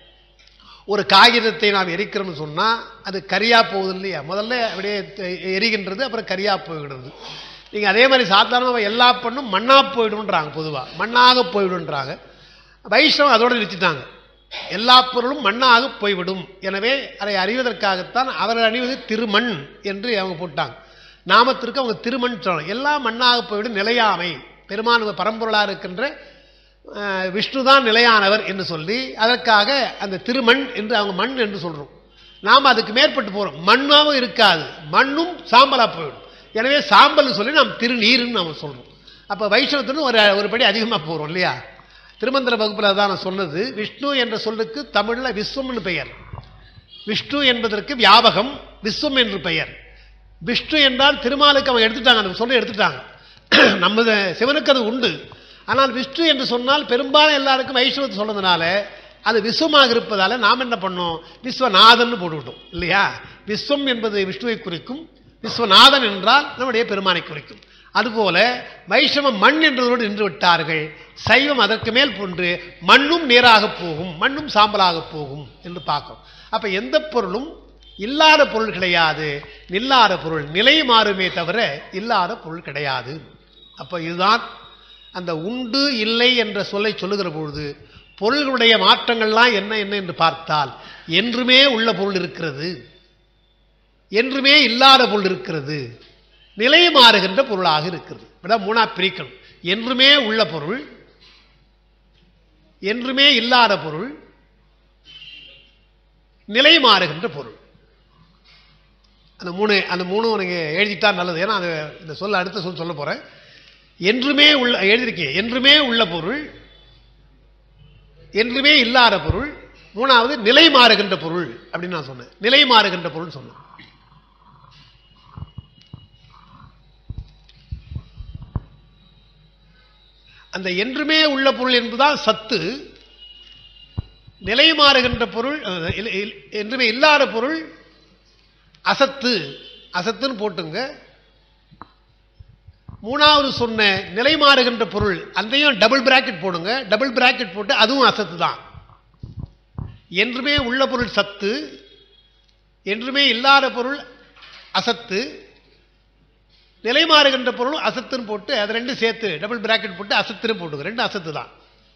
ஒரு காகிதத்தை நாம் எரிக்கிறோம்னு சொன்னா அது கரியா போகுது இல்லையா முதல்ல அப்படியே தெ- எரிகின்றது அப்புறம் கரியா போய்விடுறது நீங்க அதே மாதிரி சாதாரணமாக எல்லா பண்ணும் மண்ணா போயிடும்ன்றாங்க பொதுவா மண்ணாக போய்விடுன்றாங்க வைஷ்ணவம் அதோட நிறுத்திட்டாங்க எல்லா பொருளும் மண்ணாக போய்விடும் எனவே அதை அறிவதற்காகத்தான் அவர்கள் அணிவது திருமண் என்று அவங்க போட்டாங்க நாமத்திற்கு அவங்க திருமண் சொல்லணும் எல்லாம் மண்ணாக போய்விடும் நிலையாமை பெருமான் பரம்பொருளாக இருக்கின்ற அஹ், விஷ்ணு தான் நிலையானவர் என்று சொல்லி அதற்காக அந்த திருமண் என்று அவங்க மண் என்று சொல்றோம் நாம் அதுக்கு மேற்பட்டு போறோம் மண்ணாவும் இருக்காது மண்ணும் சாம்பலா போயிடும் எனவே சாம்பல் சொல்லி நாம் திருநீர்னு நாம் சொல்றோம் அப்ப வைஷ்ணவத்துன்னு ஒரு ஒரு படி அதிகமா போறோம் இல்லையா திருமந்திர வகுப்புல தான் நான் சொன்னது விஷ்ணு என்ற சொல்லுக்கு தமிழ்ல விஸ்வம்னு பெயர் விஷ்ணு என்பதற்கு வியாபகம் விஸ்வம் என்று பெயர் விஷ்ணு என்றால் திருமாலுக்கு அவங்க எடுத்துட்டாங்க அந்த சொல்ல எடுத்துட்டாங்க நம்ம சிவனுக்கு அது உண்டு ஆனால் விஷ்ணு என்று சொன்னால் பெரும்பாலும் எல்லாருக்கும் வைஷ்ணவத்தை சொன்னதுனால அது விஸ்வமாக இருப்பதால நாம் என்ன பண்ணோம் விஸ்வநாதன் போட்டுவிட்டோம் இல்லையா விஸ்வம் என்பது விஷ்ணுவை குறிக்கும் விஸ்வநாதன் என்றால் நம்முடைய பெருமானை குறிக்கும் அதுபோல வைஷ்ணவம் மண் என்றதோடு நின்று விட்டார்கள் சைவம் அதற்கு மேல் போன்று மண்ணும் நீராக போகும் மண்ணும் சாம்பலாக போகும் என்று பார்க்கும் அப்ப எந்த பொருளும் இல்லாத பொருள் கிடையாது நில்லாத பொருள் நிலை மாறுமே தவிர இல்லாத பொருள் கிடையாது அப்போ இதுதான் அந்த உண்டு இல்லை என்ற சொல்லை சொல்லுகிற பொழுது பொருள்களுடைய மாற்றங்கள்லாம் என்ன என்ன என்று பார்த்தால் என்றுமே உள்ள பொருள் இருக்கிறது என்றுமே இல்லாத பொருள் இருக்கிறது நிலை மாறுகின்ற பொருளாக இருக்கிறது இதான் மூணா பிரிக்கணும் என்றுமே உள்ள பொருள் என்றுமே இல்லாத பொருள் நிலை மாறுகின்ற பொருள் அந்த மூணு அந்த மூணு உனக்கு எழுதிட்டா நல்லது ஏன்னா அது இந்த சொல்ல அடுத்த சொல் சொல்ல போறேன் என்றுமே உள்ள எழுதியிருக்கேன் என்றுமே உள்ள பொருள் என்றுமே இல்லாத பொருள் மூணாவது நிலை மாறுகின்ற பொருள் அப்படின்னு நான் சொன்னேன் நிலை மாறுகின்ற பொருள் சொன்னேன் அந்த என்றுமே உள்ள பொருள் என்பதுதான் சத்து நிலை மாறுகின்ற பொருள் அஹ், இல்ல- இல்ல- என்றுமே இல்லாத பொருள் அசத்து அசத்துன்னு போட்டுங்க மூணாவது சொன்ன நிலை மாறுகின்ற பொருள் அதையும் டபுள் பிராக்கெட் போடுங்க டபுள் பிராக்கெட் போட்டு அதுவும் அசத்து தான் என்றுமே உள்ள பொருள் சத்து என்றுமே இல்லாத பொருள் அசத்து நிலை மாறுகின்ற பொருள் அசத்துன்னு போட்டு அது ரெண்டும் சேர்த்து டபுள் பிராக்கெட் போட்டு அசத்துன்னு போட்டுங்க ரெண்டு அசத்து தான்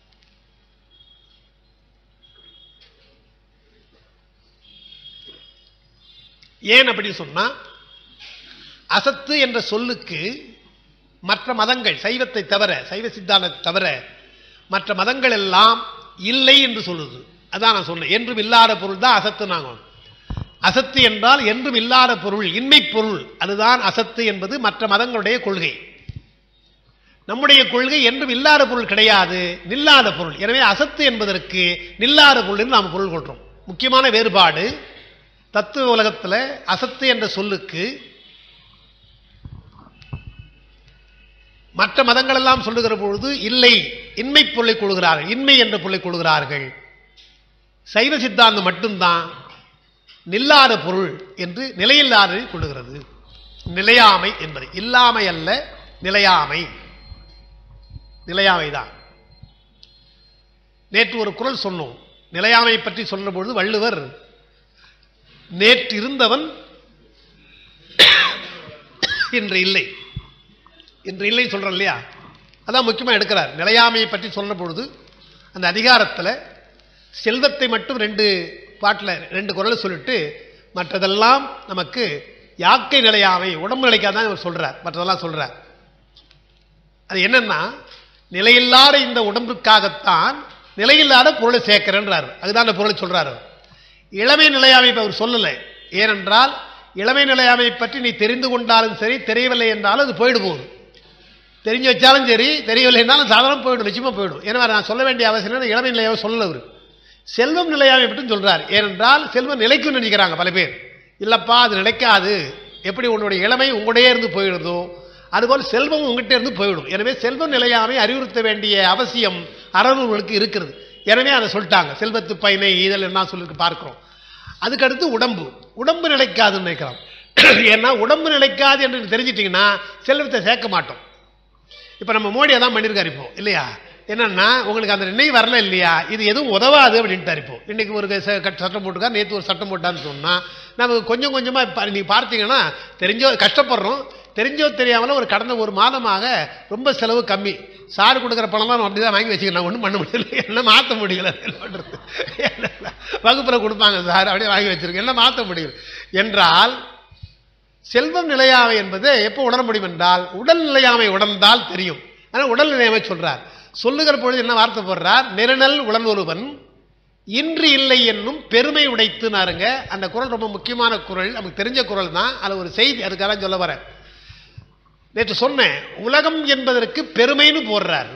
ஏன் அப்படி சொன்னா அசத்து என்ற சொல்லுக்கு மற்ற மதங்கள் சைவத்தை தவிர சைவ சித்தாந்தத்தை தவிர மற்ற மதங்கள் எல்லாம் இல்லை என்று சொல்லுது அதான் நான் சொன்னேன் என்றும் இல்லாத பொருள் தான் அசத்து நாங்கள் அசத்து என்றால் என்றும் இல்லாத பொருள் இன்மை பொருள் அதுதான் அசத்து என்பது மற்ற மதங்களுடைய கொள்கை நம்முடைய கொள்கை என்றும் இல்லாத பொருள் கிடையாது நில்லாத பொருள் எனவே அசத்து என்பதற்கு நில்லாத பொருள் என்று நாம் பொருள் கொள்றோம் முக்கியமான வேறுபாடு தத்துவ உலகத்தில் அசத்து என்ற சொல்லுக்கு மற்ற மதங்கள் எல்லாம் சொல்லுகிற பொழுது இல்லை இன்மை பொருளை கொள்கிறார்கள் இன்மை என்ற பொருளை கொள்கிறார்கள் சைவ சித்தாந்தம் மட்டும்தான் நில்லாத பொருள் என்று நிலையில்லாததை கொள்ளுகிறது நிலையாமை என்பது இல்லாமை அல்ல நிலையாமை நிலையாமை தான் நேற்று ஒரு குரல் சொன்னோம் நிலையாமை பற்றி சொன்ன பொழுது வள்ளுவர் நேற்று இருந்தவன் இன்று இல்லை இன்று இல்லை சொல்றோம் இல்லையா அதான் முக்கியமா எடுக்கிறார் நிலையாமையை பற்றி சொன்ன பொழுது அந்த அதிகாரத்தில் செல்வத்தை மட்டும் ரெண்டு பாட்டில் ரெண்டு குரல் சொல்லிட்டு மற்றதெல்லாம் நமக்கு யாக்கை நிலையாமை உடம்பு நிலைக்காதான் இவர் சொல்றார் மற்றதெல்லாம் சொல்றார் அது என்னன்னா நிலையில்லாத இந்த உடம்புக்காகத்தான் நிலையில்லாத பொருளை சேர்க்கிறேன்றார் அதுதான் அந்த பொருளை சொல்றாரு இளமை நிலையாமை இப்ப அவர் சொல்லலை ஏனென்றால் இளமை நிலையாமை பற்றி நீ தெரிந்து கொண்டாலும் சரி தெரியவில்லை என்றாலும் அது போயிடு போகுது தெரிஞ்சு வச்சாலும் சரி தெரியவில்லைனாலும் சாதாரணம் போயிடும் நிச்சயமா போயிடும் ஏன்னா நான் சொல்ல வேண்டிய அவசியம் இல்லை, இளமை நிலையாவை சொல்லல அவர் செல்வம் நிலையாமை மட்டும் சொல்றார் ஏனென்றால் செல்வம் நிலைக்கும் நினைக்கிறாங்க பல பேர் இல்லப்பா அது நிலைக்காது எப்படி உன்னுடைய இளமை உங்களுடைய இருந்து போயிடுதோ அதுபோல் செல்வம் உங்ககிட்ட இருந்து போயிடும் எனவே செல்வம் நிலையாமை அறிவுறுத்த வேண்டிய அவசியம் அறநூறுகளுக்கு இருக்கிறது எனவே அதை சொல்லிட்டாங்க செல்வத்து பயனை ஈதல் என்ன சொல்லிருக்கு பார்க்கிறோம் அதுக்கடுத்து உடம்பு உடம்பு நிலைக்காதுன்னு நினைக்கிறோம் ஏன்னா உடம்பு நிலைக்காது என்று தெரிஞ்சிட்டிங்கன்னா செல்வத்தை சேர்க்க மாட்டோம் இப்போ நம்ம மோடி அதான் பண்ணியிருக்காரு இப்போ இல்லையா என்னன்னா உங்களுக்கு அந்த நினைவு வரல இல்லையா இது எதுவும் உதவாது அப்படின்ட்டார் இப்போ இன்னைக்கு ஒரு ச- கட்- சட்டம் போட்டுக்கா நேற்று ஒரு சட்டம் போட்டான்னு சொன்னா நம்ம கொஞ்சம் கொஞ்சமா இப்போ நீங்க பார்த்தீங்கன்னா தெரிஞ்சோ கஷ்டப்படுறோம் தெரிஞ்சோ தெரியாமல ஒரு கடந்த ஒரு மாதமாக ரொம்ப செலவு கம்மி சார் கொடுக்குற பணம்லாம் அப்படி தான் வாங்கி வச்சுக்கிறேன் நான் ஒன்றும் பண்ண முடியல என்ன மாற்ற முடியல என்ன பண்றது? வகுப்புல கொடுப்பாங்க சார் அப்படியே வாங்கி வச்சிருக்கேன் என்ன மாற்ற முடியல என்றால் செல்வம் நிலையாமை என்பது எப்போ உணர முடியும் என்றால் உடல் நிலையாமை உணர்ந்தால் தெரியும் ஆனால் உடல் நிலையாமை சொல்றார் சொல்லுகிற பொழுது என்ன வார்த்தை போடுறார் நெருநல் உடன் ஒருவன் இன்று இல்லை என்னும் பெருமை உடைத்துனாருங்க அந்த குரல் ரொம்ப முக்கியமான குரல் நமக்கு தெரிஞ்ச குரல் தான் அது ஒரு செய்தி அதுக்காக தான் சொல்ல வரேன் நேற்று சொன்னேன் உலகம் என்பதற்கு பெருமைன்னு போடுறார்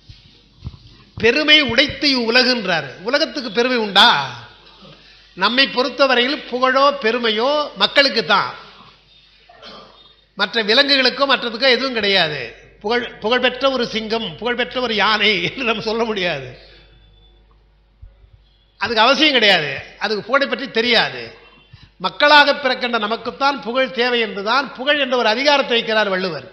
பெருமை உடைத்து உலகுன்றார் உலகத்துக்கு பெருமை உண்டா நம்மை பொறுத்தவரையில் புகழோ பெருமையோ மக்களுக்கு தான் மற்ற விலங்குகளுக்கோ மற்றதுக்கோ எதுவும் கிடையாது புகழ் புகழ்பெற்ற ஒரு சிங்கம் புகழ்பெற்ற ஒரு யானை என்று நம்ம சொல்ல முடியாது அதுக்கு அவசியம் கிடையாது அதுக்கு புகழை பற்றி தெரியாது மக்களாக பிறக்கின்ற நமக்குத்தான் புகழ் தேவை என்றுதான் புகழ் என்ற ஒரு அதிகாரத்தை வைக்கிறார் வள்ளுவர்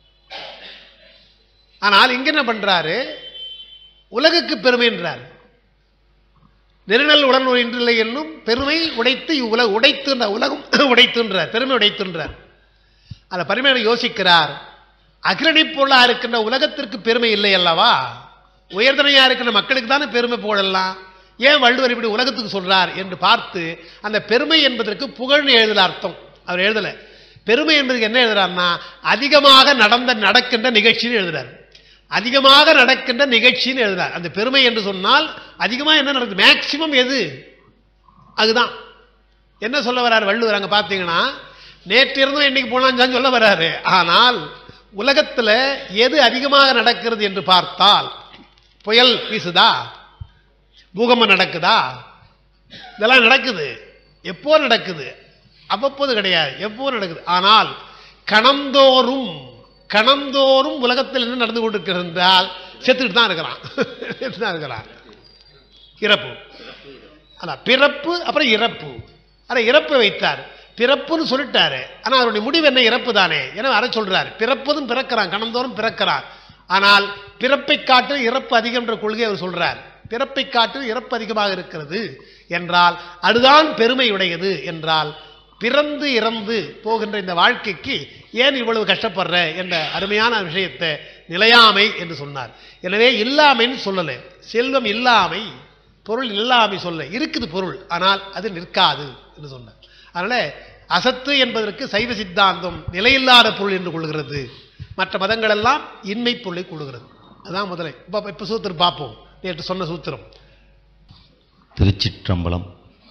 ஆனால் இங்க என்ன பண்றாரு உலகுக்கு பெருமை என்றார் நெருநல் உடன் இன்றில்லை என்னும் பெருமை உடைத்து இவ்வுலக உடைத்துன்ற உலகம் உடைத்துன்றார் பெருமை உடைத்துன்றார் அந்த பரிமையை யோசிக்கிறார் அகிரணி பொருளா இருக்கின்ற உலகத்திற்கு பெருமை இல்லை அல்லவா உயர்தனையா இருக்கின்ற மக்களுக்கு தானே பெருமை போடலாம் ஏன் வள்ளுவர் இப்படி உலகத்துக்கு சொல்றார் என்று பார்த்து அந்த பெருமை என்பதற்கு புகழ்னு எழுதல அர்த்தம் அவர் எழுதல பெருமை என்பதுக்கு என்ன எழுதுறாருன்னா அதிகமாக நடந்த நடக்கின்ற நிகழ்ச்சின்னு எழுதுறாரு அதிகமாக நடக்கின்ற நிகழ்ச்சின்னு எழுதுறார் அந்த பெருமை என்று சொன்னால் அதிகமாக என்ன நடக்குது மேக்சிமம் எது அதுதான் என்ன சொல்ல வர்றாரு வள்ளுவர் அங்க பார்த்தீங்கன்னா நேற்று இருந்தும் இன்னைக்கு போனான்னு சொல்ல வர்றாரு ஆனால் உலகத்துல எது அதிகமாக நடக்கிறது என்று பார்த்தால் புயல் வீசுதா பூகம்பம் நடக்குதா இதெல்லாம் நடக்குது எப்போ நடக்குது அவ்வப்போது கிடையாது எப்போ நடக்குது ஆனால் கணந்தோறும் கணந்தோறும் உலகத்தில் என்ன நடந்து கொண்டிருக்கிறது என்றால் செத்துக்கிட்டு தான் இருக்கிறான் செத்து தான் இருக்கிறான் இறப்பு அதான் பிறப்பு அப்புறம் இறப்பு ஆனால் இறப்பு வைத்தார் பிறப்புன்னு சொல்லிட்டாரு ஆனால் அவருடைய முடிவு என்ன இறப்பு தானே எனவே அதை சொல்றாரு பிறப்பதும் பிறக்கிறான் கணந்தோறும் பிறக்கிறான் ஆனால் பிறப்பை காட்டு இறப்பு அதிகம் என்ற கொள்கை அவர் சொல்றார் பிறப்பை காட்டு இறப்பு அதிகமாக இருக்கிறது என்றால் அதுதான் பெருமை உடையது என்றால் பிறந்து இறந்து போகின்ற இந்த வாழ்க்கைக்கு ஏன் இவ்வளவு கஷ்டப்படுற என்ற அருமையான விஷயத்தை நிலையாமை என்று சொன்னார் எனவே இல்லாமைன்னு சொல்லலை செல்வம் இல்லாமை பொருள் இல்லாமை சொல்ல இருக்குது பொருள் ஆனால் அது நிற்காது என்று சொன்னார் அதனால அசத்து என்பதற்கு சைவ சித்தாந்தம் நிலையில்லாத பொருள் என்று கொள்கிறது மற்ற மதங்கள் எல்லாம் இன்மை பொருளை கொள்கிறது அதான் முதலை இப்போ இப்போ சூத்திரம் பார்ப்போம் நேற்று சொன்ன சூத்திரம் திருச்சிற்றம்பலம்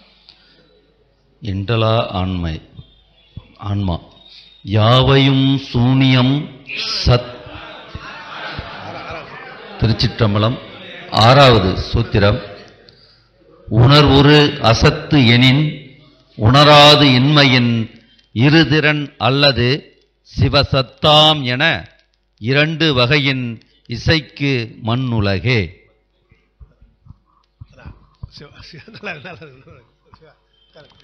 இண்டலா ஆண்மை ஆன்மா யாவையும் சூனியம் சத் திருச்சிற்றம்பலம் ஆறாவது சூத்திரம் உணர்வுறு அசத்து எனின் உணராது இன்மையின் இருதிறன் அல்லது சிவசத்தாம் என இரண்டு வகையின் இசைக்கு மண்ணுலகே அதான். சிவ- சிவ- நல்லா இருக்கு, நல்லா இருக்கு. சிவா, correct.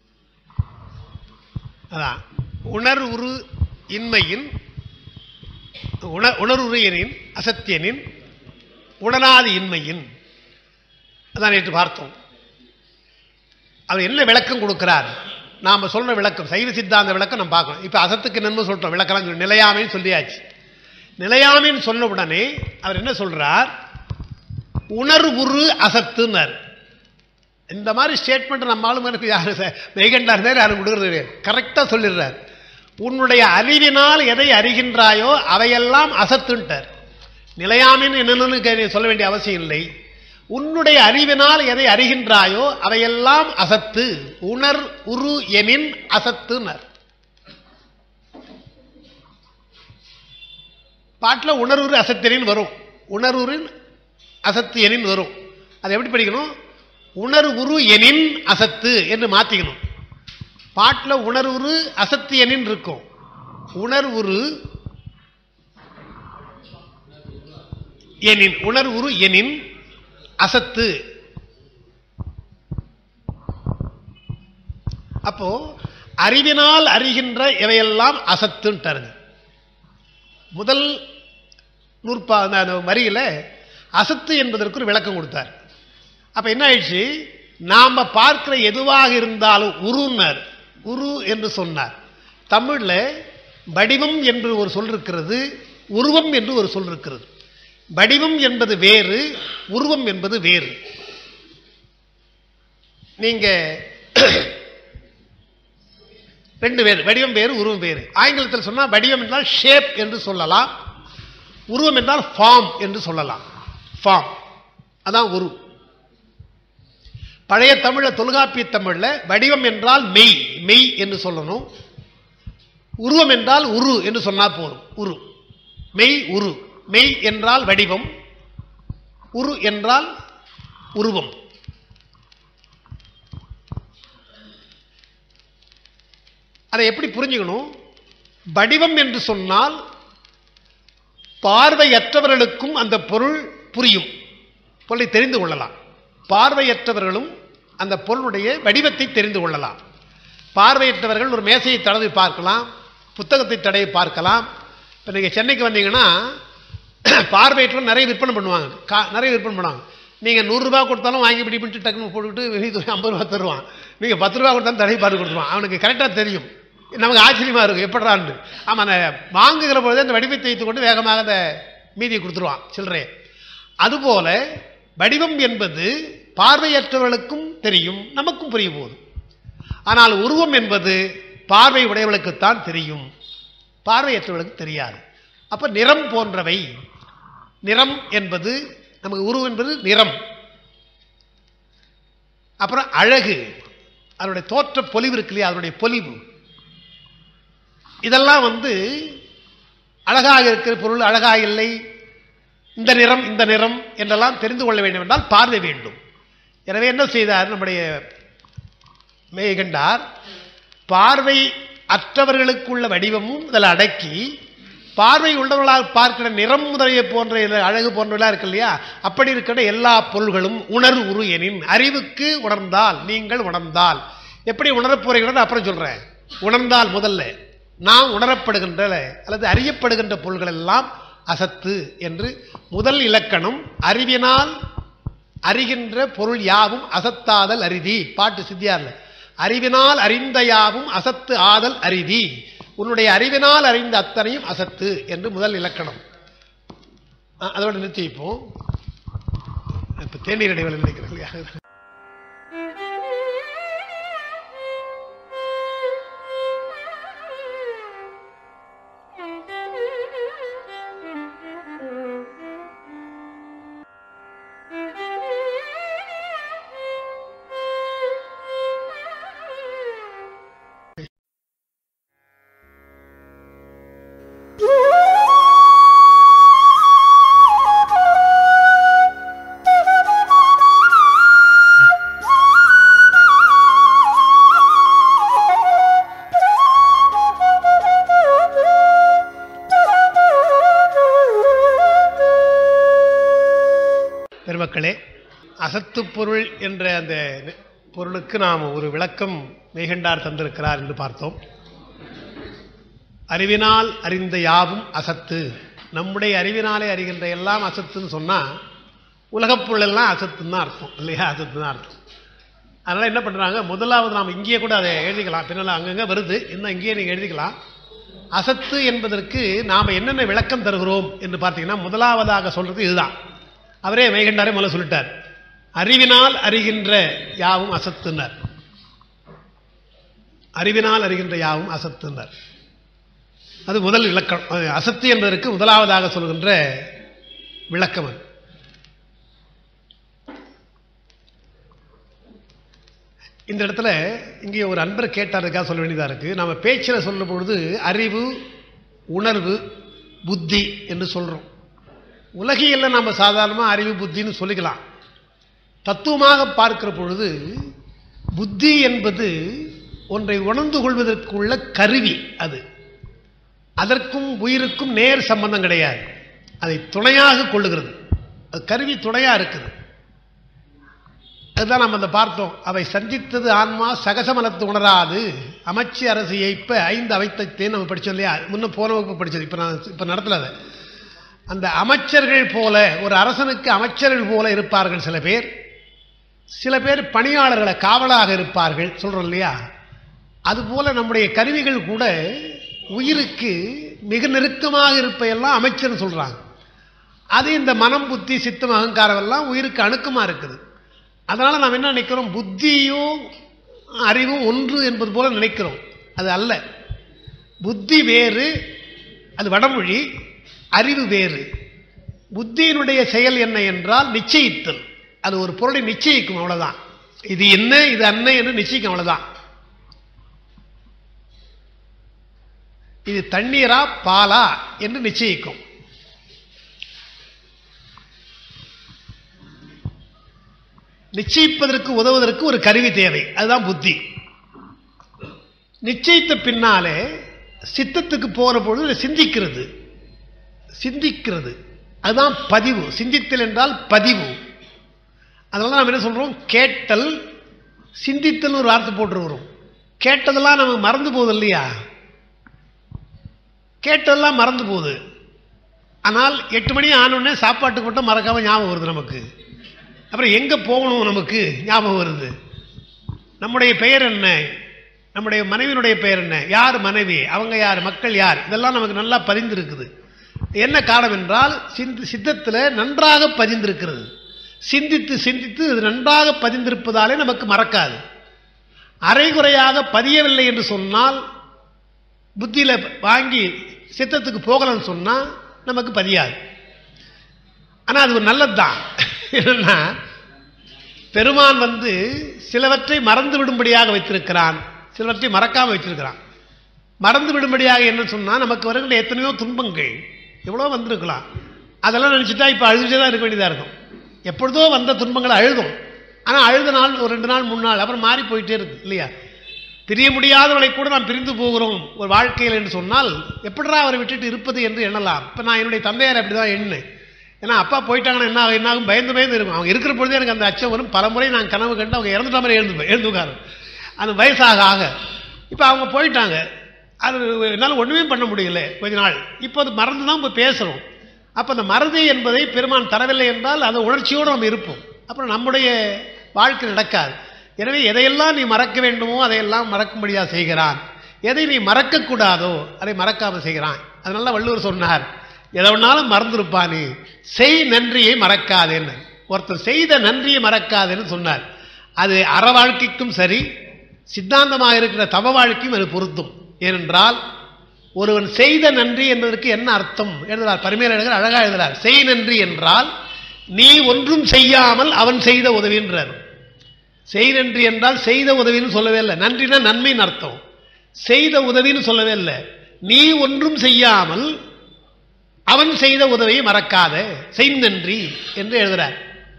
அதான் உணர்வுறு இன்மையின் உண உணர்வுறு எனின் அசத்தியனின் உணராது இன்மையின் அதான் நேற்று பார்த்தோம் அவர் என்ன விளக்கம் கொடுக்கிறார் நாம சொல்ற விளக்கம் சைவ சித்தாந்த விளக்கம் நம்ம பார்க்கணும் இப்ப அசத்துக்கு நன்மை சொல்றோம் விளக்கலாம் சொல்லி- நிலையாமைன்னு சொல்லியாச்சு நிலையாமைன்னு சொன்ன உடனே அவர் என்ன சொல்றார் உணர்வுறு அசத்துன்னார் இந்த மாதிரி ஸ்டேட்மெண்ட் நம்ம ஆளுங்களுக்கு யாரு மெய்கண்டார் தான் யாரும் கொடுக்கறது கிடையாது கரெக்டாக சொல்லிடுறார் உன்னுடைய அறிவினால் எதை அறிகின்றாயோ அவையெல்லாம் அசத்துன்ட்டார் நிலையாமின்னு என்னன்னு கே- சொல்ல வேண்டிய அவசியம் இல்லை உன்னுடைய அறிவினால் எதை அறிகின்றாயோ அவையெல்லாம் அசத்து உணர் உரு எனின் அசத்துனர் பாட்டில் உணர்வுறு அசத்தினின் வரும் உணர்வுறின் அசத்து எனின் வரும் அதை எப்படி படிக்கணும் உணர்வுரு எனின் அசத்து என்று மாத்திக்கணும் பாட்டில் உணர்வுரு அசத்து எனின் இருக்கும் உணர்வுரு எனின் உணர்வுரு எனின் அசத்து அப்போ அறிவினால் அறிகின்ற இவையெல்லாம் அசத்துன்ட்டாருங்க முதல் நூற்பா அந்த அந்த வரியில அசத்து என்பதற்கு ஒரு விளக்கம் கொடுத்தார் அப்ப என்ன ஆயிடுச்சு நாம பார்க்கிற எதுவாக இருந்தாலும் உருனர் உரு என்று சொன்னார் தமிழ்ல வடிவம் என்று ஒரு சொல் இருக்கிறது உருவம் என்று ஒரு சொல் இருக்கிறது வடிவம் என்பது வேறு உருவம் என்பது வேறு நீங்க ரெண்டு வேறு வடிவம் வேறு உருவம் வேறு ஆங்கிலத்தில் சொன்னா வடிவம் என்றால் ஷேப் என்று சொல்லலாம் உருவம் என்றால் ஃபார்ம் என்று சொல்லலாம் ஃபார்ம் அதான் உரு பழைய தமிழ தொல்காப்பிய தமிழ்ல வடிவம் என்றால் மெய் மெய் என்று சொல்லணும் உருவம் என்றால் உரு என்று சொன்னா போதும் உரு மெய் உரு மெய் என்றால் வடிவம் உரு என்றால் உருவம் அதை எப்படி புரிஞ்சுக்கணும் வடிவம் என்று சொன்னால் பார்வையற்றவர்களுக்கும் அந்த பொருள் புரியும் பொருளை தெரிந்து கொள்ளலாம் பார்வையற்றவர்களும் அந்த பொருளுடைய வடிவத்தை தெரிந்து கொள்ளலாம் பார்வையற்றவர்கள் ஒரு மேசையை தடவி பார்க்கலாம் புத்தகத்தை தடவி பார்க்கலாம் இப்போ நீங்கள் சென்னைக்கு வந்தீங்கன்னா பார்வையற்றவர்கள் நிறைய விற்பனை பண்ணுவாங்க கா நிறைய விற்பனை பண்ணுவாங்க நீங்கள் நூறுரூபா கொடுத்தாலும் வாங்கி பிடி பிடிட்டு டக்குன்னு போட்டுக்கிட்டு வெளியே ஐம்பது ரூபா தருவான் நீங்கள் பத்து ரூபா கொடுத்தாலும் தடவி பார்த்து கொடுத்துருவான் அவனுக்கு கரெக்டாக தெரியும் நமக்கு ஆச்சரியமா இருக்கும் எப்படிறான்னு ஆமா அந்த வாங்குகிற பொழுது அந்த வடிவத்தை வைத்துக் கொண்டு வேகமாக அந்த மீதியை கொடுத்துருவான் சில்லறை அதுபோல வடிவம் என்பது பார்வையற்றவர்களுக்கும் தெரியும் நமக்கும் புரிய போகுது ஆனால் உருவம் என்பது பார்வை உடையவர்களுக்குத்தான் தெரியும் பார்வையற்றவர்களுக்கு தெரியாது அப்ப நிறம் போன்றவை நிறம் என்பது நமக்கு உருவம் என்பது நிறம் அப்புறம் அழகு அதனுடைய தோற்ற பொலிவு இருக்கு இல்லையா அதனுடைய பொலிவு இதெல்லாம் வந்து அழகாக இருக்கிற பொருள் அழகாக இல்லை இந்த நிறம் இந்த நிறம் என்றெல்லாம் தெரிந்து கொள்ள வேண்டும் என்றால் பார்வை வேண்டும் எனவே என்ன செய்தார் நம்முடைய மேகண்டார் பார்வை அற்றவர்களுக்குள்ள வடிவமும் இதில் அடக்கி பார்வை உள்ளவர்களால் பார்க்கிற நிறம் முதலிய போன்ற இது அழகு போன்றவர்களாக இருக்கு இல்லையா அப்படி இருக்கிற எல்லா பொருள்களும் உணர்வு உரு எனின் அறிவுக்கு உணர்ந்தால் நீங்கள் உணர்ந்தால் எப்படி உணரப் போறீங்கன்னு அப்புறம் சொல்றேன் உணர்ந்தால் முதல்ல நாம் உணரப்படுகின்ற அல்லது அறியப்படுகின்ற பொருள்கள் எல்லாம் அசத்து என்று முதல் இலக்கணம் அறிவினால் அறிகின்ற பொருள் யாவும் அசத்தாதல் அரிதி பாட்டு சித்தியார்ல அறிவினால் அறிந்த யாவும் அசத்து ஆதல் அரிதி உன்னுடைய அறிவினால் அறிந்த அத்தனையும் அசத்து என்று முதல் இலக்கணம் அ- அதோட நிறுத்தி வைப்போம் இப்ப தேநீர் இடைவெளி நினைக்கிறேன் இல்லையா பெருமக்களே அசத்து பொருள் என்ற அந்த பொருளுக்கு நாம் ஒரு விளக்கம் மெய்கண்டார் தந்திருக்கிறார் என்று பார்த்தோம் அறிவினால் அறிந்த யாவும் அசத்து நம்முடைய அறிவினாலே அறிகின்ற எல்லாம் அசத்துன்னு சொன்னா உலகப் பொருள் எல்லாம் அசத்துன்னு தான் அர்த்தம் இல்லையா அசத்து தான் அர்த்தம் அதனால என்ன பண்றாங்க முதலாவது நாம் இங்கேயே கூட அதை எழுதிக்கலாம் பின்னால் அங்கங்க வருது இன்னும் இங்கேயே நீங்க எழுதிக்கலாம் அசத்து என்பதற்கு நாம் என்னென்ன விளக்கம் தருகிறோம் என்று பார்த்தீங்கன்னா முதலாவதாக சொல்றது இதுதான் அவரே மெய்கண்டாரே முதல்ல சொல்லிட்டார் அறிவினால் அறிகின்ற யாவும் அசத்துனர் அறிவினால் அறிகின்ற யாவும் அசத்துனர் அது முதல் விளக்கம் அது அசத்து என்பதற்கு முதலாவதாக சொல்கின்ற விளக்கம் அது இந்த இடத்துல இங்கே ஒரு அன்பர் கேட்டாருக்கா சொல்ல வேண்டியதா இருக்கு நம்ம பேச்சில் சொல்லும் பொழுது அறிவு உணர்வு புத்தி என்று சொல்றோம் உலகியல்ல நம்ம சாதாரணமாக அறிவு புத்தின்னு சொல்லிக்கலாம் தத்துவமாக பார்க்கிற பொழுது புத்தி என்பது ஒன்றை உணர்ந்து கொள்வதற்குள்ள கருவி அது அதற்கும் உயிருக்கும் நேர் சம்பந்தம் கிடையாது அதை துணையாக கொள்ளுகிறது அது கருவி துணையா இருக்குது அதுதான் நம்ம அந்த பார்த்தோம் அவை சந்தித்தது ஆன்மா சகசமலத்து உணராது அமைச்சு அரசு ஏய்ப்ப ஐந்து அவைத்தேன் நம்ம படிச்சோம் இல்லையா முன்ன போன வகுப்பு படிச்சது இப்போ நான் இப்போ நடத்தல அதை அந்த அமைச்சர்கள் போல ஒரு அரசனுக்கு அமைச்சர்கள் போல இருப்பார்கள் சில பேர் சில பேர் பணியாளர்களை காவலாக இருப்பார்கள் சொல்றோம் இல்லையா அதுபோல நம்முடைய கருவிகள் கூட உயிருக்கு மிக நெருக்கமாக இருப்பையெல்லாம் அமைச்சர்னு சொல்றாங்க அது இந்த மனம் புத்தி சித்தம் அகங்காரம் எல்லாம் உயிருக்கு அணுக்கமா இருக்குது அதனால நாம் என்ன நினைக்கிறோம் புத்தியும் அறிவும் ஒன்று என்பது போல நினைக்கிறோம் அது அல்ல புத்தி வேறு அது வடமொழி அறிவு வேறு புத்தியினுடைய செயல் என்ன என்றால் நிச்சயித்தல் அது ஒரு பொருளை நிச்சயிக்கும் அவ்வளவுதான் இது என்ன இது அன்ன என்று நிச்சயிக்கும் அவ்வளவுதான் இது தண்ணீரா பாலா என்று நிச்சயிக்கும் நிச்சயிப்பதற்கு உதவுவதற்கு ஒரு கருவி தேவை அதுதான் புத்தி நிச்சயித்த பின்னாலே சித்தத்துக்கு போற பொழுது சிந்திக்கிறது சிந்திக்கிறது அதுதான் பதிவு சிந்தித்தல் என்றால் பதிவு அதனால நாம் என்ன சொல்றோம் கேட்டல் சிந்தித்தல் ஒரு வார்த்தை போட்டு வரும் கேட்டதெல்லாம் நமக்கு மறந்து போகுது இல்லையா கேட்டதெல்லாம் மறந்து போகுது ஆனால் எட்டு மணி ஆனோடனே சாப்பாட்டுக்கு மட்டும் மறக்காம ஞாபகம் வருது நமக்கு அப்புறம் எங்க போகணும் நமக்கு ஞாபகம் வருது நம்முடைய பெயர் என்ன நம்முடைய மனைவியினுடைய பெயர் என்ன யார் மனைவி அவங்க யார் மக்கள் யார் இதெல்லாம் நமக்கு நல்லா பதிந்திருக்குது என்ன காரணம் என்றால் சிந்தி சித்தத்தில் நன்றாக பதிந்திருக்கிறது சிந்தித்து சிந்தித்து இது நன்றாக பதிந்திருப்பதாலே நமக்கு மறக்காது அரைகுறையாக பதியவில்லை என்று சொன்னால் புத்தியில வாங்கி சித்தத்துக்கு போகலன்னு சொன்னா நமக்கு பதியாது ஆனா அது ஒரு நல்லதுதான் என்னன்னா பெருமான் வந்து சிலவற்றை மறந்து விடும்படியாக வைத்திருக்கிறான் சிலவற்றை மறக்காம வச்சிருக்கிறான் மறந்து விடும்படியாக என்ன சொன்னா நமக்கு வருகின்ற எத்தனையோ துன்பங்கள் எவ்வளோ வந்திருக்கலாம் அதெல்லாம் நினைச்சிட்டா இப்போ அழுதுட்டே தான் இருக்க வேண்டியதாக இருக்கும் எப்பொழுதோ வந்த துன்பங்களை அழுதும் ஆனால் அழுத நாள் ஒரு ரெண்டு நாள் மூணு நாள் அப்புறம் மாறி போயிட்டே இருக்கு இல்லையா பிரிய முடியாதவளை கூட நாம் பிரிந்து போகிறோம் ஒரு வாழ்க்கையில் என்று சொன்னால் எப்படிடா அவரை விட்டுட்டு இருப்பது என்று எண்ணலாம் இப்போ நான் என்னுடைய தந்தையார் அப்படி தான் எண்ணு ஏன்னா அப்பா போயிட்டாங்கன்னா என்ன ஆகும் என்ன ஆகும் பயந்து பயந்து இருக்கும் அவங்க இருக்கிற பொழுதே எனக்கு அந்த அச்சம் வரும் பல முறை நான் கனவு கண்டு அவங்க இறந்துட்ட மாதிரி எழுந்து எழுந்து உட்காரு அந்த வயசாக ஆக இப்போ அவங்க போயிட்டாங்க அது என்னால் ஒன்றுமே பண்ண முடியல கொஞ்ச நாள் இப்போ அது மறந்து தான் இப்போ பேசுகிறோம் அப்போ அந்த மறதி என்பதை பெருமான் தரவில்லை என்றால் அந்த உணர்ச்சியோடு நம்ம இருப்போம் அப்புறம் நம்முடைய வாழ்க்கை நடக்காது எனவே எதையெல்லாம் நீ மறக்க வேண்டுமோ அதையெல்லாம் மறக்கும்படியாக செய்கிறான் எதை நீ மறக்கக்கூடாதோ அதை மறக்காமல் செய்கிறான் அதனால வள்ளுவர் சொன்னார் எதை வேணாலும் மறந்துருப்பானே செய் நன்றியை மறக்காதேன்னு ஒருத்தர் செய்த நன்றியை மறக்காதேன்னு சொன்னார் அது அற வாழ்க்கைக்கும் சரி சித்தாந்தமாக இருக்கிற தவ வாழ்க்கையும் அது பொருத்தும் ஏனென்றால் ஒருவன் செய்த நன்றி என்பதற்கு என்ன அர்த்தம் எழுதுகிறார் பரிமையில் எழுதுகிறார் அழகா எழுதுகிறார் செய் நன்றி என்றால் நீ ஒன்றும் செய்யாமல் அவன் செய்த உதவின்றார் செய் நன்றி என்றால் செய்த உதவின்னு சொல்லவே இல்லை நன்றினா நன்மைன்னு அர்த்தம் செய்த உதவின்னு சொல்லவே இல்லை நீ ஒன்றும் செய்யாமல் அவன் செய்த உதவியை மறக்காத செய் நன்றி என்று எழுதுகிறார்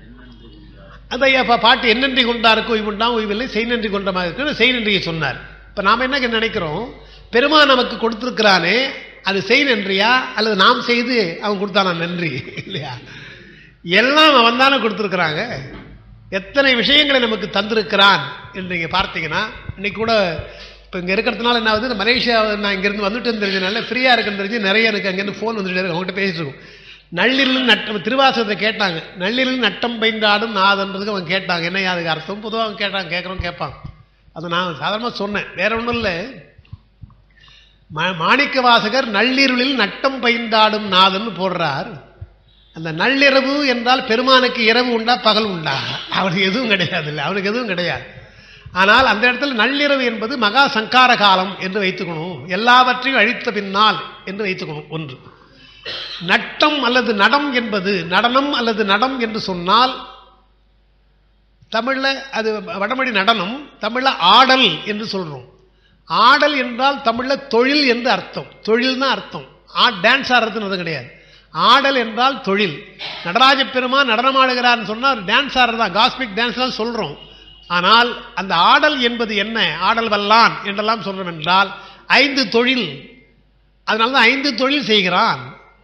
அந்த அப்ப பாட்டு என்னன்றி கொண்டாருக்கு உய்வுண்டா உய்வில்லை செய் நன்றி கொண்ட மாதிரி இருக்கு செய் நன்றியை சொன்னார் இப்போ நாம் என்ன நினைக்கிறோம் பெருமான் நமக்கு கொடுத்துருக்கிறானே அது செய் நன்றியா அல்லது நாம் செய்து அவன் கொடுத்தானா நன்றி இல்லையா எல்லாம் அவன் தானே கொடுத்துருக்குறாங்க எத்தனை விஷயங்களை நமக்கு தந்திருக்கிறான் என்று நீங்கள் பார்த்தீங்கன்னா இன்னைக்கு கூட இப்போ இங்கே இருக்கிறதுனால என்ன ஆகுது மலேசியா நான் இங்கேருந்து வந்துட்டு தெரிஞ்சதுனால ஃப்ரீயாக இருக்குன்னு தெரிஞ்சு நிறைய எனக்கு அங்கேருந்து ஃபோன் வந்துட்டு இருக்கு அவங்ககிட்ட பேசிட்டு இருக்கோம் நள்ளிரில் நட்டம் திருவாசகத்தை கேட்டாங்க நள்ளிரில் நட்டம் பயின்றாடும் நாதன்றதுக்கு அவங்க கேட்டாங்க என்ன அதுக்கு அர்த்தம் பொதுவாக அவங்க கேட்டாங்க கேட்குறோம் கேட்பாங்க அது நான் சாதாரணமாக சொன்னேன் வேற ஒன்றும் இல்லை மா மாணிக்க வாசகர் நள்ளிருளில் நட்டம் பயின்றாடும் நாதன்னு போடுறார் அந்த நள்ளிரவு என்றால் பெருமானுக்கு இரவு உண்டா பகல் உண்டா அவனுக்கு எதுவும் கிடையாது இல்லை அவனுக்கு எதுவும் கிடையாது ஆனால் அந்த இடத்துல நள்ளிரவு என்பது மகா சங்கார காலம் என்று வைத்துக்கணும் எல்லாவற்றையும் அழித்த பின்னால் என்று வைத்துக்கணும் ஒன்று நட்டம் அல்லது நடம் என்பது நடனம் அல்லது நடம் என்று சொன்னால் தமிழில் அது வடமொழி நடனம் தமிழில் ஆடல் என்று சொல்கிறோம் ஆடல் என்றால் தமிழில் தொழில் என்று அர்த்தம் தொழில்னா அர்த்தம் ஆ டான்ஸ் ஆடுறதுன்னு கிடையாது ஆடல் என்றால் தொழில் நடராஜ பெருமான் நடனம் ஆடுகிறார்னு சொன்னால் டான்ஸ் ஆடுறது தான் காஸ்மிக் டான்ஸ்லாம் சொல்கிறோம் ஆனால் அந்த ஆடல் என்பது என்ன ஆடல் வல்லான் என்றெல்லாம் சொல்கிறோம் என்றால் ஐந்து தொழில் அதனால தான் ஐந்து தொழில் செய்கிறான்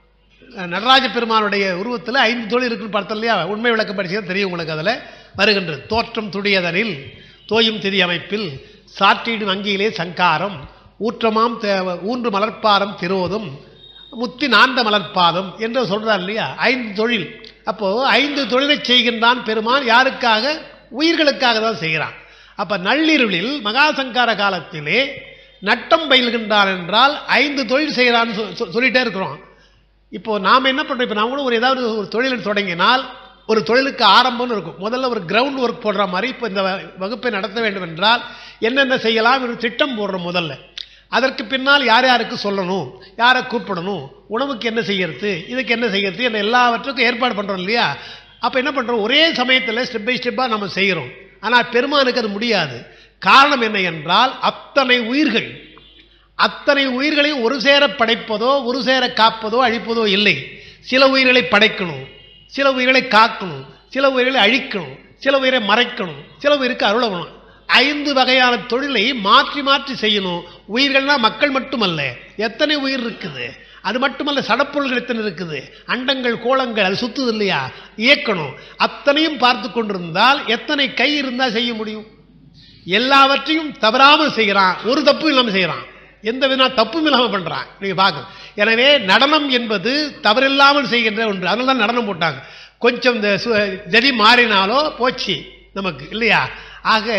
நடராஜ பெருமானுடைய உருவத்தில் ஐந்து தொழில் இருக்குன்னு பார்த்தோம் இல்லையா உண்மை விளக்கம் படிச்சது தெரியும் உங்களுக்கு அதில் வருகின்றது தோற்றம் துடியதனில் தோயும் திரி அமைப்பில் சாற்றிடும் அங்கியிலே சங்காரம் ஊற்றமாம் தே- ஊன்று மலர்ப்பாரம் திரோதும் முத்தி நான்ந்த மலர்ப்பாதம் என்று சொல்றார் இல்லையா ஐந்து தொழில் அப்போ ஐந்து தொழிலை செய்கின்றான் பெருமான் யாருக்காக உயிர்களுக்காக தான் செய்கிறான் அப்ப நள்ளிருளில் மகாசங்கார காலத்திலே நட்டம் பயில்கின்றான் என்றால் ஐந்து தொழில் செய்கிறான்னு சொ- சொ- சொல்லிட்டே இருக்கிறோம் இப்போ நாம் என்ன பண்ணுறோம் இப்போ நான் கூட ஒரு ஏதாவது ஒரு தொழிலை தொடங்கினால் ஒரு தொழிலுக்கு ஆரம்பம்னு இருக்கும் முதல்ல ஒரு கிரவுண்ட் ஒர்க் போடுற மாதிரி இப்போ இந்த வ- வகுப்பை நடத்த வேண்டும் என்றால் என்னென்ன செய்யலாம் ஒரு திட்டம் போடுறோம் முதல்ல அதற்கு பின்னால் யார் யாருக்கு சொல்லணும் யாரை கூப்பிடணும் உணவுக்கு என்ன செய்யறது இதுக்கு என்ன செய்யறது என்ன எல்லாவற்றுக்கும் ஏற்பாடு பண்ணுறோம் இல்லையா அப்போ என்ன பண்ணுறோம் ஒரே சமயத்தில் ஸ்டெப் பை ஸ்டெப்பாக நம்ம செய்கிறோம் ஆனால் பெருமானுக்கு அது முடியாது காரணம் என்ன என்றால் அத்தனை உயிர்கள் அத்தனை உயிர்களையும் ஒரு சேர படைப்பதோ ஒரு சேர காப்பதோ அழிப்பதோ இல்லை சில உயிர்களை படைக்கணும் சில உயிர்களை காக்கணும் சில உயிர்களை அழிக்கணும் சில உயிரை மறைக்கணும் சில உயிருக்கு அருளவணும் ஐந்து வகையான தொழிலை மாற்றி மாற்றி செய்யணும் உயிர்கள்னா மக்கள் மட்டுமல்ல எத்தனை உயிர் இருக்குது அது மட்டுமல்ல சடப்பொருள்கள் எத்தனை இருக்குது அண்டங்கள் கோளங்கள் அது சுத்துது இல்லையா இயக்கணும் அத்தனையும் பார்த்து கொண்டிருந்தால் எத்தனை கை இருந்தால் செய்ய முடியும் எல்லாவற்றையும் தவறாமல் செய்கிறான் ஒரு தப்பு இல்லாமல் செய்கிறான் எந்த விதமான தப்பும் இல்லாமல் பண்ணுறான் நீங்கள் பார்க்க எனவே நடனம் என்பது தவறில்லாமல் செய்கின்ற ஒன்று அதனால தான் நடனம் போட்டாங்க கொஞ்சம் இந்த சு- ஜதி மாறினாலோ போச்சு நமக்கு இல்லையா ஆக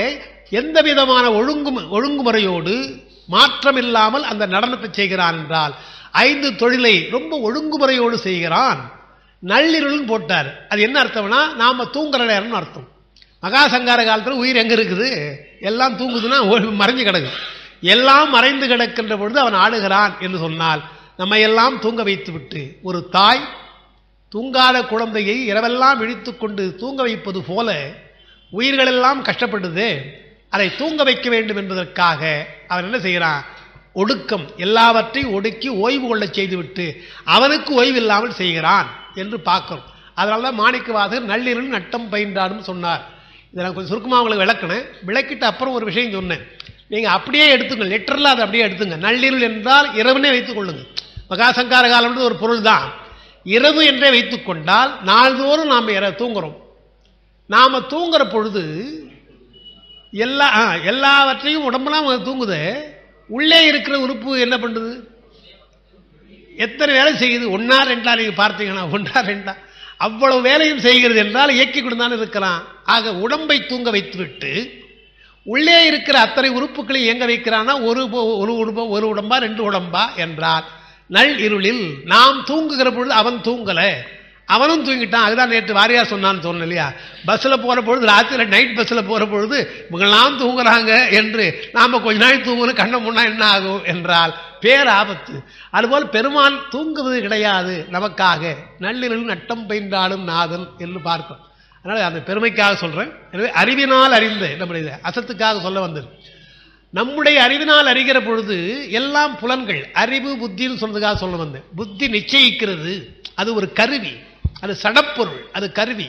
எந்த விதமான ஒழுங்கு ஒழுங்குமுறையோடு மாற்றமில்லாமல் அந்த நடனத்தை செய்கிறான் என்றால் ஐந்து தொழிலை ரொம்ப ஒழுங்குமுறையோடு செய்கிறான் நள்ளிருள்னு போட்டார் அது என்ன அர்த்தம்னா நாம தூங்குற நேரம்னு அர்த்தம் மகாசங்கார காலத்தில் உயிர் எங்க இருக்குது எல்லாம் தூங்குதுன்னா ஓ- மறைஞ்சு கிடக்கு எல்லாம் மறைந்து கிடக்கின்ற பொழுது அவன் ஆடுகிறான் என்று சொன்னால் நம்ம எல்லாம் தூங்க வைத்து விட்டு ஒரு தாய் தூங்காத குழந்தையை இரவெல்லாம் இழுத்துக் கொண்டு தூங்க வைப்பது போல உயிர்களெல்லாம் கஷ்டப்படுது அதை தூங்க வைக்க வேண்டும் என்பதற்காக அவன் என்ன செய்கிறான் ஒடுக்கம் எல்லாவற்றையும் ஒடுக்கி ஓய்வு கொள்ளச் செய்துவிட்டு அவனுக்கு ஓய்வு இல்லாமல் செய்கிறான் என்று பார்க்கிறோம் அதனால தான் மாணிக்கவாசகர் நள்ளிரல் நட்டம் பயின்றாடும் சொன்னார் இதை நான் கொஞ்சம் சுருக்கமாக உங்களுக்கு விளக்குனேன் விளக்கிட்டு அப்புறம் ஒரு விஷயம் சொன்னேன் நீங்கள் அப்படியே எடுத்துங்க லிட்டரில் அதை அப்படியே எடுத்துங்க நள்ளிருள் என்றால் இரவுனே வைத்துக் கொள்ளுங்க மகாசங்கார காலம்ன்றது ஒரு பொருள் தான் இரவு என்றே வைத்துக் கொண்டால் நாள்தோறும் நாம் இர தூங்குறோம் நாம் தூங்குற பொழுது எல்லா ஆ, எல்லாவற்றையும் உடம்பெல்லாம் தூங்குது உள்ளே இருக்கிற உறுப்பு என்ன பண்ணுது எத்தனை வேலை செய்யுது ஒன்றா ரெண்டா நீங்கள் பார்த்தீங்கன்னா ஒன்றா ரெண்டா அவ்வளவு வேலையும் செய்கிறது என்றால் இயக்கி கொண்டு இருக்கிறான் ஆக உடம்பை தூங்க வைத்துவிட்டு உள்ளே இருக்கிற அத்தனை உறுப்புகளை இயங்க வைக்கிறான்னா ஒரு பொ- ஒரு உடம்பா ஒரு உடம்பா ரெண்டு உடம்பா என்றால் நள் இருளில் நாம் தூங்குகிற பொழுது அவன் தூங்கல அவனும் தூங்கிட்டான் அதுதான் நேற்று வாரியார் சொன்னான்னு சொன்னேன் இல்லையா பஸ்ஸில் போகிற பொழுது ராத்திரி நைட் பஸ்ஸில் போகிற பொழுது இவங்கெல்லாம் தூங்குறாங்க என்று நாம் கொஞ்ச நாள் தூங்கணும் கண்ண முன்னா என்ன ஆகும் என்றால் பேராபத்து அதுபோல் பெருமான் தூங்குவது கிடையாது நமக்காக நள்ளிரல் நட்டம் பயின்றாலும் நாதன் என்று பார்க்கும் அதனால் அந்த பெருமைக்காக சொல்கிறேன் எனவே அறிவினால் அறிந்த நம்முடைய அசத்துக்காக சொல்ல வந்தது நம்முடைய அறிவினால் அறிகிற பொழுது எல்லாம் புலன்கள் அறிவு புத்தின்னு சொல்றதுக்காக சொல்ல வந்தேன் புத்தி நிச்சயிக்கிறது அது ஒரு கருவி அது சடப்பொருள் அது கருவி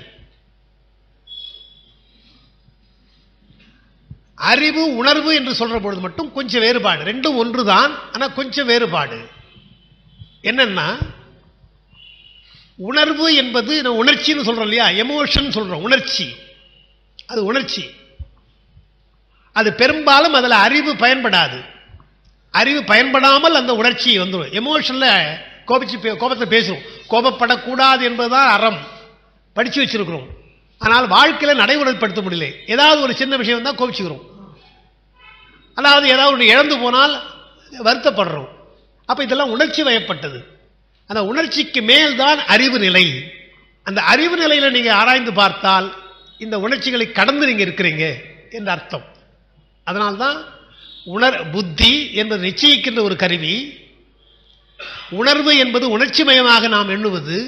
அறிவு உணர்வு என்று சொல்ற பொழுது மட்டும் கொஞ்சம் வேறுபாடு ரெண்டும் ஒன்றுதான் ஆனா கொஞ்சம் வேறுபாடு என்னன்னா உணர்வு என்பது நம்ம உணர்ச்சின்னு சொல்றோம் இல்லையா எமோஷன் சொல்றோம் உணர்ச்சி அது உணர்ச்சி அது பெரும்பாலும் அதில் அறிவு பயன்படாது அறிவு பயன்படாமல் அந்த உணர்ச்சி வந்துடும் எமோஷனில் கோபிச்சு பே- கோபத்தை பேசுவோம் கோபப்படக்கூடாது என்பதுதான் அறம் படித்து வச்சிருக்கிறோம் ஆனால் வாழ்க்கையில் நடைமுறைப்படுத்த முடியல ஏதாவது ஒரு சின்ன விஷயம் தான் கோபிச்சுக்கிறோம் அதாவது ஏதாவது ஒன்று இழந்து போனால் வருத்தப்படுறோம் அப்போ இதெல்லாம் உணர்ச்சி வயப்பட்டது அந்த உணர்ச்சிக்கு மேல்தான் அறிவு நிலை அந்த அறிவு நிலையில் நீங்கள் ஆராய்ந்து பார்த்தால் இந்த உணர்ச்சிகளை கடந்து நீங்கள் இருக்கிறீங்க என்று அர்த்தம் அதனால்தான் உணர் புத்தி என்பது நிச்சயிக்கின்ற ஒரு கருவி உணர்வு என்பது உணர்ச்சிமயமாக நாம் எண்ணுவது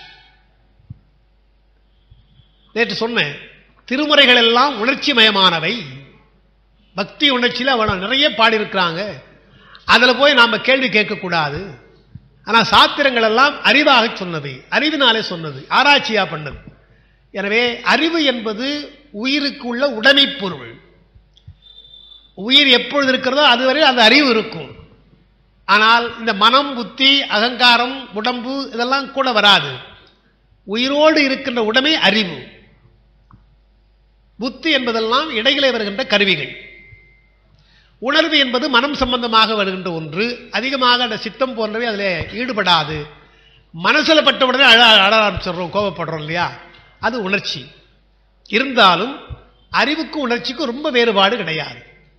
நேற்று சொன்னேன் திருமுறைகள் எல்லாம் உணர்ச்சிமயமானவை பக்தி உணர்ச்சியில் அவனை நிறைய பாடியிருக்கிறாங்க அதில் போய் நாம் கேள்வி கேட்கக்கூடாது ஆனால் சாத்திரங்கள் எல்லாம் அறிவாக சொன்னது அறிவினாலே சொன்னது ஆராய்ச்சியாக பண்ணது எனவே அறிவு என்பது உயிருக்கு உள்ள உடைமைப் பொருள் உயிர் எப்பொழுது இருக்கிறதோ அதுவரை அந்த அறிவு இருக்கும் ஆனால் இந்த மனம் புத்தி அகங்காரம் உடம்பு இதெல்லாம் கூட வராது உயிரோடு இருக்கின்ற உடைமை அறிவு புத்தி என்பதெல்லாம் இடையிலே வருகின்ற கருவிகள் உணர்வு என்பது மனம் சம்பந்தமாக வருகின்ற ஒன்று அதிகமாக அந்த சித்தம் போன்றவை அதில் ஈடுபடாது மனசில் பட்ட உடனே அழ அழ ஆரம்பிச்சிடுறோம் கோபப்படுறோம் இல்லையா அது உணர்ச்சி இருந்தாலும் அறிவுக்கும் உணர்ச்சிக்கும் ரொம்ப வேறுபாடு கிடையாது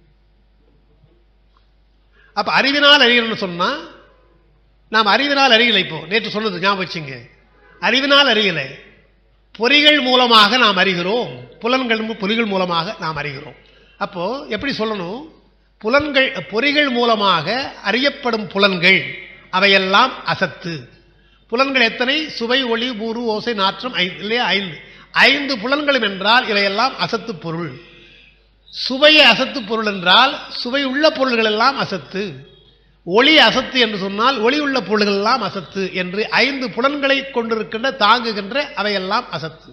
அப்ப அறிவினால் அறியணும்னு சொன்னா நாம் அறிவினால் அறியலை இப்போ நேற்று சொன்னது ஞாபகம் வச்சுங்க அறிவினால் அறியலை பொறிகள் மூலமாக நாம் அறிகிறோம் புலன்கள் மூ- பொறிகள் மூலமாக நாம் அறிகிறோம் அப்போ எப்படி சொல்லணும் புலன்கள் பொறிகள் மூலமாக அறியப்படும் புலன்கள் அவையெல்லாம் அசத்து புலன்கள் எத்தனை சுவை ஒளி ஊறு ஓசை நாற்றம் ஐந்து இல்லையா ஐந்து ஐந்து புலன்களும் என்றால் இவையெல்லாம் அசத்து பொருள் சுவையை அசத்து பொருள் என்றால் சுவை உள்ள பொருள்கள் எல்லாம் அசத்து ஒளி அசத்து என்று சொன்னால் ஒளி உள்ள பொருள்கள் எல்லாம் அசத்து என்று ஐந்து புலன்களை கொண்டிருக்கின்ற தாங்குகின்ற அவையெல்லாம் அசத்து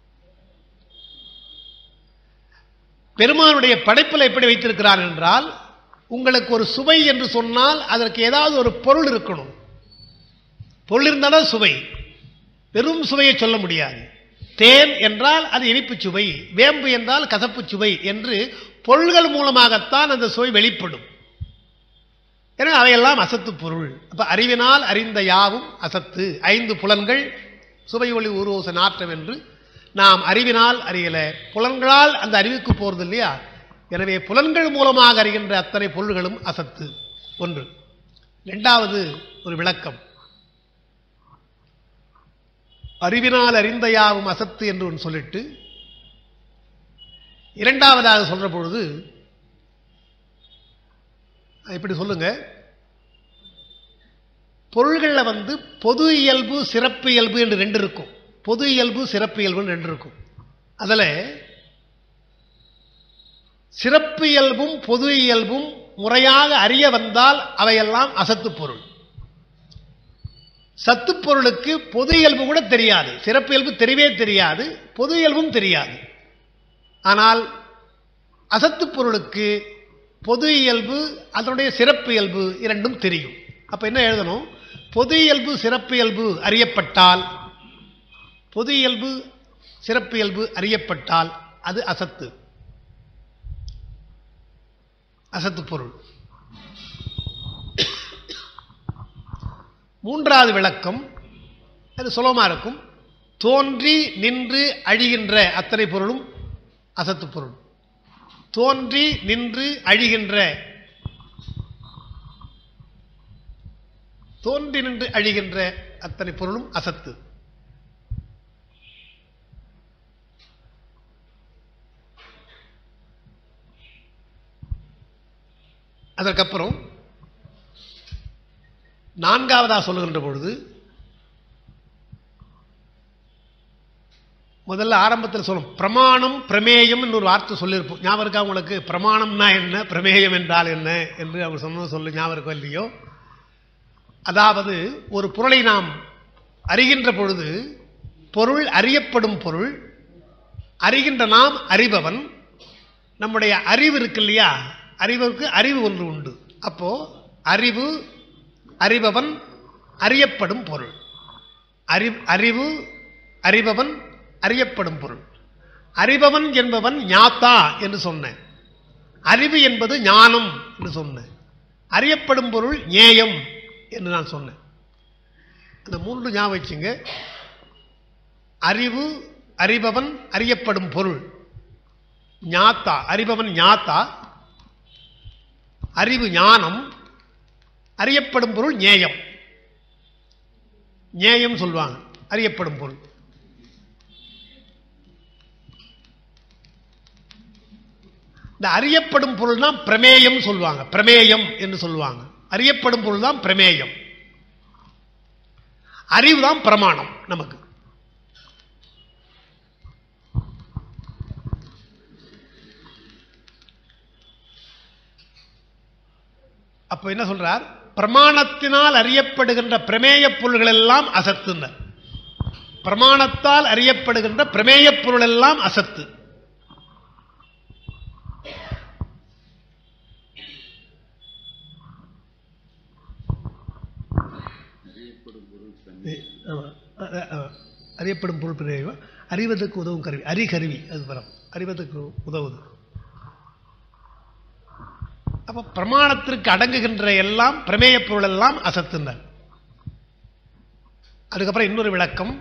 பெருமானுடைய படைப்பில் எப்படி வைத்திருக்கிறார் என்றால் உங்களுக்கு ஒரு சுவை என்று சொன்னால் அதற்கு ஏதாவது ஒரு பொருள் இருக்கணும் பொருள் இருந்தாலும் சுவை வெறும் சுவையை சொல்ல முடியாது தேன் என்றால் அது இனிப்புச் சுவை வேம்பு என்றால் கசப்புச் சுவை என்று பொருள்கள் மூலமாகத்தான் அந்த சுவை வெளிப்படும் எனவே அவையெல்லாம் அசத்து பொருள் அப்ப அறிவினால் அறிந்த யாவும் அசத்து ஐந்து புலன்கள் சுவை ஒளி உருவோச நாற்றம் என்று நாம் அறிவினால் அறியல புலன்களால் அந்த அறிவுக்கு போறது இல்லையா எனவே புலன்கள் மூலமாக அறிகின்ற அத்தனை பொருள்களும் அசத்து ஒன்று இரண்டாவது ஒரு விளக்கம் அறிவினால் அறிந்த யாவும் அசத்து என்று ஒன்று சொல்லிட்டு இரண்டாவதாக சொல்ற பொழுது இப்படி சொல்லுங்க பொருள்களில் வந்து பொது இயல்பு சிறப்பு இயல்பு என்று ரெண்டு இருக்கும் பொது இயல்பு சிறப்பு இயல்புன்னு ரெண்டு இருக்கும் அதில் சிறப்பு இயல்பும் பொது இயல்பும் முறையாக அறிய வந்தால் அவையெல்லாம் அசத்து பொருள் சத்து பொருளுக்கு பொது இயல்பு கூட தெரியாது சிறப்பு இயல்பு தெரியவே தெரியாது பொது இயல்பும் தெரியாது ஆனால் அசத்து பொருளுக்கு பொது இயல்பு அதனுடைய சிறப்பு இயல்பு இரண்டும் தெரியும் அப்ப என்ன எழுதணும் பொது இயல்பு சிறப்பு இயல்பு அறியப்பட்டால் பொது இயல்பு சிறப்பு இயல்பு அறியப்பட்டால் அது அசத்து அசத்து பொருள் மூன்றாவது விளக்கம் அது சுலபமா இருக்கும் தோன்றி நின்று அழிகின்ற அத்தனை பொருளும் அசத்து பொருள் தோன்றி நின்று அழிகின்ற தோன்றி நின்று அழிகின்ற அத்தனை பொருளும் அசத்து அதற்கப்புறம் நான்காவதாக சொல்லுகின்ற பொழுது முதல்ல ஆரம்பத்தில் சொல்லும் பிரமாணம் பிரமேயம் ஒரு வார்த்தை சொல்லியிருப்போம் ஞாபகம் இருக்கா உங்களுக்கு பிரமாணம்னா என்ன பிரமேயம் என்றால் என்ன என்று அவர் சொன்னது சொல்லு ஞாபகம் இருக்கோ இல்லையோ அதாவது ஒரு பொருளை நாம் அறிகின்ற பொழுது பொருள் அறியப்படும் பொருள் அறிகின்ற நாம் அறிபவன் நம்முடைய அறிவு இருக்கு இல்லையா அறிவுக்கு அறிவு ஒன்று உண்டு அப்போ அறிவு அறிபவன் அறியப்படும் பொருள் அறி அறிவு அறிபவன் அறியப்படும் பொருள் அறிபவன் என்பவன் ஞாத்தா என்று சொன்னேன் அறிவு என்பது ஞானம் என்று சொன்னேன் அறியப்படும் பொருள் ஞேயம் என்று நான் சொன்னேன் அந்த மூன்று ஞாபகம் வச்சுங்க அறிவு அறிபவன் அறியப்படும் பொருள் ஞாத்தா அறிபவன் ஞாத்தா அறிவு ஞானம் அறியப்படும் பொருள் ஞேயம் ஞேயம் சொல்லுவாங்க அறியப்படும் பொருள் இந்த அறியப்படும் பொருள் தான் பிரமேயம் சொல்லுவாங்க பிரமேயம் என்று சொல்லுவாங்க அறியப்படும் பொருள் தான் பிரமேயம் அறிவு தான் பிரமாணம் நமக்கு அப்ப என்ன சொல்றார் பிரமாணத்தினால் அறியப்படுகின்ற பிரமேய பொருள்கள் எல்லாம் அசத்துனர் பிரமாணத்தால் அறியப்படுகின்ற பிரமேய பொருள் எல்லாம் அசத்து ஆமா. அ- அ- அ- அறியப்படும் பொருள் பிரயோகம் அறிவதற்கு உதவும் கருவி அறிகருவி அது வரும் அறிவதற்கு உதவுது அப்ப பிரமாணத்திற்கு அடங்குகின்ற எல்லாம் பிரமேய பொருள் எல்லாம் அசத்துனர் அதுக்கப்புறம் இன்னொரு விளக்கம்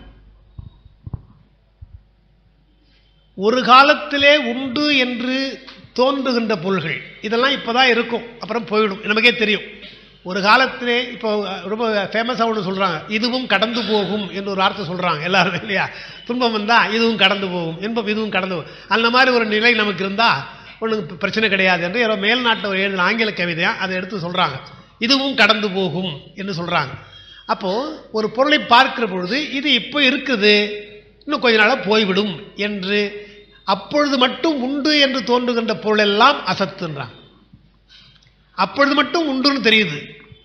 ஒரு காலத்திலே உண்டு என்று தோன்றுகின்ற பொருள்கள் இதெல்லாம் இப்பதான் இருக்கும் அப்புறம் போயிடும் நமக்கே தெரியும் ஒரு காலத்திலே இப்போ அஹ், ரொம்ப ஃபேமஸாக ஒன்று சொல்றாங்க இதுவும் கடந்து போகும் என்று ஒரு வார்த்தை சொல்றாங்க எல்லாரும் இல்லையா துன்பம் வந்தா இதுவும் கடந்து போகும் இன்பம் இதுவும் கடந்து போகும் அந்த மாதிரி ஒரு நிலை நமக்கு இருந்தா ஒன்றும் பிரச்சனை கிடையாது என்று யாரோ மேல்நாட்டில் ஒரு எழுதின ஆங்கில கவிதையா அதை எடுத்து சொல்றாங்க இதுவும் கடந்து போகும் என்று சொல்றாங்க அப்போ ஒரு பொருளை பார்க்கிற பொழுது இது இப்போ இருக்குது இன்னும் கொஞ்ச நாளா போய்விடும் என்று அப்பொழுது மட்டும் உண்டு என்று தோன்றுகின்ற பொருள் எல்லாம் அசத்துன்றாங்க அப்பொழுது மட்டும் உண்டுன்னு தெரியுது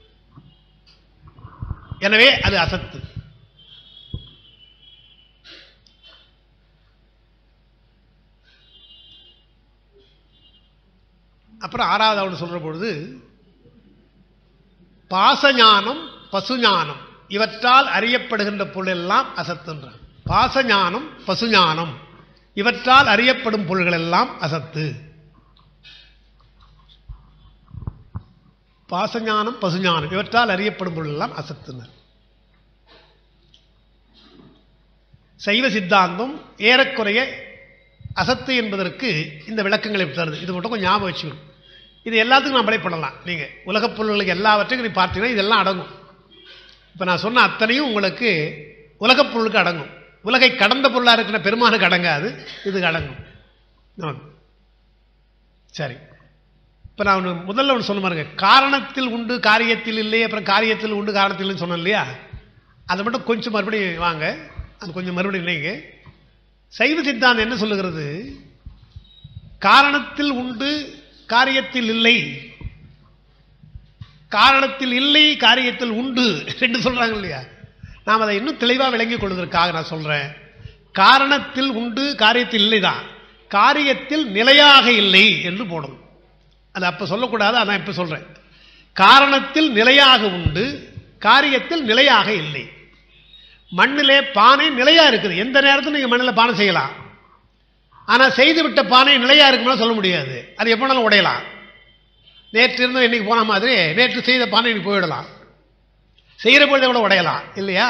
எனவே அது அசத்து அப்புறம் ஆறாவது அவனு சொல்ற பொழுது பாசஞானம் பசுஞானம் இவற்றால் அறியப்படுகின்ற பொருள் எல்லாம் அசத்துன்றான் பாசஞானம் பசுஞானம் இவற்றால் அறியப்படும் பொருள்கள் எல்லாம் அசத்து பாசஞானம் பசுஞானம் இவற்றால் அறியப்படும் பொருள் எல்லாம் அசத்துனர் சைவ சித்தாந்தம் ஏறக்குறைய அசத்து என்பதற்கு இந்த விளக்கங்களை தருது இது மட்டும் கொஞ்சம் ஞாபகம் வச்சுக்கணும் இது எல்லாத்துக்கும் நம்மளே பண்ணலாம் நீங்கள் உலகப் பொருள்களுக்கு எல்லாவற்றையும் நீ பார்த்தீங்கன்னா இதெல்லாம் அடங்கும் இப்போ நான் சொன்ன அத்தனையும் உங்களுக்கு உலகப் பொருளுக்கு அடங்கும் உலகை கடந்த பொருளாக இருக்கிற பெருமானுக்கு அடங்காது இதுக்கு அடங்கும் ஆமாம். சரி இப்போ நான் ஒன்று முதல்ல ஒன்று சொன்ன பாருங்க காரணத்தில் உண்டு காரியத்தில் இல்லை அப்புறம் காரியத்தில் உண்டு காரணத்தில் இல்லைன்னு சொன்னேன் இல்லையா அதை மட்டும் கொஞ்சம் மறுபடியும் வாங்க அது கொஞ்சம் மறுபடியும் இல்லைங்க சைவ சித்தாந்தம் என்ன சொல்லுகிறது காரணத்தில் உண்டு காரியத்தில் இல்லை காரணத்தில் இல்லை காரியத்தில் உண்டு ரெண்டு சொல்றாங்க இல்லையா நாம் அதை இன்னும் தெளிவாக விளங்கிக் கொள்வதற்காக நான் சொல்றேன் காரணத்தில் உண்டு காரியத்தில் இல்லை தான் காரியத்தில் நிலையாக இல்லை என்று போடணும் அது அப்போ சொல்லக்கூடாது அதான் இப்போ சொல்றேன் காரணத்தில் நிலையாக உண்டு காரியத்தில் நிலையாக இல்லை மண்ணிலே பானை நிலையா இருக்குது எந்த நேரத்தில் நீங்கள் மண்ணில் பானை செய்யலாம் ஆனால் செய்து விட்ட பானை நிலையா இருக்கும்னா சொல்ல முடியாது அது எப்போனாலும் உடையலாம் நேற்று இருந்து இன்னைக்கு போன மாதிரி நேற்று செய்த பானை இன்னைக்கு போயிடலாம் செய்கிற பொழுதே கூட உடையலாம் இல்லையா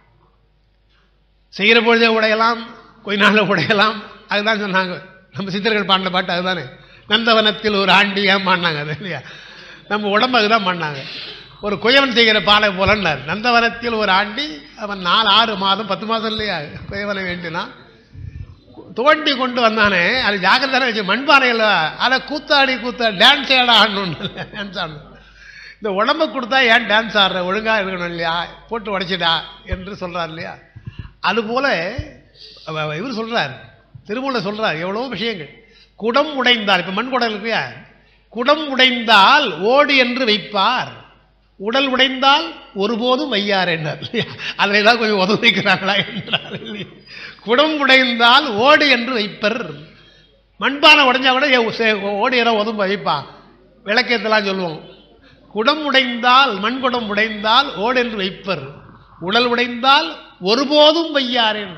செய்கிற பொழுதே உடையலாம் கொஞ்ச நாளில் உடையலாம் அதுதான் சொன்னாங்க நம்ம சித்தர்கள் பாடின பாட்டு அதுதானே நந்தவனத்தில் ஒரு ஆண்டி ஏன் பாடினாங்க அது இல்லையா நம்ம உடம்பு அதுதான் பண்ணாங்க ஒரு குயவன் செய்கிற பாலை போலன்னார் நந்தவனத்தில் ஒரு ஆண்டி அவன் நாலு ஆறு மாதம் பத்து மாதம் இல்லையா குயவனை வேண்டினா தோண்டி கொண்டு வந்தானே அது ஜாக்கிரதான வச்சு மண்பானையில் அதை கூத்தாடி கூத்தா டான்ஸ் ஏடா ஆடணும் டான்ஸ் ஆடணும் இந்த உடம்பை கொடுத்தா ஏன் டான்ஸ் ஆடுற ஒழுங்காக இருக்கணும் இல்லையா போட்டு உடைச்சிடா என்று சொல்கிறார் இல்லையா அதுபோல் இவர் சொல்கிறார் திருமூல சொல்கிறார் எவ்வளோ விஷயங்கள் குடம் உடைந்தால் இப்போ மண் குடம் இல்லையா குடம் உடைந்தால் ஓடு என்று வைப்பார் உடல் உடைந்தால் ஒருபோதும் வையார் என்றார் இல்லையா அதில் ஏதாவது கொஞ்சம் உதவி வைக்கிறாங்களா என்றார் இல்லையா குடம் உடைந்தால் ஓடு என்று வைப்பர் மண்பானை உடைஞ்சா கூட ஏ, சே, ஓடு ஏதோ உதம்பு வைப்பா விளக்கேற்றலாம் சொல்லுவோம் குடம் உடைந்தால் மண்குடம் உடைந்தால் ஓடு என்று வைப்பர் உடல் உடைந்தால் ஒருபோதும் வையாரேன்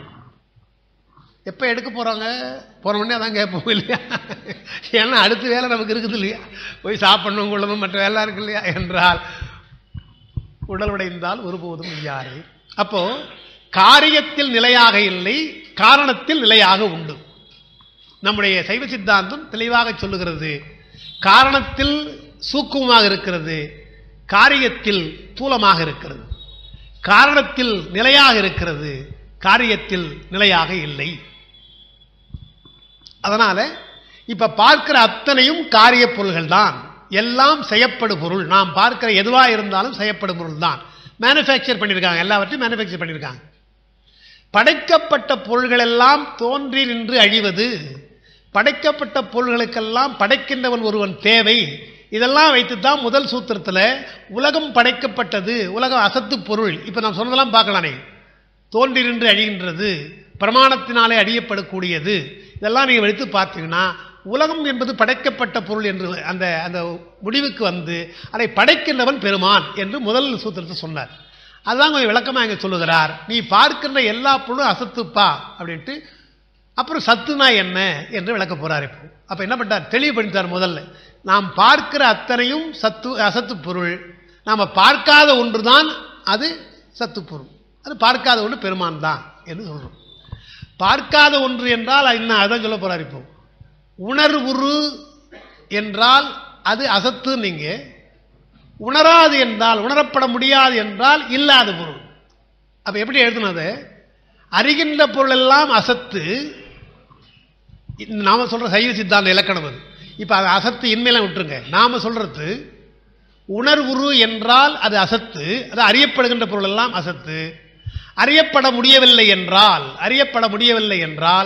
எப்போ எடுக்க போகிறாங்க போன உடனே அதான் கேட்போம் இல்லையா ஏன்னா அடுத்த வேலை நமக்கு இருக்குது இல்லையா போய் சாப்பிடணும் கொள்ளணும் மற்ற வேலை இருக்கு இல்லையா என்றால் உடல் உடைந்தால் ஒருபோதும் யாரு அப்போ காரியத்தில் நிலையாக இல்லை காரணத்தில் நிலையாக உண்டு நம்முடைய சைவ சித்தாந்தம் தெளிவாக சொல்லுகிறது காரணத்தில் சூக்குமமாக இருக்கிறது காரியத்தில் தூலமாக இருக்கிறது காரணத்தில் நிலையாக இருக்கிறது காரியத்தில் நிலையாக இல்லை அதனால இப்ப பார்க்கிற அத்தனையும் காரிய பொருள்கள் தான் எல்லாம் செய்யப்படு பொருள் நாம் பார்க்கிற எதுவா இருந்தாலும் செய்யப்படும் பொருள் தான் மேனுஃபேக்சர் பண்ணியிருக்காங்க எல்லாவற்றையும் மேனுஃபேக்சர் பண்ணியிருக்காங்க படைக்கப்பட்ட பொருள்கள் எல்லாம் தோன்றி நின்று அழிவது படைக்கப்பட்ட பொருள்களுக்கெல்லாம் படைக்கின்றவன் ஒருவன் தேவை இதெல்லாம் வைத்து தான் முதல் சூத்திரத்தில் உலகம் படைக்கப்பட்டது உலகம் அசத்து பொருள் இப்போ நான் சொன்னதெல்லாம் பார்க்கலானே தோன்றி நின்று அழிகின்றது பிரமாணத்தினாலே அழியப்படக்கூடியது இதெல்லாம் நீங்கள் எடுத்து பார்த்தீங்கன்னா உலகம் என்பது படைக்கப்பட்ட பொருள் என்று அந்த அந்த முடிவுக்கு வந்து அதை படைக்கின்றவன் பெருமான் என்று முதல் சூத்திரத்தை சொன்னார் அதுதான் கொஞ்சம் விளக்கமாக இங்கே சொல்லுகிறார் நீ பார்க்கின்ற எல்லா பொருளும் அசத்துப்பா அப்படின்ட்டு அப்புறம் சத்துனா என்ன என்று விளக்க போறார் இப்போ அப்போ என்ன பண்ணார் தெளிவுபடுத்தார் முதல்ல நாம் பார்க்கிற அத்தனையும் சத்து அசத்து பொருள் நாம் பார்க்காத ஒன்று தான் அது சத்து பொருள் அது பார்க்காத ஒன்று பெருமான் தான் என்று சொல்கிறோம் பார்க்காத ஒன்று என்றால் என்ன அதான் சொல்ல போறார் இப்போ உணர்வுரு என்றால் அது அசத்து நீங்க உணராது என்றால் உணரப்பட முடியாது என்றால் இல்லாத பொருள் அப்ப எப்படி எழுதுனது அறிகின்ற பொருள் எல்லாம் அசத்து இந்த நாம சொல்ற சைவ சித்தாந்த இலக்கணம் அது இப்ப அது அசத்து இன்மையில விட்டுருங்க நாம சொல்றது உணர்வுரு என்றால் அது அசத்து அது அறியப்படுகின்ற பொருள் எல்லாம் அசத்து அறியப்பட முடியவில்லை என்றால் அறியப்பட முடியவில்லை என்றால்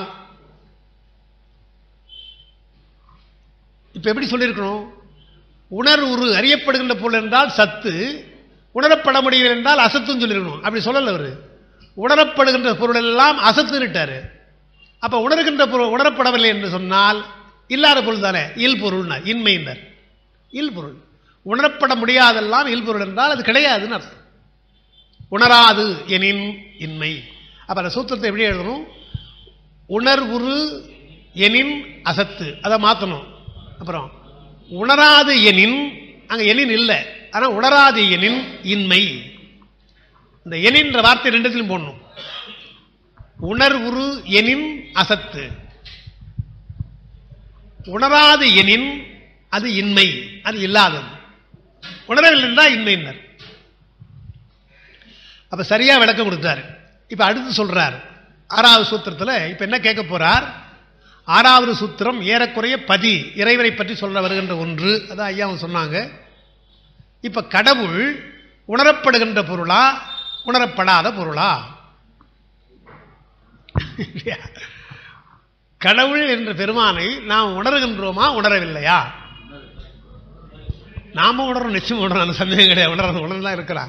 இப்ப எப்படி சொல்லியிருக்கணும் உணர்வுரு அறியப்படுகின்ற பொருள் என்றால் சத்து உணரப்பட முடியவில்லை என்றால் அசத்துன்னு சொல்லியிருக்கணும் அப்படி சொல்லல அவரு உணரப்படுகின்ற பொருள் எல்லாம் அசத்துன்னுட்டாரு அப்ப உணர்கின்ற பொருள் உணரப்படவில்லை என்று சொன்னால் இல்லாத பொருள் தானே இல் பொருள்னார் இன்மையினர் இல் பொருள் உணரப்பட முடியாதெல்லாம் இல் பொருள் என்றால் அது கிடையாதுன்னு அர்த்தம் உணராது எனின் இன்மை அப்ப அந்த சூத்திரத்தை எப்படி எழுதணும் உணர்வுரு எனின் அசத்து அதை மாற்றணும் அப்புறம் உணராது எனின் அங்க எனின் இல்லை ஆனா உணராது எனின் இன்மை இந்த எனின்ற வார்த்தை ரெண்டுத்திலும் போடணும் உணர்வுரு எனின் அசத்து உணராது எனின் அது இன்மை அது இல்லாதது உணரவில்லை என்றால் இன்மையினர் அப்ப சரியா விளக்கம் கொடுத்தாரு இப்ப அடுத்து சொல்றார் ஆறாவது சூத்திரத்துல இப்ப என்ன கேட்க போறார் ஆறாவது சூத்திரம் ஏறக்குறைய பதி இறைவனை பற்றி சொல்ல வருகின்ற ஒன்று அதான் ஐயாவும் சொன்னாங்க இப்ப கடவுள் உணரப்படுகின்ற பொருளா உணரப்படாத பொருளா இல்லையா? கடவுள் என்ற பெருமானை நாம் உணர்கின்றோமா உணரவில்லையா நாம உணர்றோம் நிச்சயம் உணர்றோம் அந்த சந்தேகம் கிடையாது உணர்றது உணர்ந்துதான் இருக்கிறான்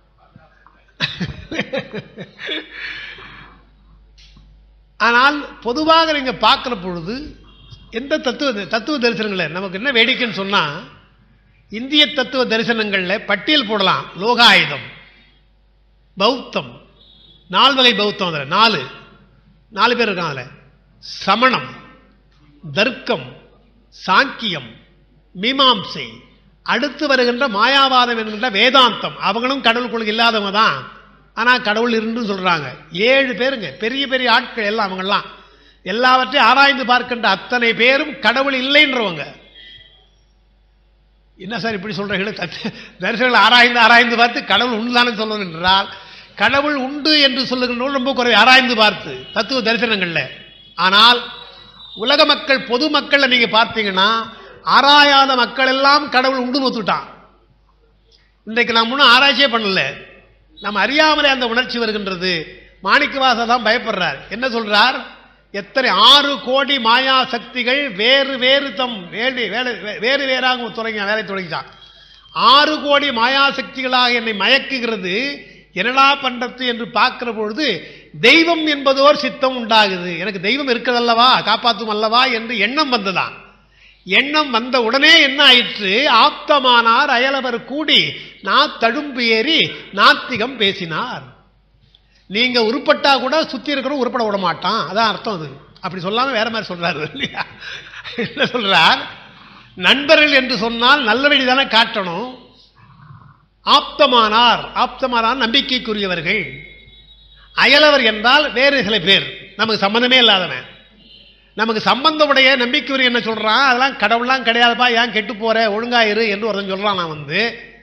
ஆனால் பொதுவாக நீங்க பார்க்கிற பொழுது எந்த தத்துவ தத்துவ தரிசனங்களை நமக்கு என்ன வேடிக்கைன்னு சொன்னா இந்திய தத்துவ தரிசனங்கள்ல பட்டியல் போடலாம் லோகாயுதம் பௌத்தம் நாலு வகை பௌத்தம் அதில் நாலு நாலு பேர் இருக்காங்க அதில் சமணம் தர்க்கம் சாங்கியம் மீமாம்சை அடுத்து வருகின்ற மாயாவாதம் என்கின்ற வேதாந்தம் அவங்களும் கடவுள் கொள்கை இல்லாதவங்க தான் ஆனால் கடவுள் இருந்து சொல்றாங்க ஏழு பேருங்க பெரிய பெரிய ஆட்கள் எல்லாம் அவங்கெல்லாம் எல்லாவற்றையும் ஆராய்ந்து பார்க்கின்ற அத்தனை பேரும் கடவுள் இல்லைன்றவங்க என்ன சார் இப்படி சொல்றீங்களே தத்து- தரிசனங்களை ஆராய்ந்து ஆராய்ந்து பார்த்து கடவுள் உண்டுதானே சொல்லணும் என்றால் கடவுள் உண்டு என்று சொல்லுகின்றோம் ரொம்ப குறை ஆராய்ந்து பார்த்து தத்துவ தரிசனங்கள்ல ஆனால் உலக மக்கள் பொது மக்கள்ல நீங்க பார்த்தீங்கன்னா ஆராயாத மக்கள் எல்லாம் கடவுள் உண்டு ஒத்துட்டான் இன்றைக்கு நாம் ஒன்றும் ஆராய்ச்சியே பண்ணல நம்ம அறியாமலே அந்த உணர்ச்சி வருகின்றது மாணிக்கவாச தான் பயப்படுறார் என்ன சொல்றார் எத்தனை ஆறு கோடி மாயா சக்திகள் வேறு வேறு தம் வேலை வேலை வேறு வேறாக தொடங்கி வேலை தொடங்கிச்சான் ஆறு கோடி மாயா சக்திகளாக என்னை மயக்குகிறது என்னடா பண்றது என்று பார்க்கிற பொழுது தெய்வம் என்பதோர் சித்தம் உண்டாகுது எனக்கு தெய்வம் இருக்கிறதல்லவா காப்பாற்றும் அல்லவா என்று எண்ணம் வந்ததான் எண்ணம் வந்த உடனே என்ன ஆயிற்று ஆப்தமானார் அயலவர் கூடி நான் தழும்பு ஏறி நாத்திகம் பேசினார் நீங்க உருப்பட்டா கூட சுத்தி இருக்கிறவங்க உருப்பட விட மாட்டான் அதான் அர்த்தம் அது அப்படி சொல்லாம வேற மாதிரி சொல்றாரு இல்லையா என்ன சொல்றார் நண்பர்கள் என்று சொன்னால் நல்ல வழி தானே காட்டணும் ஆப்தமானார் ஆப்தமானார் நம்பிக்கைக்குரியவர்கள் அயலவர் என்றால் வேறு சில பேர் நமக்கு சம்பந்தமே இல்லாதவன் நமக்கு சம்பந்தமுடைய நம்பிக்கையுரிய என்ன சொல்றான் அதெல்லாம் கடவுள்லாம் கிடையாதுப்பா ஏன் கெட்டு போற ஒழுங்கா இரு என்று ஒருத்தன் சொல்றான் நான் வந்து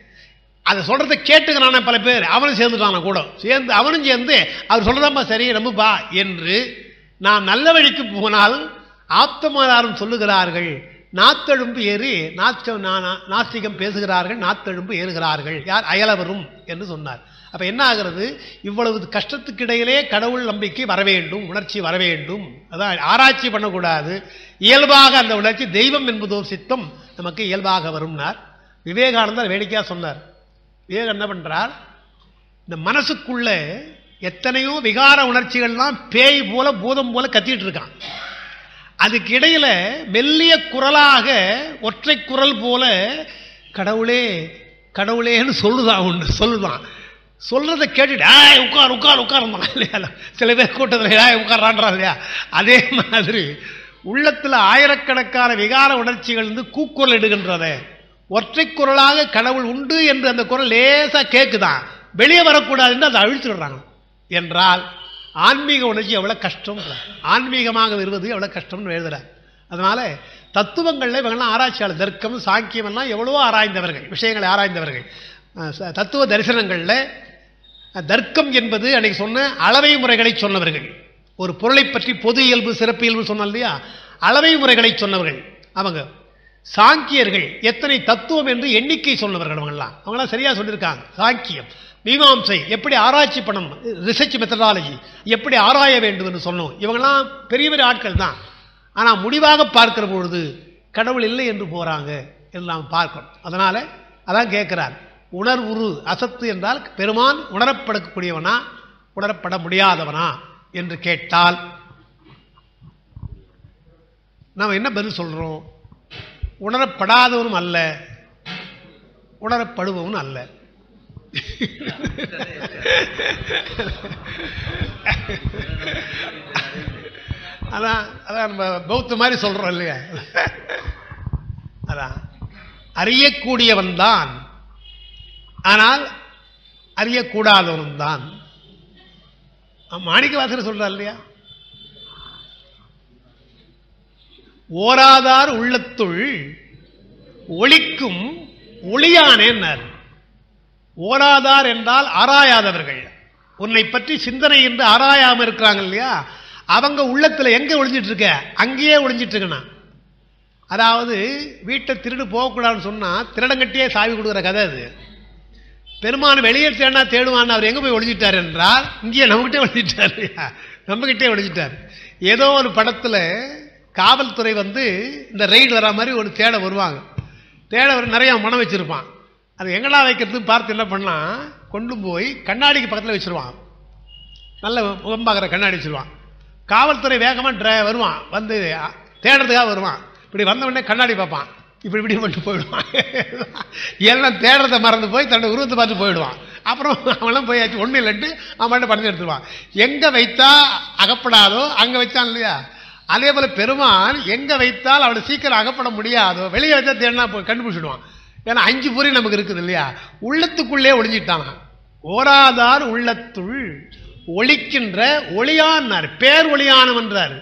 அதை சொல்றதை கேட்டுக்கிறானே பல பேர் அவனும் சேர்ந்துட்டான கூட சேர்ந்து அவனும் சேர்ந்து அவர் சொல்றதாம்மா சரி நம்புப்பா என்று நாம் நல்ல வழிக்கு போனால் ஆப்தமானாரும் சொல்லுகிறார்கள் நாத்தெழும்பு ஏறி நாச்ச நா- நா- நாஸ்திகம் பேசுகிறார்கள் நாத்தெழும்பு ஏறுகிறார்கள் யார் அயலவரும் என்று சொன்னார் அப்ப என்ன ஆகிறது இவ்வளவு கஷ்டத்துக்கு இடையிலே கடவுள் நம்பிக்கை வர வேண்டும் உணர்ச்சி வர வேண்டும் அதான் ஆராய்ச்சி பண்ணக்கூடாது இயல்பாக அந்த உணர்ச்சி தெய்வம் என்பது ஒரு சித்தம் நமக்கு இயல்பாக வரும்னார் விவேகானந்தர் வேடிக்கையா சொன்னார் விவேகம் என்ன பண்றார் இந்த மனசுக்குள்ள எத்தனையோ விகார உணர்ச்சிகள்லாம் பேய் போல பூதம் போல கத்திட்டு இருக்கான் அதுக்கு இடையில மெல்லிய குரலாக ஒற்றை குரல் போல கடவுளே கடவுளேன்னு சொல்லுதான் ஒன்று சொல்லுதான் சொல்றதை கேட்டுட்டு ஆய் உட்கார் உட்கார் உட்கார் இல்லையா சில பேர் கூட்டத்தில் ஆய் உட்கார்றான்றா இல்லையா அதே மாதிரி உள்ளத்துல ஆயிரக்கணக்கான விகார உணர்ச்சிகள் வந்து கூக்குரல் இடுகின்றத ஒற்றை குரலாக கடவுள் உண்டு என்று அந்த குரல் லேசா கேக்குதான் வெளியே வரக்கூடாதுன்னு அதை அழிச்சிடுறாங்க என்றால் ஆன்மீக உணர்ச்சி எவ்வளவு கஷ்டம் ஆன்மீகமாக வருவது எவ்வளவு கஷ்டம்னு எழுதுறார் அதனால தத்துவங்கள்ல இவங்கெல்லாம் ஆராய்ச்சியாளர் தர்க்கம் சாங்கியம் எல்லாம் எவ்வளவோ ஆராய்ந்தவர்கள் விஷயங்களை ஆராய்ந்தவர்கள் அஹ் ச- தத்துவ தரிசனங்கள்ல அஹ், தர்க்கம் என்பது அன்னைக்கு சொன்ன அளவை முறைகளை சொன்னவர்கள் ஒரு பொருளை பற்றி பொது இயல்பு சிறப்பு இயல்பு சொன்னோம் இல்லையா அளவை முறைகளை சொன்னவர்கள் அவங்க சாங்கியர்கள் எத்தனை தத்துவம் என்று எண்ணிக்கை சொன்னவர்கள் அவங்கெல்லாம் அவங்களாம் சரியா சொல்லியிருக்காங்க சாங்கியம் மீமாம்சை எப்படி ஆராய்ச்சி பண்ணணும் ரிசர்ச் மெத்தடாலஜி எப்படி ஆராய வேண்டும் என்று சொன்னோம் இவங்கெல்லாம் பெரிய பெரிய ஆட்கள் தான் ஆனால் முடிவாக பார்க்கிற பொழுது கடவுள் இல்லை என்று போறாங்க என்று நாம் பார்க்கிறோம் அதனால அதான் கேட்கிறார் உணர்வுரு அசத்து என்றால் பெருமான் உணரப்படக்கூடியவனா உணரப்பட முடியாதவனா என்று கேட்டால் நாம் என்ன பதில் சொல்றோம் உணரப்படாதவனும் அல்ல உணரப்படுபவனும் அல்ல அதான் அதான் நம்ம பௌத்த மாதிரி சொல்றோம் இல்லையா அதான் அறியக்கூடியவன் தான் ஆனால் அறியக்கூடாதவனும் தான் மாணிக்க வாசகர் சொல்றார் இல்லையா ஓராதார் உள்ளத்துள் ஒளிக்கும் ஒளியானேன்னார் ஓராதார் என்றால் ஆராயாதவர்கள் உன்னை பற்றி சிந்தனை என்று ஆராயாம இருக்கிறாங்க இல்லையா அவங்க உள்ளத்துல எங்க ஒளிஞ்சிட்டு இருக்க அங்கேயே ஒளிஞ்சிட்டு இருக்கணும் அதாவது வீட்டை திருடு போகக்கூடாதுன்னு சொன்னா திருடங்கட்டியே சாவி கொடுக்குற கதை அது பெருமான் வெளியே தேடினா தேடுவான் அவர் எங்க போய் ஒளிஞ்சிட்டார் என்றால் இங்கேயே நம்மகிட்டே ஒளிஞ்சிட்டார் நம்மகிட்டே ஒளிஞ்சிட்டார் ஏதோ ஒரு படத்துல காவல்துறை வந்து இந்த ரெய்டு வரா மாதிரி ஒரு தேட வருவாங்க தேட வர நிறைய மனம் வச்சிருப்பான் அது எங்கடா வைக்கிறதுன்னு பார்த்து என்ன பண்ணலாம் கொண்டு போய் கண்ணாடிக்கு பக்கத்தில் வச்சிருவான் நல்ல முகம் பார்க்குற கண்ணாடி வச்சிருவான் காவல்துறை வேகமாக ட்ர வருவான் வந்து அ, தேடுறதுக்காக வருவான் இப்படி வந்த உடனே கண்ணாடி பார்ப்பான் இப்படி இப்படி மட்டும் போயிடுவான் எல்லாம் தேடுறதை மறந்து போய் தன்னோட உருவத்தை பார்த்து போயிடுவான் அப்புறம் அவன்லாம் போயாச்சு ஒன்றும் இல்லைன்ட்டு அவன் மட்டும் படத்தை எடுத்துருவான் எங்கே வைத்தா அகப்படாதோ அங்கே வச்சான் இல்லையா அதே போல பெருமான் எங்க வைத்தால் அவனை சீக்கிரம் அகப்பட முடியாதோ வெளியே வச்சா தேடினா போய் கண்டுபிடிச்சிடுவான் ஏன்னா அஞ்சு பொறி நமக்கு இருக்குது இல்லையா உள்ளத்துக்குள்ளே ஒளிஞ்சிட்டான் ஓராதார் உள்ளத்துள் ஒளிக்கின்ற ஒளியானார் பேர் ஒளியானவன்றார்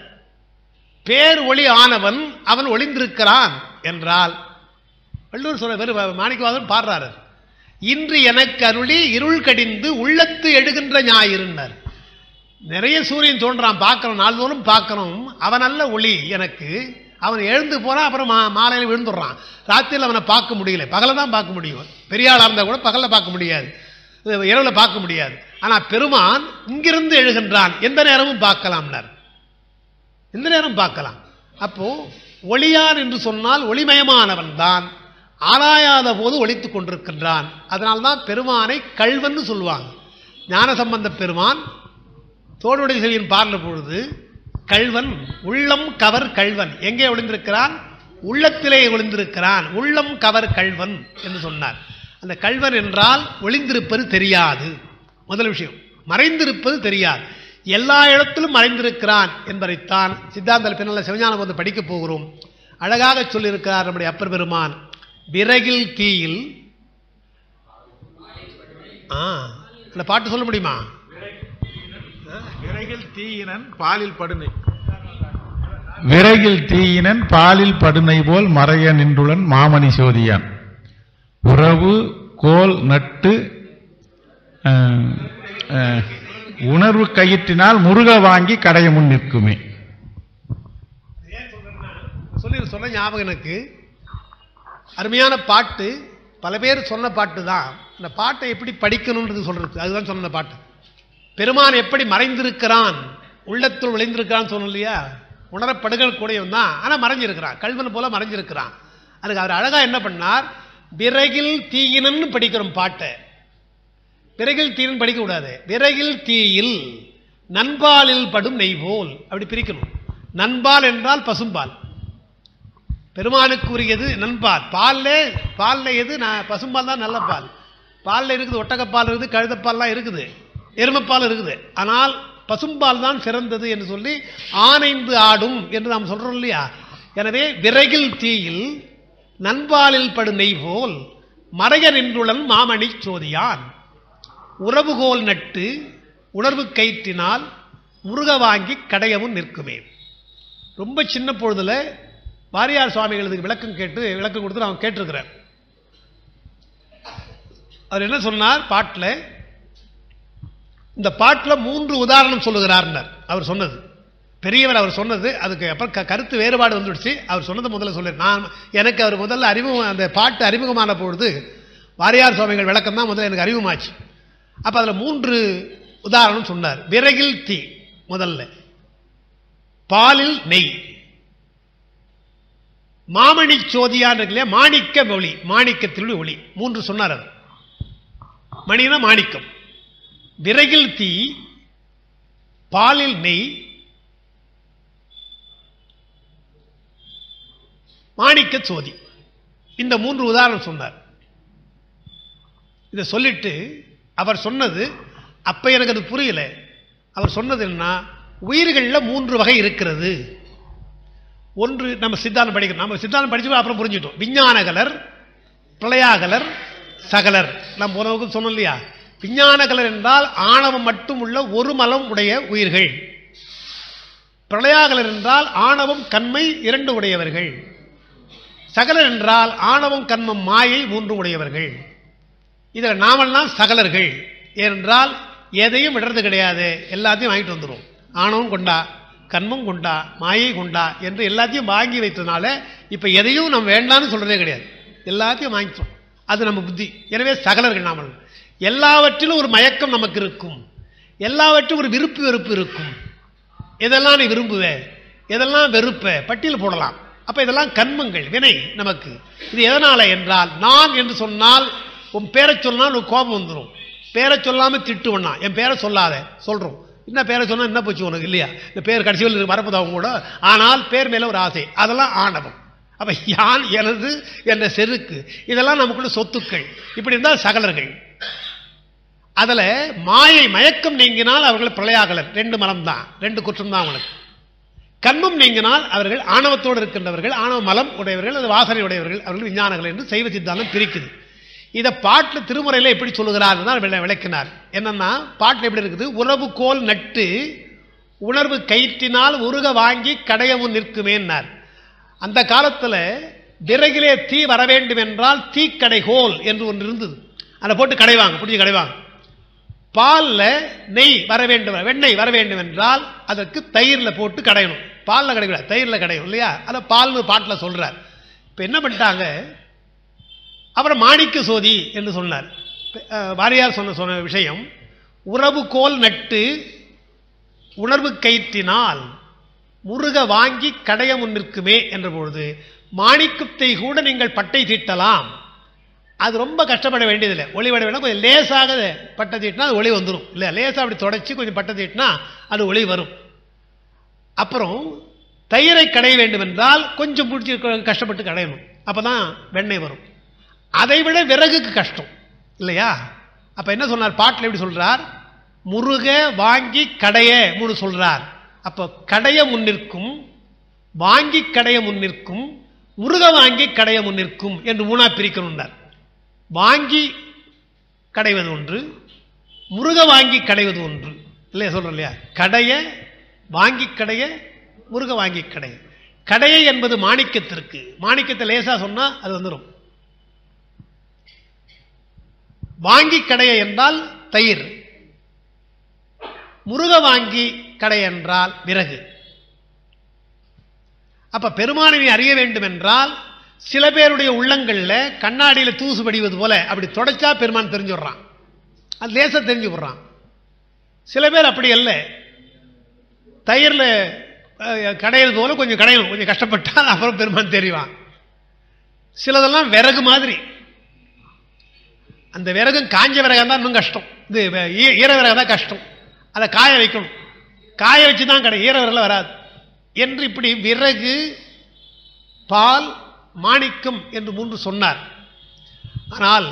பேர் ஒளி ஆனவன் அவன் ஒளிந்திருக்கிறான் என்றால் வள்ளுவர் சொல்ற வெறும் மாணிக்கவாதன் பாடுறாரு இன்று எனக்கு அருளி இருள் கடிந்து உள்ளத்து எடுகின்ற ஞாயிறுன்னார் நிறைய சூரியன் தோன்றான் பார்க்கறோம் நாள்தோறும் பார்க்கறோம் அவன் நல்ல ஒளி எனக்கு அவன் எழுந்து போறான் அப்புறம் மா மாலையில் விழுந்துடுறான் ராத்திரியில் அவனை பார்க்க முடியல பகல தான் பார்க்க முடியும் பெரிய ஆளாக இருந்தால் கூட பகலில் பார்க்க முடியாது இரவுல பார்க்க முடியாது ஆனா பெருமான் இங்கிருந்து எழுகின்றான் எந்த நேரமும் பார்க்கலாம்னார் எந்த நேரம் பார்க்கலாம் அப்போ ஒளியான் என்று சொன்னால் ஒளிமயமானவன் தான் ஆராயாத போது ஒளித்துக் கொண்டிருக்கின்றான் அதனால்தான் பெருமானை கல்வன்னு சொல்லுவாங்க ஞானசம்பந்த பெருமான் தோடுடைய செவியின் பார்ல பொழுது கல்வன் உள்ளம் கவர் கல்வன் எங்கே ஒளிந்திருக்கிறான் உள்ளத்திலே ஒளிந்திருக்கிறான் உள்ளம் கவர் கல்வன் என்று சொன்னார் அந்த கல்வன் என்றால் ஒளிந்திருப்பது தெரியாது முதல் விஷயம் மறைந்திருப்பது தெரியாது எல்லா இடத்திலும் மறைந்திருக்கிறான் என்பதைத்தான் சித்தாந்த பின்னால் சிவஞானம் வந்து படிக்கப் போகிறோம் அழகாக சொல்லியிருக்கிறார் நம்முடைய அப்பர் பெருமான் விறகில் தீயில் ஆ அந்த பாட்டு சொல்ல முடியுமா விறகில் தீயினன் பாலில் படுனை விறகில் தீயினன் பாலில் படுனை போல் மறைய நின்றுளன் மாமணி சோதியான் உறவு கோல் நட்டு அஹ், அஹ், உணர்வு கயிற்றினால் முருக வாங்கி கடைய முன் நிற்குமே சொல்லி சொன்ன ஞாபகம் எனக்கு அருமையான பாட்டு பல பேர் சொன்ன பாட்டு தான் இந்த பாட்டை எப்படி படிக்கணுன்றது சொல்றது அதுதான் சொன்ன பாட்டு பெருமான் எப்படி மறைந்திருக்கிறான் உள்ளத்துள் விளைந்திருக்கிறான்னு சொன்னோம் இல்லையா உணரப்படுகள் கூடியவன் தான் ஆனால் மறைஞ்சிருக்கிறான் கல்வன் போல மறைஞ்சிருக்கிறான் அதுக்கு அவர் அழகா என்ன பண்ணார் விறகில் தீயினன்னு படிக்கிறோம் பாட்டை விறகில் தீயினன் படிக்க கூடாது விறகில் தீயில் நண்பாலில் படும் நெய் போல் அப்படி பிரிக்கணும் நண்பால் என்றால் பசும்பால் பெருமானுக்கு உரியது நண்பால் பால்ல பால்ல எது நான் பசும்பால் தான் நல்ல பால் பால்ல இருக்குது ஒட்டகப்பால் இருக்குது கழுதப்பால்லாம் இருக்குது எருமைப்பால் இருக்குது ஆனால் பசும்பால் தான் சிறந்தது என்று சொல்லி ஆனைந்து ஆடும் என்று நாம் சொல்றோம் இல்லையா எனவே விறகில் தீயில் நண்பாலில் படு நெய் போல் மறைய நின்றுளன் மாமணி சோதியான் உறவுகோல் நட்டு உணர்வு கயிற்றினால் முருக வாங்கி கடையவும் நிற்குமே ரொம்ப சின்ன பொழுதுல வாரியார் சுவாமிகளுக்கு விளக்கம் கேட்டு விளக்கம் கொடுத்து அவன் கேட்டிருக்கிறார் அவர் என்ன சொன்னார் பாட்டில் இந்த பாட்டில் மூன்று உதாரணம் சொல்லுகிறார்னார் அவர் சொன்னது பெரியவர் அவர் சொன்னது அதுக்கு அப்புறம் க- கருத்து வேறுபாடு வந்துடுச்சு அவர் சொன்னதை முதல்ல சொல்லு நான் எனக்கு அவர் முதல்ல அறிமுகம் அந்த பாட்டு அறிமுகமான பொழுது வாரியார் சுவாமிகள் விளக்கம் தான் முதல்ல எனக்கு அறிமுகமாச்சு அப்போ அதில் மூன்று உதாரணம் சொன்னார் விறகில் தீ முதல்ல பாலில் நெய் மாமணி சோதியான் இருக்கு இல்லையா மாணிக்க ஒளி மாணிக்கத்தினுடைய ஒளி மூன்று சொன்னார் அவர் மணினா மாணிக்கம் விறகில் தீ பாலில் நெய் மாணிக்க சோதி இந்த மூன்று உதாரணம் சொன்னார் இதை சொல்லிட்டு அவர் சொன்னது அப்ப எனக்கு அது புரியல அவர் சொன்னது என்ன உயிர்களில் மூன்று வகை இருக்கிறது ஒன்று நம்ம சித்தாந்தம் படிக்கிறோம் நம்ம சித்தாந்தம் படிச்சு அப்புறம் புரிஞ்சுட்டோம் விஞ்ஞானகலர் பிரளயாகலர் சகலர் நம்ம போன வகுப்பு சொன்னோம் இல்லையா விஞ்ஞானகலர் என்றால் ஆணவம் மட்டும் உள்ள ஒரு மலம் உடைய உயிர்கள் பிரளயாகலர் என்றால் ஆணவம் கண்மை இரண்டு உடையவர்கள் சகலர் என்றால் ஆணவம் கண்மம் மாயை மூன்று உடையவர்கள் இதில் நாமெல்லாம் சகலர்கள் ஏனென்றால் எதையும் விடுறது கிடையாது எல்லாத்தையும் வாங்கிட்டு வந்துடும் ஆணவம் கொண்டா கண்மம் கொண்டா மாயை கொண்டா என்று எல்லாத்தையும் வாங்கி வைத்ததுனால இப்போ எதையும் நம்ம வேண்டாம்னு சொல்றதே கிடையாது எல்லாத்தையும் வாங்கிட்டோம் அது நம்ம புத்தி எனவே சகலர்கள் நாமல் எல்லாவற்றிலும் ஒரு மயக்கம் நமக்கு இருக்கும் எல்லாவற்றிலும் ஒரு விருப்பு வெறுப்பு இருக்கும் எதெல்லாம் நீ விரும்புவ எதெல்லாம் வெறுப்ப பட்டியல் போடலாம் அப்ப இதெல்லாம் கண்மங்கள் வினை நமக்கு இது எதனால என்றால் நான் என்று சொன்னால் உன் பேரை சொன்னால் உனக்கு கோபம் வந்துடும் பேரை சொல்லாம திட்டுவனா என் பேரை சொல்லாத சொல்றோம் என்ன பேரை சொன்னா என்ன போச்சு உனக்கு இல்லையா இந்த பேர் கடைசியில் வரப்போதாவும் கூட ஆனால் பேர் மேல ஒரு ஆசை அதெல்லாம் ஆணவம் அப்ப யான் எனது என்ற செருக்கு இதெல்லாம் நமக்குள்ள சொத்துக்கள் இப்படி இருந்தால் சகலர்கள் அதுல மாயை மயக்கம் நீங்கினால் அவர்கள் பிரளயாகலர் ரெண்டு மலம் தான் ரெண்டு குற்றம் தான் அவங்களுக்கு கண்மம் நீங்கினால் அவர்கள் ஆணவத்தோடு இருக்கின்றவர்கள் ஆணவ மலம் உடையவர்கள் அது வாசனை உடையவர்கள் அவர்கள் விஞ்ஞானங்கள் என்று சைவ சித்தாந்தம் பிரிக்குது இதை பாட்டில் திருமுறையில் எப்படி சொல்லுகிறார் தான் விள- விளக்கினார் என்னன்னா பாட்டில் எப்படி இருக்குது உறவு கோல் நட்டு உணர்வு கயிற்றினால் உருக வாங்கி கடையவும் நிற்குமேன்னார் அந்த காலத்தில் விறகிலே தீ வர வேண்டும் என்றால் தீக்கடை கோல் என்று ஒன்று இருந்தது அதை போட்டு கடைவாங்க பிடிச்சி கடைவாங்க பாலில் நெய் வர வேண்டும் வெண்ணெய் வர வேண்டும் என்றால் அதற்கு தயிரில் போட்டு கடையணும் பாலில் கடைக்கூடாது தயிரில் கடையணும் இல்லையா அதை பால்னு பாட்டில் சொல்றார் இப்போ என்ன பண்ணிட்டாங்க அப்புறம் மாணிக்க சோதி என்று சொன்னார் அஹ், வாரியார் சொன்ன சொன்ன விஷயம் உறவு கோல் நட்டு உணர்வு கயிற்றினால் முருக வாங்கி கடைய முன்னிற்குமே என்ற பொழுது மாணிக்கத்தை கூட நீங்கள் பட்டை தீட்டலாம் அது ரொம்ப கஷ்டப்பட வேண்டியதில்லை ஒளி வட வேணா கொஞ்சம் லேசாக பட்டை தீட்டினா அது ஒளி வந்துடும் இல்லை லேசாக அப்படி தொடச்சி கொஞ்சம் பட்டை தீட்டினா அது ஒளி வரும் அப்புறம் தயிரை கடைய வேண்டும் என்றால் கொஞ்சம் பிடிச்சி கஷ்டப்பட்டு கடையணும் அப்பதான் வெண்ணெய் வரும் அதை விட விறகுக்கு கஷ்டம் இல்லையா அப்ப என்ன சொன்னார் பாட்டில் எப்படி சொல்றார் முருக வாங்கி கடைய மூணு சொல்றார் அப்ப கடைய முன்னிற்கும் வாங்கி கடைய முன்னிற்கும் முருக வாங்கி கடைய முன்னிற்கும் என்று மூணா பிரிக்கணும்னார் வாங்கி கடைவது ஒன்று முருக வாங்கி கடைவது ஒன்று இல்லையா சொல்றோம் இல்லையா கடைய வாங்கி கடைய முருக வாங்கி கடைய கடைய என்பது மாணிக்கத்திற்கு மாணிக்கத்தை லேசா சொன்னா அது வந்துடும் வாங்கி கடைய என்றால் தயிர் முருக வாங்கி கடை என்றால் விறகு அப்ப பெருமானை நீ அறிய வேண்டும் என்றால் சில பேருடைய உள்ளங்கள்ல கண்ணாடியில தூசு படிவது போல அப்படி தொடச்சா பெருமான் தெரிஞ்சுடுறான் அது லேசா தெரிஞ்சு விடுறான் சில பேர் அப்படி அல்ல தயிர்ல அஹ், கடையிறது போல கொஞ்சம் கடையணும் கொஞ்சம் கஷ்டப்பட்டா அப்புறம் பெருமான் தெரிவான் சிலதெல்லாம் விறகு மாதிரி அந்த விறகும் காஞ்ச விறகா தான் இன்னும் கஷ்டம் இது வே- ஈ- ஈர விறகு தான் கஷ்டம் அதை காய வைக்கணும் காய வச்சு தான் கடை ஈர விறகுல வராது என்று இப்படி விறகு பால் மாணிக்கம் என்று மூன்று சொன்னார் ஆனால்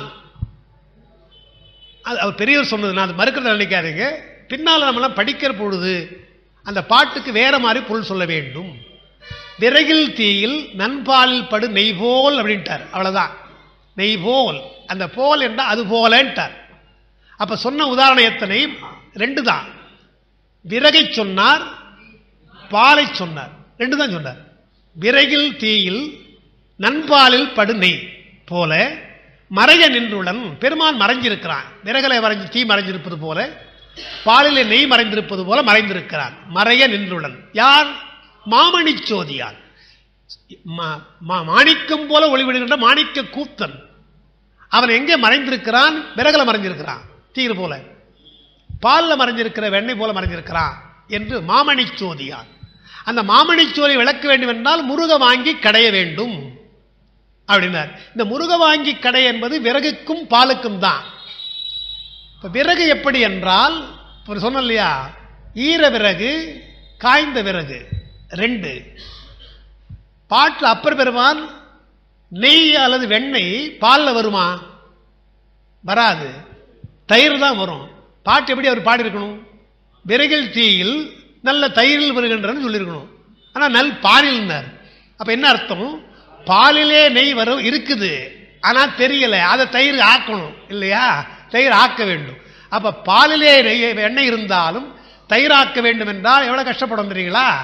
அது அவர் பெரியவர் சொன்னது நான் அது மறுக்கிறத நினைக்காதீங்க பின்னால் நம்மளாம் படிக்கிற பொழுது அந்த பாட்டுக்கு வேற மாதிரி பொருள் சொல்ல வேண்டும் விறகில் தீயில் நண்பாலில் படு நெய் போல் அப்படின்ட்டார் அவ்வளவுதான் நெய் போல் அந்த போல் என்றால் அது போலன்ட்டார் அப்ப சொன்ன உதாரணம் எத்தனை ரெண்டு தான் விறகை சொன்னார் பாலை சொன்னார் ரெண்டு தான் சொன்னார் விறகில் தீயில் நண்பாலில் படு நெய் போல மறைய நின்றுடன் பெருமான் மறைஞ்சிருக்கிறான் விறகலை மறைஞ்சு தீ மறைஞ்சிருப்பது போல பாலிலே நெய் மறைந்திருப்பது போல மறைந்திருக்கிறான் மறைய நின்றுடன் யார் மாமணி சோதியார் மா- மா- மாணிக்கம் போல ஒளிவிடுகின்ற மாணிக்க கூத்தன் அவன் எங்கே மறைந்திருக்கிறான் விறகுல மறைஞ்சிருக்கிறான் தீர் போல பால்ல மறைஞ்சிருக்கிற வெண்ணெய் போல மறைஞ்சிருக்கிறான் என்று மாமணி சோதியார் அந்த மாமணி சோதி விளக்க வேண்டும் என்றால் முருக வாங்கி கடைய வேண்டும் அப்படின்னார் இந்த முருக வாங்கி கடை என்பது விறகுக்கும் பாலுக்கும் தான் இப்ப விறகு எப்படி என்றால் ஒரு சொன்னோம் இல்லையா ஈர விறகு காய்ந்த விறகு ரெண்டு பாட்டில் அப்பர் பெருமான் நெய் அல்லது வெண்ணெய் பாலில் வருமா வராது தயிர் தான் வரும் பாட்டு எப்படி அவர் பாடியிருக்கணும் விறகில் தீயில் நல்ல தயிரில் வருகின்றன்னு சொல்லியிருக்கணும் ஆனால் நல் பாலில்னார் அப்போ என்ன அர்த்தம் பாலிலே நெய் வரும் இருக்குது ஆனால் தெரியல அதை தயிர் ஆக்கணும் இல்லையா தயிர் ஆக்க வேண்டும் அப்போ பாலிலே நெய் எண்ணெய் இருந்தாலும் தயிர் ஆக்க வேண்டும் என்றால் எவ்வளோ கஷ்டப்படும் தெரியுங்களா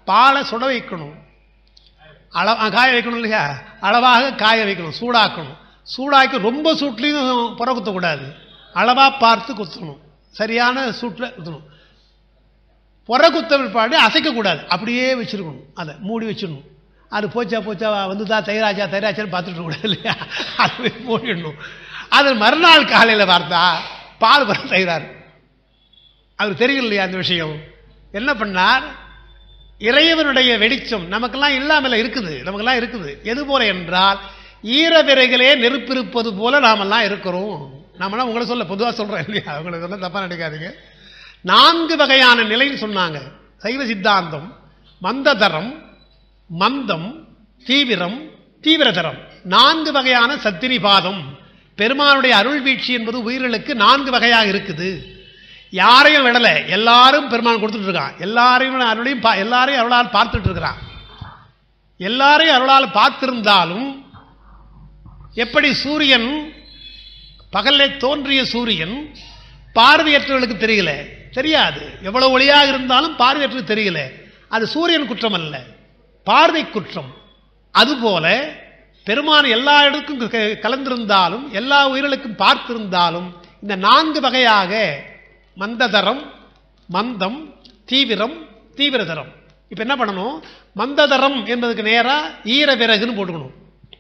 பாலை சுட வைக்கணும் அள ஆ, காய வைக்கணும் இல்லையா அளவாக காய வைக்கணும் சூடாக்கணும் சூடாக்கி ரொம்ப சூட்லேயும் புற குத்தக்கூடாது அளவாக பார்த்து குத்தணும் சரியான சூட்டில் குத்தணும் புற குத்த பிற்பாடு அசைக்கக்கூடாது அப்படியே வச்சிருக்கணும் அதை மூடி வச்சிடணும் அது போச்சா போச்சா வந்துதா தயிராச்சா தயிராச்சான்னு பார்த்துட்டு கூடாது இல்லையா அது மூடிடணும் அது மறுநாள் காலையில் பார்த்தா பால் வர தயிராரு அவருக்கு தெரியும் இல்லையா அந்த விஷயம் என்ன பண்ணார் இறைவனுடைய வெளிச்சம் நமக்கெல்லாம் இல்லாமல் இருக்குது நமக்கெல்லாம் இருக்குது எது போல என்றால் ஈர விரைகளே நெருப்பிருப்பது போல நாமெல்லாம் இருக்கிறோம் நாமெல்லாம் உங்களை சொல்ல பொதுவாக சொல்கிறேன் இல்லையா உங்களை சொல்ல தப்பாக நினைக்காதீங்க நான்கு வகையான நிலைன்னு சொன்னாங்க சைவ சித்தாந்தம் மந்ததரம் மந்தம் தீவிரம் தீவிரதரம் நான்கு வகையான சத்திரிபாதம் பெருமானுடைய அருள் வீழ்ச்சி என்பது உயிர்களுக்கு நான்கு வகையாக இருக்குது யாரையும் விடலை எல்லாரும் பெருமான் கொடுத்துட்டு இருக்கான் எல்லாரையும் அருளையும் பா- எல்லாரையும் அருளால் பார்த்துட்டு இருக்கிறான் எல்லாரையும் அருளால் பார்த்திருந்தாலும் எப்படி சூரியன் பகல்ல தோன்றிய சூரியன் பார்வையற்றவர்களுக்கு தெரியல தெரியாது எவ்வளவு ஒளியாக இருந்தாலும் பார்வையற்றது தெரியல அது சூரியன் குற்றம் அல்ல பார்வை குற்றம் அதுபோல பெருமான் எல்லா இடத்துக்கும் க- கலந்திருந்தாலும் எல்லா உயிர்களுக்கும் பார்த்திருந்தாலும் இந்த நான்கு வகையாக மந்ததரம் மந்தம் தீவிரம் தீவிரதரம் இப்போ என்ன பண்ணணும் மந்ததரம் என்பதுக்கு நேராக ஈர விறகுன்னு போட்டுக்கணும்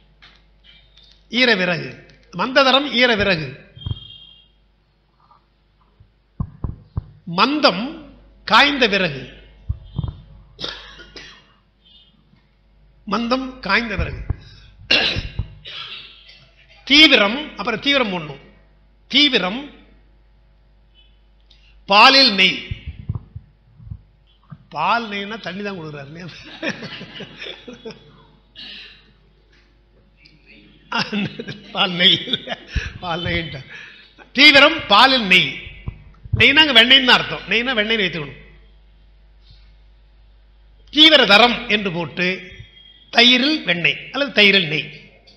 ஈர விறகு மந்ததரம் ஈர விறகு மந்தம் காய்ந்த விறகு மந்தம் காய்ந்த விறகு தீவிரம் அப்புறம் தீவிரம் ஒண்ணும் தீவிரம் பாலில் நெய் பால் நெய்னா தண்ணி தான் கொடுக்குறாரு இல்லையா? பால் நெய் பால் நெய்ன்ட்டு தீவிரம் பாலில் நெய் நெய்னா அங்கே வெண்ணெய்ன்னு தான் அர்த்தம் நெய்னா வெண்ணெய் வைத்துக்கணும் தீவிர தரம் என்று போட்டு தயிரில் வெண்ணெய் அல்லது தயிரில் நெய்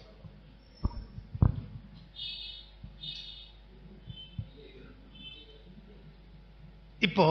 இப்போ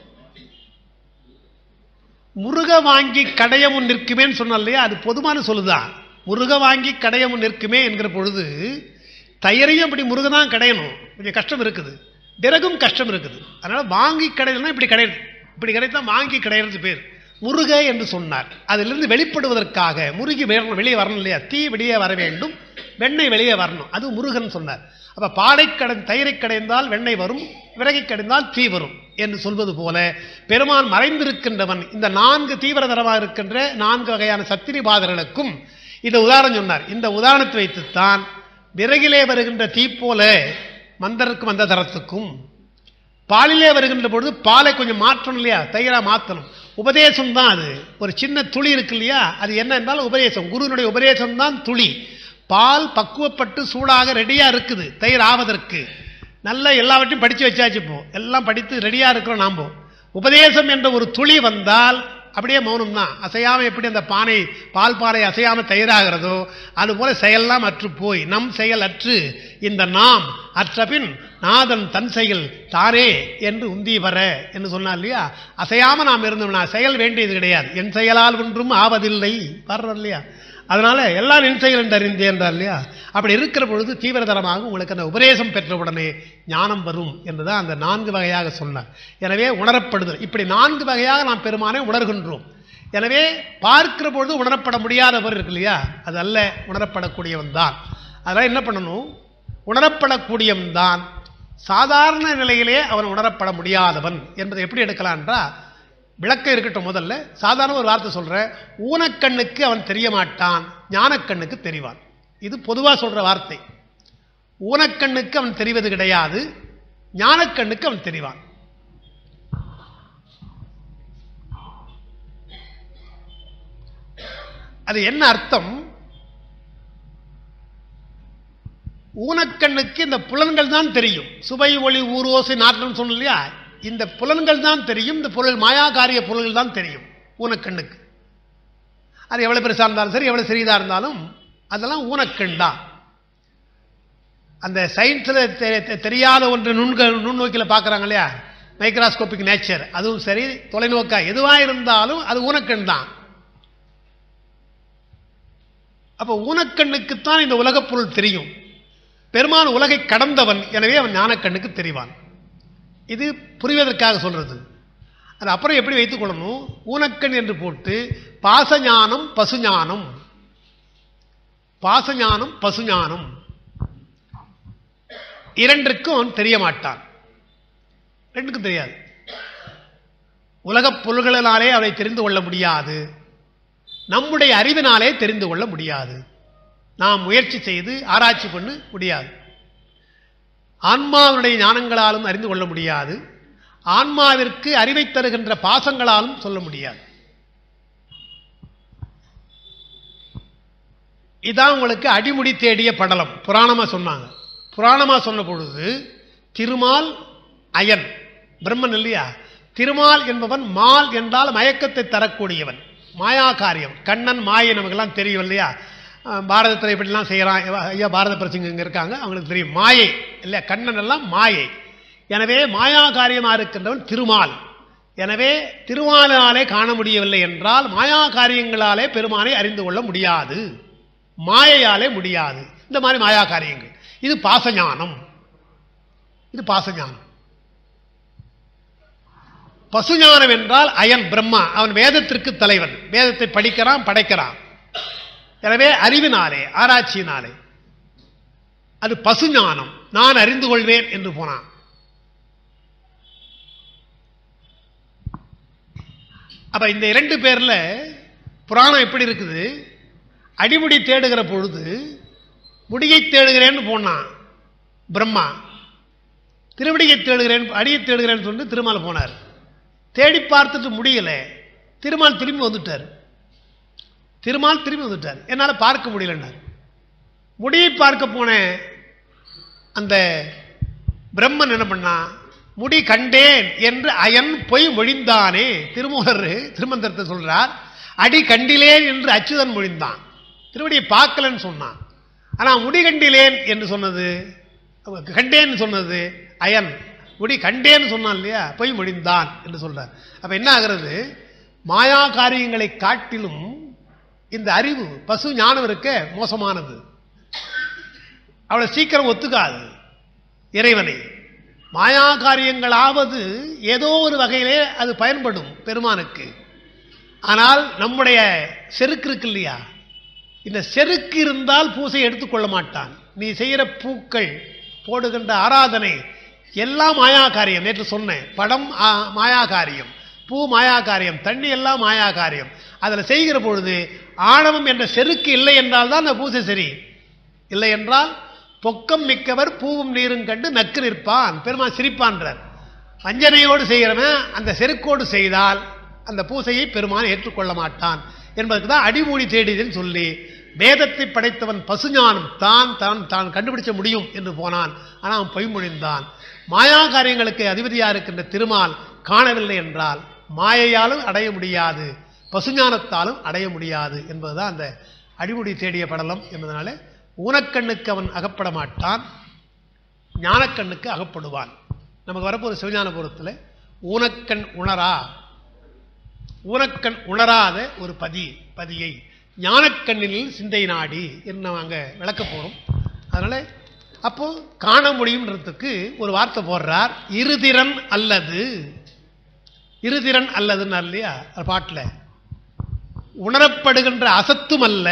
முருக வாங்கி கடையமுன் நிற்குமேன்னு சொன்னோம் இல்லையா அது பொதுவான சொல்லுதான் முருக வாங்கி கடையமுன் நிற்குமே என்கிற பொழுது தயிரையும் இப்படி முருக தான் கடையணும் கொஞ்சம் கஷ்டம் இருக்குது பிறகும் கஷ்டம் இருக்குது அதனால வாங்கி கடையணும்னா இப்படி கிடையாது இப்படி கிடைத்தா வாங்கி கடையிறது பேர் முருக என்று சொன்னார் அதிலிருந்து வெளிப்படுவதற்காக முருகி வேற- வெளியே வரணும் இல்லையா தீ வெளியே வர வேண்டும் வெண்ணெய் வெளியே வரணும் அது முருகன் சொன்னார் அப்ப பாலை கடை தயிரை கடைந்தால் வெண்ணெய் வரும் விறகை கடைந்தால் தீ வரும் என்று சொல்வது போல பெருமான் மறைந்திருக்கின்றவன் இந்த நான்கு தீவிரதரமாக இருக்கின்ற நான்கு வகையான சத்திரிபாதர்களுக்கும் இந்த உதாரணம் சொன்னார் இந்த உதாரணத்தை வைத்துத்தான் விறகிலே வருகின்ற தீ போல மந்தருக்கும் அந்த தரத்துக்கும் பாலிலே வருகின்ற பொழுது பாலை கொஞ்சம் மாற்றணும் இல்லையா தயிரா மாற்றணும் உபதேசம் தான் அது ஒரு சின்ன துளி இருக்கு இல்லையா அது என்ன என்றால் உபதேசம் குருவினுடைய உபதேசம் தான் துளி பால் பக்குவப்பட்டு சூடாக ரெடியா இருக்குது தயிர் ஆவதற்கு நல்ல எல்லாவற்றையும் படிச்சு வச்சாச்சு இப்போ எல்லாம் படித்து ரெடியா இருக்கிறோம் நாம உபதேசம் என்ற ஒரு துளி வந்தால் அப்படியே மௌனம் தான் அசையாம எப்படி அந்த பானை பால் பானை அசையாம தயிராகிறதோ அதுபோல செயல்லாம் அற்று போய் நம் செயல் அற்று இந்த நாம் அற்றபின் நாதன் தன் செயல் தானே என்று உந்தி வர என்று சொன்னார் இல்லையா அசையாம நாம் இருந்தோம்னா செயல் வேண்டியது கிடையாது என் செயலால் ஒன்றும் ஆவதில்லை வர்றோம் இல்லையா அதனால எல்லா நின் செயல் என்று அறிந்தே என்றார் இல்லையா அப்படி இருக்கிற பொழுது தீவிரதரமாக உங்களுக்கு அந்த உபதேசம் பெற்றவுடனே ஞானம் வரும் என்றுதான் அந்த நான்கு வகையாக சொன்னார் எனவே உணரப்படுதல் இப்படி நான்கு வகையாக நாம் பெருமானை உணர்கின்றோம் எனவே பார்க்கிற பொழுது உணரப்பட முடியாதவர் இருக்கு இல்லையா அது அல்ல உணரப்படக்கூடியவன் தான் அதெல்லாம் என்ன பண்ணணும் உணரப்படக்கூடியவன் தான் சாதாரண நிலையிலே அவன் உணரப்பட முடியாதவன் என்பதை எப்படி எடுக்கலான்றா விளக்கம் இருக்கட்டும் முதல்ல சாதாரண ஒரு வார்த்தை சொல்றேன் ஊனக்கண்ணுக்கு அவன் தெரிய மாட்டான் ஞானக்கண்ணுக்கு தெரிவான் இது பொதுவா சொல்ற வார்த்தை ஊனக்கண்ணுக்கு அவன் தெரிவது கிடையாது ஞானக்கண்ணுக்கு அவன் தெரிவான் அது என்ன அர்த்தம் ஊனக்கண்ணுக்கு இந்த புலன்கள் தான் தெரியும் சுவை ஒளி ஊரோசை நாற்றம் சொன்னோம் இல்லையா இந்த புலன்கள் தான் தெரியும் இந்த பொருள் மாயாகாரிய பொருள்கள் தான் தெரியும் ஊனக்கண்ணுக்கு அது எவ்வளவு பெருசா இருந்தாலும் சரி எவ்வளவு சிறியதா இருந்தாலும் அதெல்லாம் ஊனக்கண் தான் அந்த சயின்ஸில் தெரியாத ஒன்று நுண்க நுண்ணோக்கில் பார்க்குறாங்க இல்லையா மைக்ராஸ்கோபிக் நேச்சர் அதுவும் சரி தொலைநோக்கா எதுவாக இருந்தாலும் அது ஊனக்கண் தான் அப்போ ஊனக்கண்ணுக்குத்தான் இந்த உலகப் பொருள் தெரியும் பெருமான் உலகை கடந்தவன் எனவே அவன் ஞானக்கண்ணுக்கு தெரிவான் இது புரிவதற்காக சொல்றது அது அப்புறம் எப்படி வைத்துக் கொள்ளணும் ஊனக்கண் என்று போட்டு பாசஞானம் பசுஞானம் பாசஞானம் பசுஞானம் இரண்டிற்கும் அவன் தெரிய மாட்டான் ரெண்டுக்கும் தெரியாது உலகப் பொருள்களினாலே அவனை தெரிந்து கொள்ள முடியாது நம்முடைய அறிவினாலே தெரிந்து கொள்ள முடியாது நாம் முயற்சி செய்து ஆராய்ச்சி பண்ண முடியாது ஆன்மாவினுடைய ஞானங்களாலும் அறிந்து கொள்ள முடியாது ஆன்மாவிற்கு அறிவை தருகின்ற பாசங்களாலும் சொல்ல முடியாது இதான் உங்களுக்கு அடிமுடி தேடிய படலம் புராணமா சொன்னாங்க புராணமா சொன்ன பொழுது திருமால் அயன் பிரம்மன் இல்லையா திருமால் என்பவன் மால் என்றால் மயக்கத்தை தரக்கூடியவன் மாயா காரியம் கண்ணன் மாயை நமக்கெல்லாம் தெரியும் இல்லையா அஹ் பாரதத்தில் இப்படிலாம் செய்கிறான் ஐயா பாரத பிரசிங்க இங்கே இருக்காங்க அவங்களுக்கு தெரியும் மாயை இல்லையா கண்ணன் எல்லாம் மாயை எனவே மாயா காரியமாக இருக்கின்றவன் திருமால் எனவே திருமாலினாலே காண முடியவில்லை என்றால் மாயா காரியங்களாலே பெருமானை அறிந்து கொள்ள முடியாது மாயையாலே முடியாது இந்த மாதிரி மாயா காரியங்கள் இது பாசஞானம் இது பாசஞானம் பசுஞானம் என்றால் அயன் பிரம்மா அவன் வேதத்திற்கு தலைவன் வேதத்தை படிக்கிறான் படைக்கிறான் எனவே அறிவினாலே ஆராய்ச்சியினாலே அது பசுஞானம் நான் அறிந்து கொள்வேன் என்று போனான் அப்ப இந்த இரண்டு பேர்ல புராணம் எப்படி இருக்குது அடிமுடி தேடுகிற பொழுது முடியை தேடுகிறேன்னு போனான் பிரம்மா திருவடியை தேடுகிறேன் அடியை தேடுகிறேன்னு சொல்லிட்டு திருமால் போனார் தேடி பார்த்துட்டு முடியல திருமால் திரும்பி வந்துட்டார் திருமால் திரும்பி வந்துட்டார் என்னால் பார்க்க முடியலன்னார் முடியை பார்க்க போன அந்த பிரம்மன் என்ன பண்ணா முடி கண்டேன் என்று அயன் பொய் மொழிந்தானே திருமூலர் திருமந்திரத்தை சொல்றார் அடி கண்டிலேன் என்று அச்சுதன் மொழிந்தான் திருவடியை பார்க்கலன்னு சொன்னான் ஆனா முடி கண்டிலேன் என்று சொன்னது கண்டேன்னு சொன்னது அயன் முடி கண்டேன்னு சொன்னான் இல்லையா பொய் மொழிந்தான் என்று சொல்றார் அப்ப என்ன ஆகிறது மாயா காரியங்களை காட்டிலும் இந்த அறிவு பசு ஞானம் இருக்க மோசமானது அவளை சீக்கிரம் ஒத்துக்காது இறைவனை மாயா காரியங்களாவது ஏதோ ஒரு வகையிலே அது பயன்படும் பெருமானுக்கு ஆனால் நம்முடைய செருக்கு இருக்கு இல்லையா இந்த செருக்கு இருந்தால் பூசை எடுத்துக்கொள்ள மாட்டான் நீ செய்கிற பூக்கள் போடுகின்ற ஆராதனை எல்லாம் மாயா காரியம் நேற்று சொன்னேன் படம் ஆ, மாயா காரியம் பூ மாயா காரியம் தண்ணி எல்லாம் மாயா காரியம் அதில் செய்கிற பொழுது ஆணவம் என்ற செருக்கு இல்லை என்றால் தான் அந்த பூசை சரி இல்லை என்றால் பொக்கம் மிக்கவர் பூவும் நீரும் கண்டு நக்கு நிற்பான் பெருமான் சிரிப்பான்றார் வஞ்சனையோடு செய்கிறவன் அந்த செருக்கோடு செய்தால் அந்த பூசையை பெருமான் ஏற்றுக்கொள்ள மாட்டான் என்பதற்கு தான் அடிமூடி தேடியதுன்னு சொல்லி வேதத்தை படைத்தவன் பசுஞானம் தான் தான் தான் கண்டுபிடிச்ச முடியும் என்று போனான் ஆனால் அவன் பொய்மொழிந்தான் மாயா காரியங்களுக்கு அதிபதியாக இருக்கின்ற திருமால் காணவில்லை என்றால் மாயையாலும் அடைய முடியாது பசுஞானத்தாலும் அடைய முடியாது என்பதுதான் அந்த அடிமுடி தேடிய படலம் என்பதனால ஊனக்கண்ணுக்கு அவன் அகப்பட மாட்டான் ஞானக்கண்ணுக்கு அகப்படுவான் நமக்கு வரப்போகிற சிவஞானபுரத்தில் ஊனக்கண் உணரா ஊனக்கண் உணராத ஒரு பதி பதியை ஞானக்கண்ணில் சிந்தை நாடி என்று நம்ம அங்கே விளக்க போகிறோம் அதனால் அப்போ காண முடியுன்றதுக்கு ஒரு வார்த்தை போடுறார் இருதிறன் அல்லது இருதிறன் அல்லதுன்னு இல்லையா பாட்டில் உணரப்படுகின்ற அசத்தும் அல்ல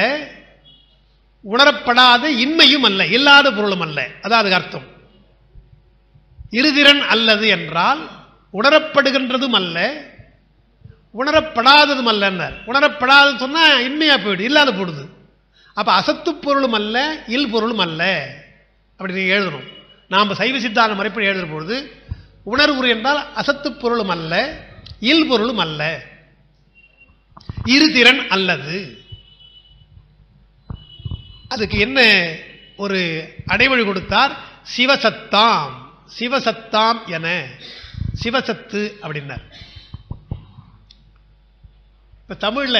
உணரப்படாத இன்மையும் அல்ல இல்லாத பொருளும் அல்ல அதான் அதுக்கு அர்த்தம் இருதிறன் அல்லது என்றால் உணரப்படுகின்றதும் அல்ல உணரப்படாததும் அல்லன்னார் உணரப்படாதது சொன்னா இன்மையா போயிடு இல்லாத போடுது அப்ப அசத்து பொருளும் அல்ல இல் பொருளும் அல்ல அப்படி நீங்க எழுதணும் நாம் சைவ சித்தாந்த முறைப்படி எழுதுற பொழுது உணர்வுறு என்றால் அசத்து பொருளும் அல்ல இல் பொருளும் அல்ல இருதிறன் அல்லது அதுக்கு என்ன ஒரு அடைமொழி கொடுத்தார் சிவசத்தாம் சிவசத்தாம் என சிவசத்து அப்படின்னார் இப்ப தமிழ்ல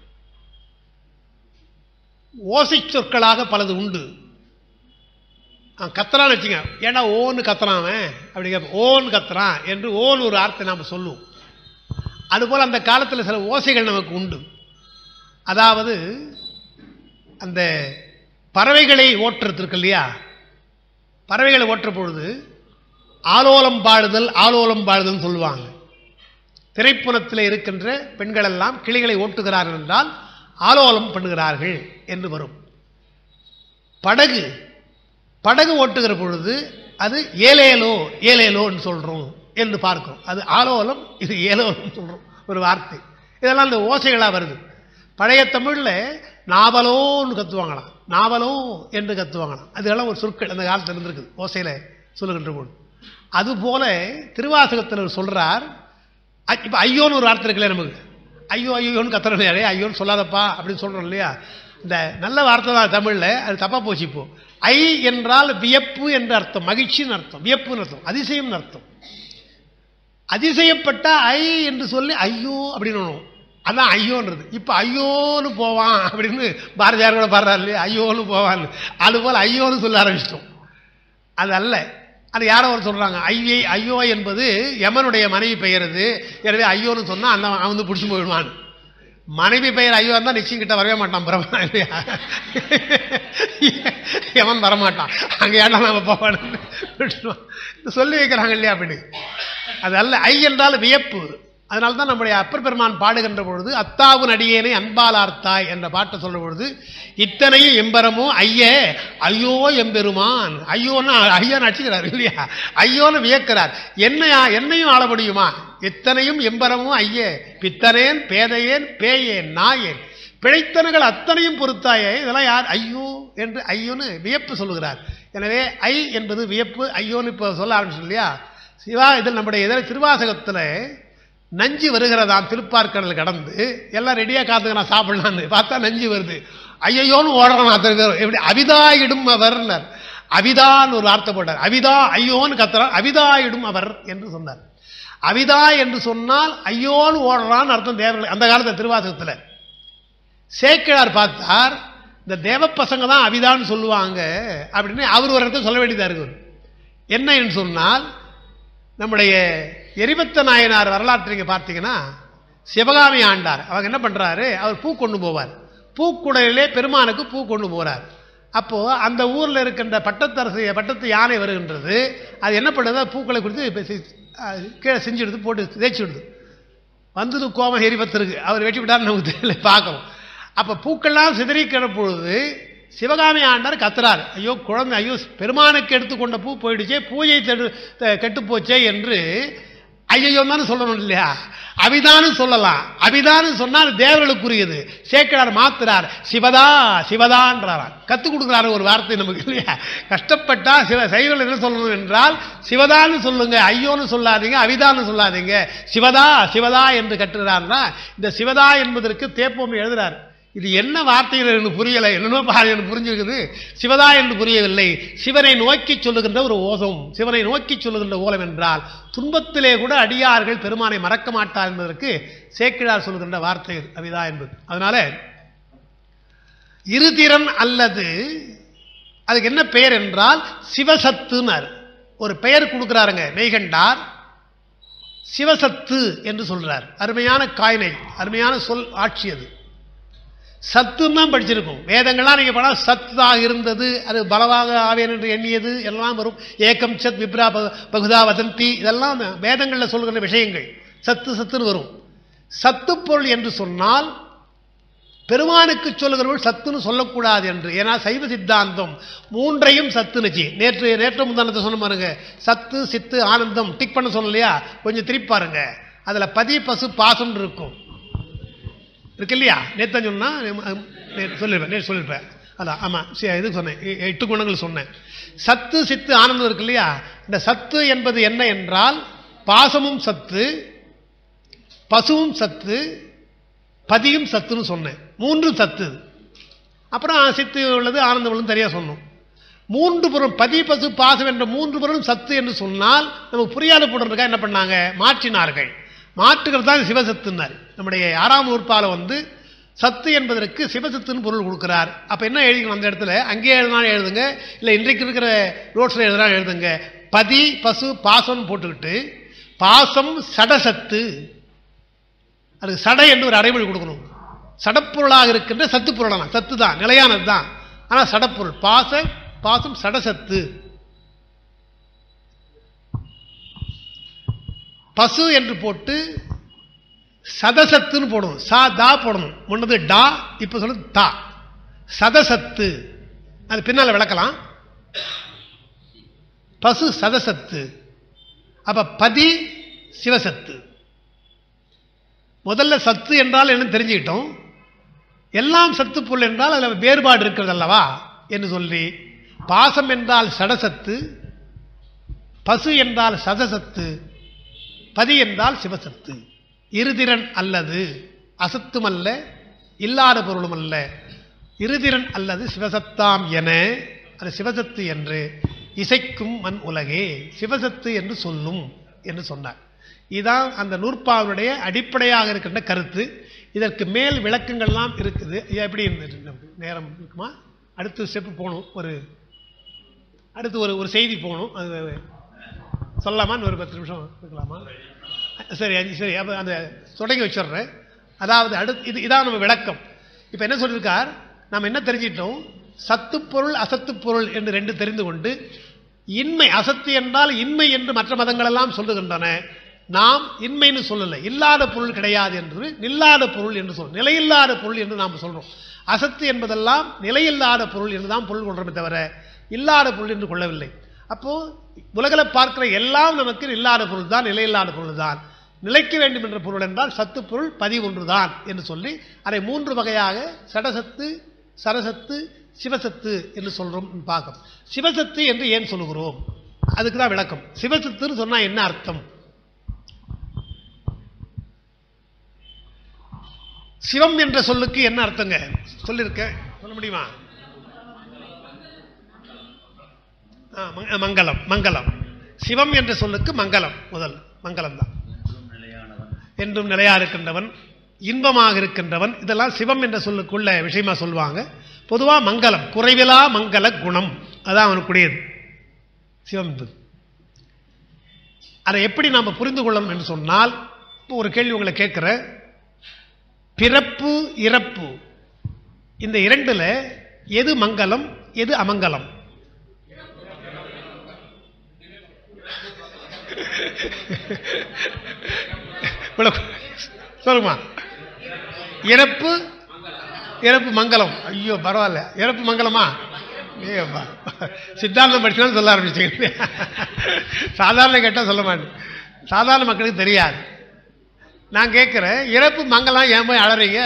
ஓசை சொற்களாக பலது உண்டு அவன் கத்துறான்னு வச்சுங்க ஏன்னா ஓன்னு கத்துறான் அவன் அப்படி கேட்போம் ஓன்னு கத்துறான் என்று ஓன்னு ஒரு வார்த்தை நாம் சொல்லுவோம் அதுபோல் அந்த காலத்தில் சில ஓசைகள் நமக்கு உண்டு அதாவது அந்த பறவைகளை ஓட்டுறது இருக்கு இல்லையா பறவைகளை ஓட்டுற பொழுது ஆலோலம் பாடுதல் ஆலோலம் பாடுதல்னு சொல்லுவாங்க திரைப்புறத்தில் இருக்கின்ற பெண்கள் எல்லாம் கிளிகளை ஓட்டுகிறார்கள் என்றால் ஆலோலம் பண்ணுகிறார்கள் என்று வரும் படகு படகு ஓட்டுகிற பொழுது அது ஏலேலோ ஏலேலோன்னு சொல்கிறோம் என்று பார்க்கிறோம் அது ஆலோலம் இது ஏலோலம் சொல்கிறோம் ஒரு வார்த்தை இதெல்லாம் அந்த ஓசைகளாக வருது பழைய தமிழில் நாவலோன்னு கத்துவாங்களாம் நாவலோ என்று கத்துவாங்களாம் அதெல்லாம் ஒரு சொற்கள் அந்த காலத்தில் இருந்திருக்குது ஓசையில் சொல்லுகின்ற பொழுது அதுபோல திருவாசகத்தில் சொல்கிறார் இப்போ ஐயோன்னு ஒரு வார்த்தை இருக்குல்ல நமக்கு ஐயோ ஐயோன்னு கத்துறோம் யாரே ஐயோன்னு சொல்லாதப்பா அப்படின்னு சொல்கிறோம் இல்லையா இந்த நல்ல வார்த்தை தான் தமிழில் அது தப்பாக போச்சு இப்போ ஐ என்றால் வியப்பு என்ற அர்த்தம் மகிழ்ச்சின்னு அர்த்தம் வியப்புன்னு அர்த்தம் அதிசயம்னு அர்த்தம் அதிசயப்பட்ட ஐ என்று சொல்லி ஐயோ அப்படின்னு வரும். அதான் ஐயோன்றது இப்போ ஐயோன்னு போவான் அப்படின்னு பாரதியார் கூட பாடுறாரு இல்லையா ஐயோன்னு போவான்னு அதுபோல் ஐயோன்னு சொல்ல ஆரம்பிச்சிட்டோம் அது அல்ல அது யாரோ ஒரு சொல்கிறாங்க ஐயை ஐயோ என்பது யமனுடைய மனைவி பெயர் அது எனவே ஐயோன்னு சொன்னால் அந்த அவன் வந்து பிடிச்சி போயிடுவான் மனைவி பெயர் ஐயோ இருந்தால் நிச்சயம் கிட்ட வரவே மாட்டான் பிரமா இல்லையா எவன் வரமாட்டான் அங்கே ஏன்டா நம்ம போவான்னு விட்டுருவான். சொல்லி வைக்கிறாங்க இல்லையா அப்படி அது அல்ல ஐ என்றால் வியப்பு அதனால தான் நம்முடைய அப்பர் பெருமான் பாடுகின்ற பொழுது அத்தாவு நடிகேனை அன்பால் ஆர்த்தாய் என்ற பாட்டை சொல்லும் பொழுது இத்தனையும் எம்பரமோ ஐயே ஐயோ எம்பெருமான் ஐயோன்னு ஐயா நடிச்சுக்கிறார் இல்லையா ஐயோன்னு வியக்கிறார் என்னையா என்னையும் ஆள முடியுமா இத்தனையும் எம்பரமும் ஐயே பித்தனேன் பேதையேன் பேயேன் நாயேன் பிழைத்தனங்கள் அத்தனையும் பொறுத்தாயே இதெல்லாம் யார் ஐயோ என்று ஐயோன்னு வியப்பு சொல்லுகிறார் எனவே ஐ என்பது வியப்பு ஐயோன்னு இப்போ சொல்ல ஆரம்பிச்சு இல்லையா சிவா இதில் நம்முடைய இதில் திருவாசகத்தில் நஞ்சு வருகிறதாம் திருப்பார்கடல் கடந்து எல்லாம் ரெடியாக காத்துக்க நான் சாப்பிடலான்னு பார்த்தா நஞ்சு வருது ஐயோன்னு ஓடுறான் அத்தனை பேர் எப்படி அவிதாயிடும் அவர்னர் அவிதான்னு ஒரு வார்த்தை போட்டார் அவிதா ஐயோன்னு கத்துறார் அவிதாயிடும் அவர் என்று சொன்னார் அவிதா என்று சொன்னால் ஐயோன்னு ஓடுறான்னு அர்த்தம் தேவர்கள் அந்த காலத்தில் திருவாசகத்தில் சேக்கிழார் பார்த்தார் இந்த தேவ பசங்க தான் அவிதான்னு சொல்லுவாங்க அப்படின்னு அவர் ஒரு இடத்துல சொல்ல வேண்டியதாக இருக்குது என்ன என்று சொன்னால் நம்முடைய எரிபத்த நாயனார் வரலாற்று நீங்க பார்த்தீங்கன்னா சிவகாமி ஆண்டார் அவங்க என்ன பண்றாரு அவர் பூ கொண்டு போவார் பூக்குடலிலே பெருமானுக்கு பூ கொண்டு போறார் அப்போ அந்த ஊர்ல இருக்கின்ற பட்டத்தரசு பட்டத்து யானை வருகின்றது அது என்ன பண்ணுது அது பூக்களை கொடுத்து இப்ப சி- அஹ் கீழே செஞ்சு எடுத்து போட்டு தேய்ச்சி விடுது வந்தது கோபம் எரிபத்திருக்கு அவர் வெட்டி விட்டார் நமக்கு தெரியல பார்க்கணும் அப்போ பூக்கள்லாம் சிதறிக்கிற பொழுது சிவகாமி ஆண்டார் கத்துறார் ஐயோ குழந்தை ஐயோ பெருமானுக்கு எடுத்துக்கொண்ட பூ போயிடுச்சே பூஜை தெடு கெட்டு போச்சே என்று ஐயோ தானே சொல்லணும் இல்லையா அபிதான்னு சொல்லலாம் அபிதான்னு சொன்னால் தேவர்களுக்குரியது சேக்கிழார் மாத்துறார் சிவதா சிவதான்றாராம் கற்றுக் கொடுக்குறாரு ஒரு வார்த்தை நமக்கு இல்லையா கஷ்டப்பட்டா சிவ சைவர்கள் என்ன சொல்லணும் என்றால் சிவதான்னு சொல்லுங்க ஐயோன்னு சொல்லாதீங்க அவிதான்னு சொல்லாதீங்க சிவதா சிவதா என்று கட்டுகிறார்னா இந்த சிவதா என்பதற்கு தேப்போம் எழுதுறார் இது என்ன வார்த்தைகள் எனக்கு புரியலை என்னென்னோ பாரு எனக்கு புரிஞ்சுக்குது சிவதா என்று புரியவில்லை சிவனை நோக்கி சொல்லுகின்ற ஒரு ஓசம் சிவனை நோக்கி சொல்லுகின்ற ஓலம் என்றால் துன்பத்திலே கூட அடியார்கள் பெருமானை மறக்க மாட்டார் என்பதற்கு சேக்கிழார் சொல்லுகின்ற வார்த்தை அவிதா என்பது அதனால இருதிறன் அல்லது அதுக்கு என்ன பெயர் என்றால் சிவசத்துனர் ஒரு பெயர் கொடுக்கிறாருங்க மெய்கண்டார் சிவசத்து என்று சொல்றார் அருமையான காயினை அருமையான சொல் ஆட்சி அது சத்துன்னு தான் படிச்சிருக்கும் வேதங்கள்லாம் நீங்க பண்ணா சத்தாக இருந்தது அது பலவாக ஆவேன் என்று எண்ணியது எல்லாம் வரும் ஏக்கம் சத் விப்ரா ப- பகுதா வதந்தி இதெல்லாம் அந்த வேதங்களில் சொல்கிற விஷயங்கள் சத்து சத்துன்னு வரும் சத்து பொருள் என்று சொன்னால் பெருமானுக்கு சொல்லுகிறவர்கள் சத்துன்னு சொல்லக்கூடாது என்று ஏன்னா சைவ சித்தாந்தம் மூன்றையும் சத்துனுச்சு நேற்று நேற்று முந்தானத்தை சொன்ன பாருங்க சத்து சித்து ஆனந்தம் டிக் பண்ண சொல்லலையா கொஞ்சம் திருப்பி பாருங்க அதுல பதி பசு பாசம் இருக்கும் இருக்கு இல்லையா நேற்று சொன்னா நேற்று சொல்லியிருப்பேன் நேற்று சொல்லியிருப்பேன் அதான் ஆமாம் சரி இது சொன்னேன் எ- எட்டு குணங்கள் சொன்னேன் சத்து சித்து ஆனந்தம் இருக்கு இல்லையா இந்த சத்து என்பது என்ன என்றால் பாசமும் சத்து பசுவும் சத்து பதியும் சத்துன்னு சொன்னேன் மூன்று சத்து அப்புறம் சித்து உள்ளது ஆனந்தம் உள்ளது தெரியா சொன்னோம் மூன்று பொருள் பதி பசு பாசம் என்ற மூன்று பொருளும் சத்து என்று சொன்னால் நமக்கு புரியாத போடுறதுக்காக என்ன பண்ணாங்க மாற்றினார்கள் மாற்றுகிறது தான் சிவசத்துன்னார் நம்முடைய ஆறாம் நூற்பால வந்து சத்து என்பதற்கு சிவசத்துன்னு பொருள் கொடுக்கிறார் அப்ப என்ன எழுதிக்கணும் அந்த இடத்துல அங்கேயே எழுதினாலும் எழுதுங்க இல்லை இன்றைக்கு இருக்கிற நோட்ஸில் எழுதினாலும் எழுதுங்க பதி பசு பாசம் போட்டுக்கிட்டு பாசம் சடசத்து அதுக்கு சடை என்று ஒரு அடைமொழி கொடுக்கணும் சடப்பொருளாக இருக்கின்ற சத்து பொருளான சத்து தான் நிலையானது தான் ஆனால் சடப்பொருள் பாச பாசம் சடசத்து பசு என்று போட்டு சதசத்துன்னு போடணும் சா தா போடணும் முன்னது டா இப்போ சொல்லுது தா சதசத்து அது பின்னால் விளக்கலாம் பசு சதசத்து அப்ப பதி சிவசத்து முதல்ல சத்து என்றால் என்ன தெரிஞ்சுக்கிட்டோம் எல்லாம் சத்து பொருள் என்றால் அதில் வேறுபாடு இருக்கிறது அல்லவா என்று சொல்லி பாசம் என்றால் சடசத்து பசு என்றால் சதசத்து பதி என்றால் சிவசத்து இருதிறன் அல்லது அசத்துமல்ல இல்லாத பொருளும் அல்ல இருதிறன் அல்லது சிவசத்தாம் என அது சிவசத்து என்று இசைக்கும் மண் உலகே சிவசத்து என்று சொல்லும் என்று சொன்னார் இதான் அந்த நூற்பாவுடைய அடிப்படையாக இருக்கின்ற கருத்து இதற்கு மேல் விளக்கங்கள்லாம் இருக்குது இது எப்படி இருந்தது நமக்கு நேரம் இருக்குமா அடுத்த ஸ்டெப்பு போகணும் ஒரு அடுத்து ஒரு ஒரு செய்தி போகணும் அது சொல்லலாமா இன்னும் ஒரு பத்து நிமிஷம் இருக்கலாமா சரி அஞ்சு சரி அப்போ அந்த தொடங்கி வச்சிடுறேன் அதாவது அடுத்து இது இதான் நம்ம விளக்கம் இப்போ என்ன சொல்லியிருக்கார் நாம் என்ன தெரிஞ்சிட்டோம் சத்து பொருள் அசத்து பொருள் என்று ரெண்டு தெரிந்து கொண்டு இன்மை அசத்து என்றால் இன்மை என்று மற்ற மதங்கள் எல்லாம் சொல்லுகின்றன நாம் இன்மைன்னு சொல்லலை இல்லாத பொருள் கிடையாது என்று நில்லாத பொருள் என்று சொல்றோம் நிலையில்லாத பொருள் என்று நாம் சொல்றோம் அசத்து என்பதெல்லாம் நிலையில்லாத பொருள் என்று தான் பொருள் கொள்றோமே தவிர இல்லாத பொருள் என்று கொள்ளவில்லை அப்போ உலகில் பார்க்கிற எல்லாம் நமக்கு இல்லாத பொருள் தான் நிலையில்லாத பொருள் தான் நிலைக்க வேண்டும் என்ற பொருள் என்றால் சத்து பொருள் பதிவு ஒன்றுதான் என்று சொல்லி அதை மூன்று வகையாக சடசத்து சரசத்து சிவசத்து என்று சொல்றோம் பார்க்கும் சிவசத்து என்று ஏன் சொல்லுகிறோம் அதுக்கு தான் விளக்கம் சிவசத்துன்னு சொன்னா என்ன அர்த்தம் சிவம் என்ற சொல்லுக்கு என்ன அர்த்தங்க சொல்லிருக்க சொல்ல முடியுமா ஆ, மங்க- மங்களம் மங்களம் சிவம் என்ற சொல்லுக்கு மங்களம் முதல் மங்களம் தான் என்றும் நிலையா இருக்கின்றவன் இன்பமாக இருக்கின்றவன் இதெல்லாம் சிவம் என்ற சொல்லுக்குள்ள விஷயமா சொல்லுவாங்க பொதுவா மங்களம் குறைவிலா மங்கள குணம் அதான் அவனுக்குரியது சிவம் என்பது அதை எப்படி நாம் புரிந்து கொள்ளணும் என்று சொன்னால் இப்போ ஒரு கேள்வி உங்களை கேட்கிற பிறப்பு இறப்பு இந்த இரண்டுல எது மங்களம் எது அமங்கலம் விளக்கு- சொல்லுமா இறப்பு இறப்பு மங்களம் ஐயோ பரவாயில்ல இறப்பு மங்களமா ஏப்பா சித்தாந்தம் படிச்சாலும் சொல்ல ஆரம்பிச்சிங்க சாதாரண கேட்டால் சொல்ல மாட்டேன் சாதாரண மக்களுக்கு தெரியாது நான் கேட்குறேன் இறப்பு மங்களம் ஏன் போய் அழறீங்க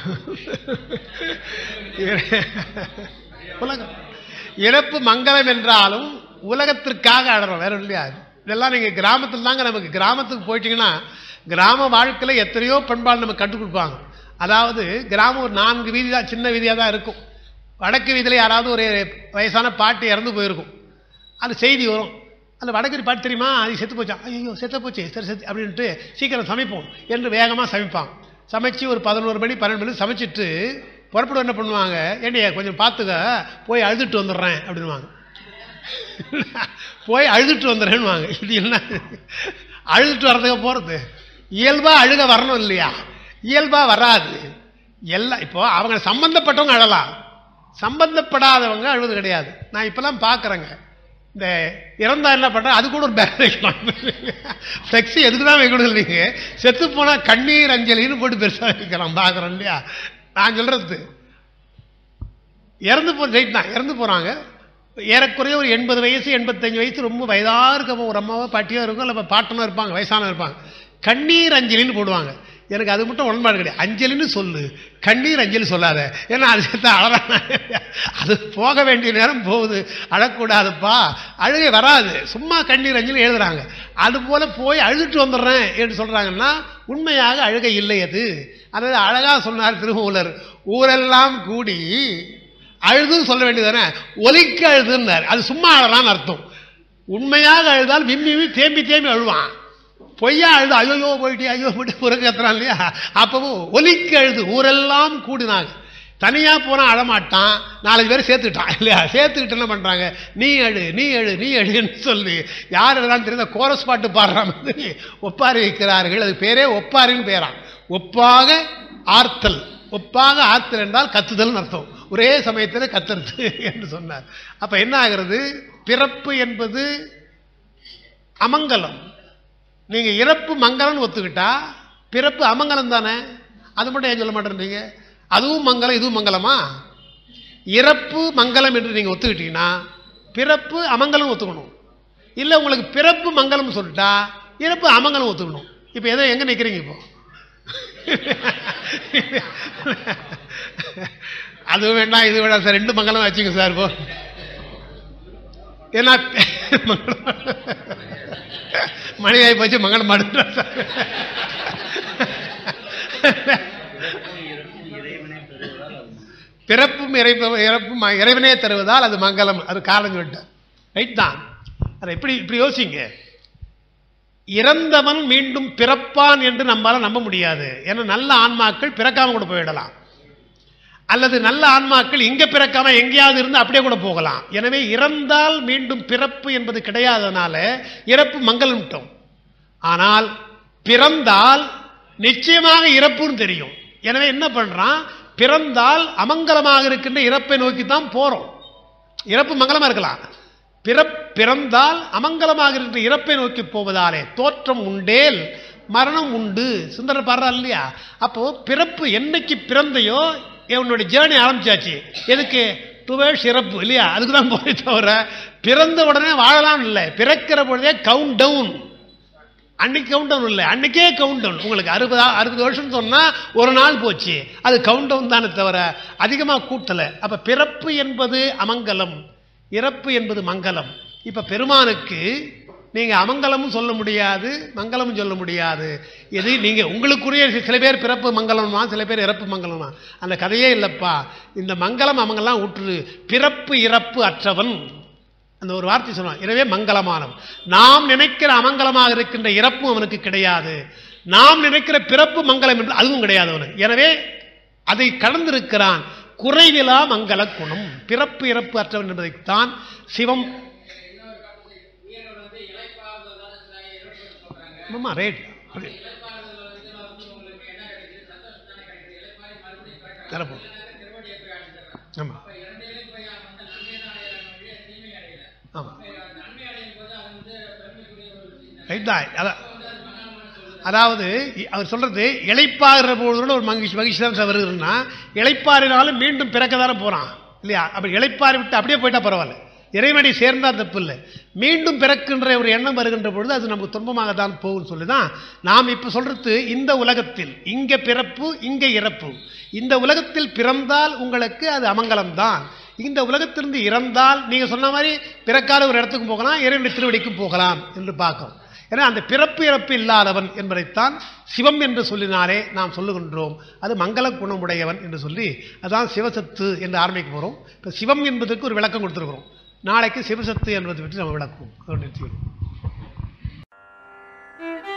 உலகம் இறப்பு மங்களம் என்றாலும் உலகத்திற்காக அழறோம் வேற இல்லையா இதெல்லாம் நீங்கள் கிராமத்தில் தாங்க நமக்கு கிராமத்துக்கு போயிட்டீங்கன்னா கிராம வாழ்க்கையில் எத்தனையோ பண்பாடு நமக்கு கற்றுக் கொடுப்பாங்க அதாவது கிராமம் ஒரு நான்கு வீதி தான் சின்ன வீதியாக தான் இருக்கும் வடக்கு வீதியில் யாராவது ஒரு வயசான பாட்டி இறந்து போயிருக்கும் அது செய்தி வரும் அந்த வடகரி பாட்டு தெரியுமா அது செத்து போச்சா ஐயோ செத்து போச்சு சரி செத்து அப்படின்ட்டு சீக்கிரம் சமைப்போம் என்று வேகமாக சமைப்பாங்க சமைச்சு ஒரு பதினோரு மணி பன்னெண்டு மணி சமைச்சிட்டு புறப்பட என்ன பண்ணுவாங்க ஏண்டியா கொஞ்சம் பார்த்துக்க போய் அழுதுட்டு வந்துடுறேன் அப்படின்வாங்க போய் அழுதுட்டு வந்துடுறேன்னுவாங்க இது என்ன அழுதுட்டு வர்றதுக்கு போகிறது இயல்பாக அழுக வரணும் இல்லையா இயல்பாக வராது எல்லாம் இப்போ அவங்க சம்பந்தப்பட்டவங்க அழலாம் சம்பந்தப்படாதவங்க அழுவது கிடையாது நான் இப்போலாம் பார்க்குறேங்க இந்த இறந்தா என்ன பண்ணுறேன் அது கூட ஒரு பேர் வைக்கலாம் ஃப்ளெக்ஸி எதுக்கு தான் வைக்கணும் இல்லைங்க செத்து போனால் கண்ணீர் அஞ்சலின்னு போட்டு பெருசாக வைக்கிறோம் பார்க்குறோம் இல்லையா நான் சொல்கிறது இறந்து போ ரைட் தான் இறந்து போகிறாங்க ஏறக்குறைய ஒரு எண்பது வயசு எண்பத்தஞ்சு வயசு ரொம்ப வயதாக இருக்க ஒரு அம்மாவோ பாட்டியோ இருக்கும் இல்லை பாட்டனோ இருப்பாங்க வயசானவங்க இருப்பாங்க கண்ணீர் அஞ்சலின்னு போடுவாங்க எனக்கு அது மட்டும் உடன்பாடு கிடையாது அஞ்சலின்னு சொல்லு கண்ணீர் அஞ்சலி சொல்லாத ஏன்னா அது சேர்த்து அழறான் அது போக வேண்டிய நேரம் போகுது அழக்கூடாதுப்பா அழுகை வராது சும்மா கண்ணீர் அஞ்சலி எழுதுறாங்க அது போல போய் அழுதுட்டு வந்துடுறேன் என்று சொல்றாங்கன்னா உண்மையாக அழுகை இல்லை அது அதாவது அழகா சொன்னார் திருமூலர் ஊரெல்லாம் கூடி அழுதுன்னு சொல்ல வேண்டியதானே ஒலிக்க அழுதுன்னார் அது சும்மா அழறான்னு அர்த்தம் உண்மையாக அழுதால் விம்மி விம்மி தேம்பி தேம்பி அழுவான் பொய்யா அழுது ஐயோ போயிட்டு ஐயோ போயிட்டு பிறகு கத்துறான் இல்லையா அப்பவும் ஒலிக்கு அழுது ஊரெல்லாம் கூடினாங்க தனியா போனா அழமாட்டான் நாலஞ்சு பேர் சேர்த்துக்கிட்டான் இல்லையா சேர்த்துக்கிட்டு என்ன பண்றாங்க நீ அழு நீ அழு நீ அழுன்னு சொல்லி யார் எல்லாம் தெரிந்த கோரஸ் பாட்டு பாடுற மாதிரி ஒப்பாரி வைக்கிறார்கள் அது பேரே ஒப்பாரின்னு பேரான் ஒப்பாக ஆர்த்தல் ஒப்பாக ஆர்த்தல் என்றால் கத்துதல் அர்த்தம் ஒரே சமயத்தில் கத்துறது என்று சொன்னார் அப்ப என்ன ஆகிறது பிறப்பு என்பது அமங்கலம் நீங்க இறப்பு மங்கலம்னு ஒத்துக்கிட்டா பிறப்பு அமங்கலம் தானே அது மட்டும் ஏன் சொல்ல மாட்டேன்றீங்க அதுவும் மங்கலம் இதுவும் மங்கலமா இறப்பு மங்கலம் என்று நீங்க ஒத்துக்கிட்டீங்கன்னா பிறப்பு அமங்கலம் ஒத்துக்கணும் இல்ல உங்களுக்கு பிறப்பு மங்கலம் சொல்லிட்டா இறப்பு அமங்கலம் ஒத்துக்கணும் இப்போ எதை எங்க நிக்கிறீங்க இப்போ அதுவும் வேண்டாம் இது வேண்டாம் சார் ரெண்டு மங்கலம் வச்சுங்க சார் இப்போ ஏன்னா மணி ஆகி போச்சு மங்களம் மாடுறார் சார் பிறப்பும் இறைப்பு இறப்பும் இறைவனே தருவதால் அது மங்களம் அது காரணம் சொல்லிட்டார் ரைட் தான் அதை எப்படி இப்படி யோசிங்க இறந்தவன் மீண்டும் பிறப்பான் என்று நம்மால நம்ப முடியாது ஏன்னா நல்ல ஆன்மாக்கள் பிறக்காம கூட போயிடலாம் அல்லது நல்ல ஆன்மாக்கள் இங்க பிறக்காம எங்கேயாவது இருந்து அப்படியே கூட போகலாம் எனவே இறந்தால் மீண்டும் பிறப்பு என்பது கிடையாதனால இறப்பு மங்கலம்ட்டோம் ஆனால் பிறந்தால் நிச்சயமாக இறப்புன்னு தெரியும் எனவே என்ன பண்றான் பிறந்தால் அமங்கலமாக இருக்கின்ற இறப்பை நோக்கி தான் போறோம் இறப்பு மங்களமா இருக்கலாம் பிறப் பிறந்தால் அமங்கலமாக இருக்கின்ற இறப்பை நோக்கி போவதாலே தோற்றம் உண்டேல் மரணம் உண்டு சுந்தரர் பாடுறார் இல்லையா அப்போ பிறப்பு என்னைக்கு பிறந்தையோ உன்னுடைய ஜேர்னி ஆரம்பிச்சாச்சு எதுக்கு டுவேர்ஸ் இறப்பு இல்லையா அதுக்கு தான் போய் தவிர பிறந்த உடனே வாழலாம் இல்லை பிறக்கிற பொழுதே கவுண்ட் டவுன் அன்னைக்கு கவுண்ட் டவுன் இல்லை அன்னைக்கே கவுண்ட் டவுன் உங்களுக்கு அறுபது அறுபது வருஷம் சொன்னா ஒரு நாள் போச்சு அது கவுண்ட் டவுன் தானே தவிர அதிகமாக கூட்டலை அப்ப பிறப்பு என்பது அமங்கலம் இறப்பு என்பது மங்கலம் இப்ப பெருமானுக்கு நீங்க அமங்கலமும் சொல்ல முடியாது மங்களமும் சொல்ல முடியாது எது நீங்க உங்களுக்குரிய சில பேர் பிறப்பு மங்களமா சில பேர் இறப்பு மங்களமா அந்த கதையே இல்லப்பா இந்த மங்களம் அமங்கலாம் விட்டுரு பிறப்பு இறப்பு அற்றவன் அந்த ஒரு வார்த்தை சொன்னான் எனவே மங்களமானவன் நாம் நினைக்கிற அமங்கலமாக இருக்கின்ற இறப்பும் அவனுக்கு கிடையாது நாம் நினைக்கிற பிறப்பு மங்களம் என்று அதுவும் கிடையாது அவனுக்கு எனவே அதை கடந்திருக்கிறான் குறைவிலா மங்கள குணம் பிறப்பு இறப்பு அற்றவன் என்பதைத்தான் சிவம் ஆமா ரைட் தரப்போம் ஆமா ஆமா ரைட் தான் அதான் அதாவது இ- அவர் சொல்றது இளைப்பாறுற பொழுது ஒரு மகிழ்ச்சி மகிழ்ச்சி தான் வருதுன்னா இளைப்பாறினாலும் மீண்டும் பிறக்க தானே போறான் இல்லையா அப்படி இளைப்பாறி விட்டு அப்படியே போயிட்டா பரவாயில்ல இறைவனை சேர்ந்தா தப்பு இல்லை மீண்டும் பிறக்கின்ற ஒரு எண்ணம் வருகின்ற பொழுது அது நமக்கு துன்பமாக தான் போகும்னு சொல்லி தான் நாம் இப்போ சொல்றது இந்த உலகத்தில் இங்க பிறப்பு இங்க இறப்பு இந்த உலகத்தில் பிறந்தால் உங்களுக்கு அது அமங்கலம் தான் இந்த உலகத்திலிருந்து இறந்தால் நீங்க சொன்ன மாதிரி பிறக்காத ஒரு இடத்துக்கும் போகலாம் இறைவனுடைய திருவடிக்கும் போகலாம் என்று பார்க்கிறோம் ஏன்னா அந்த பிறப்பு இறப்பு இல்லாதவன் என்பதைத்தான் சிவம் என்று சொல்லினாலே நாம் சொல்லுகின்றோம் அது மங்கள குணமுடையவன் என்று சொல்லி அதான் சிவசத்து என்று ஆரம்பிக்க போகிறோம் இப்போ சிவம் என்பதற்கு ஒரு விளக்கம் கொடுத்துருக்கிறோம் நாளைக்கு சிவசத்து என்பதை பற்றி நம்ம விளக்குவோம் அதோட நிறுத்திக்கிறோம்.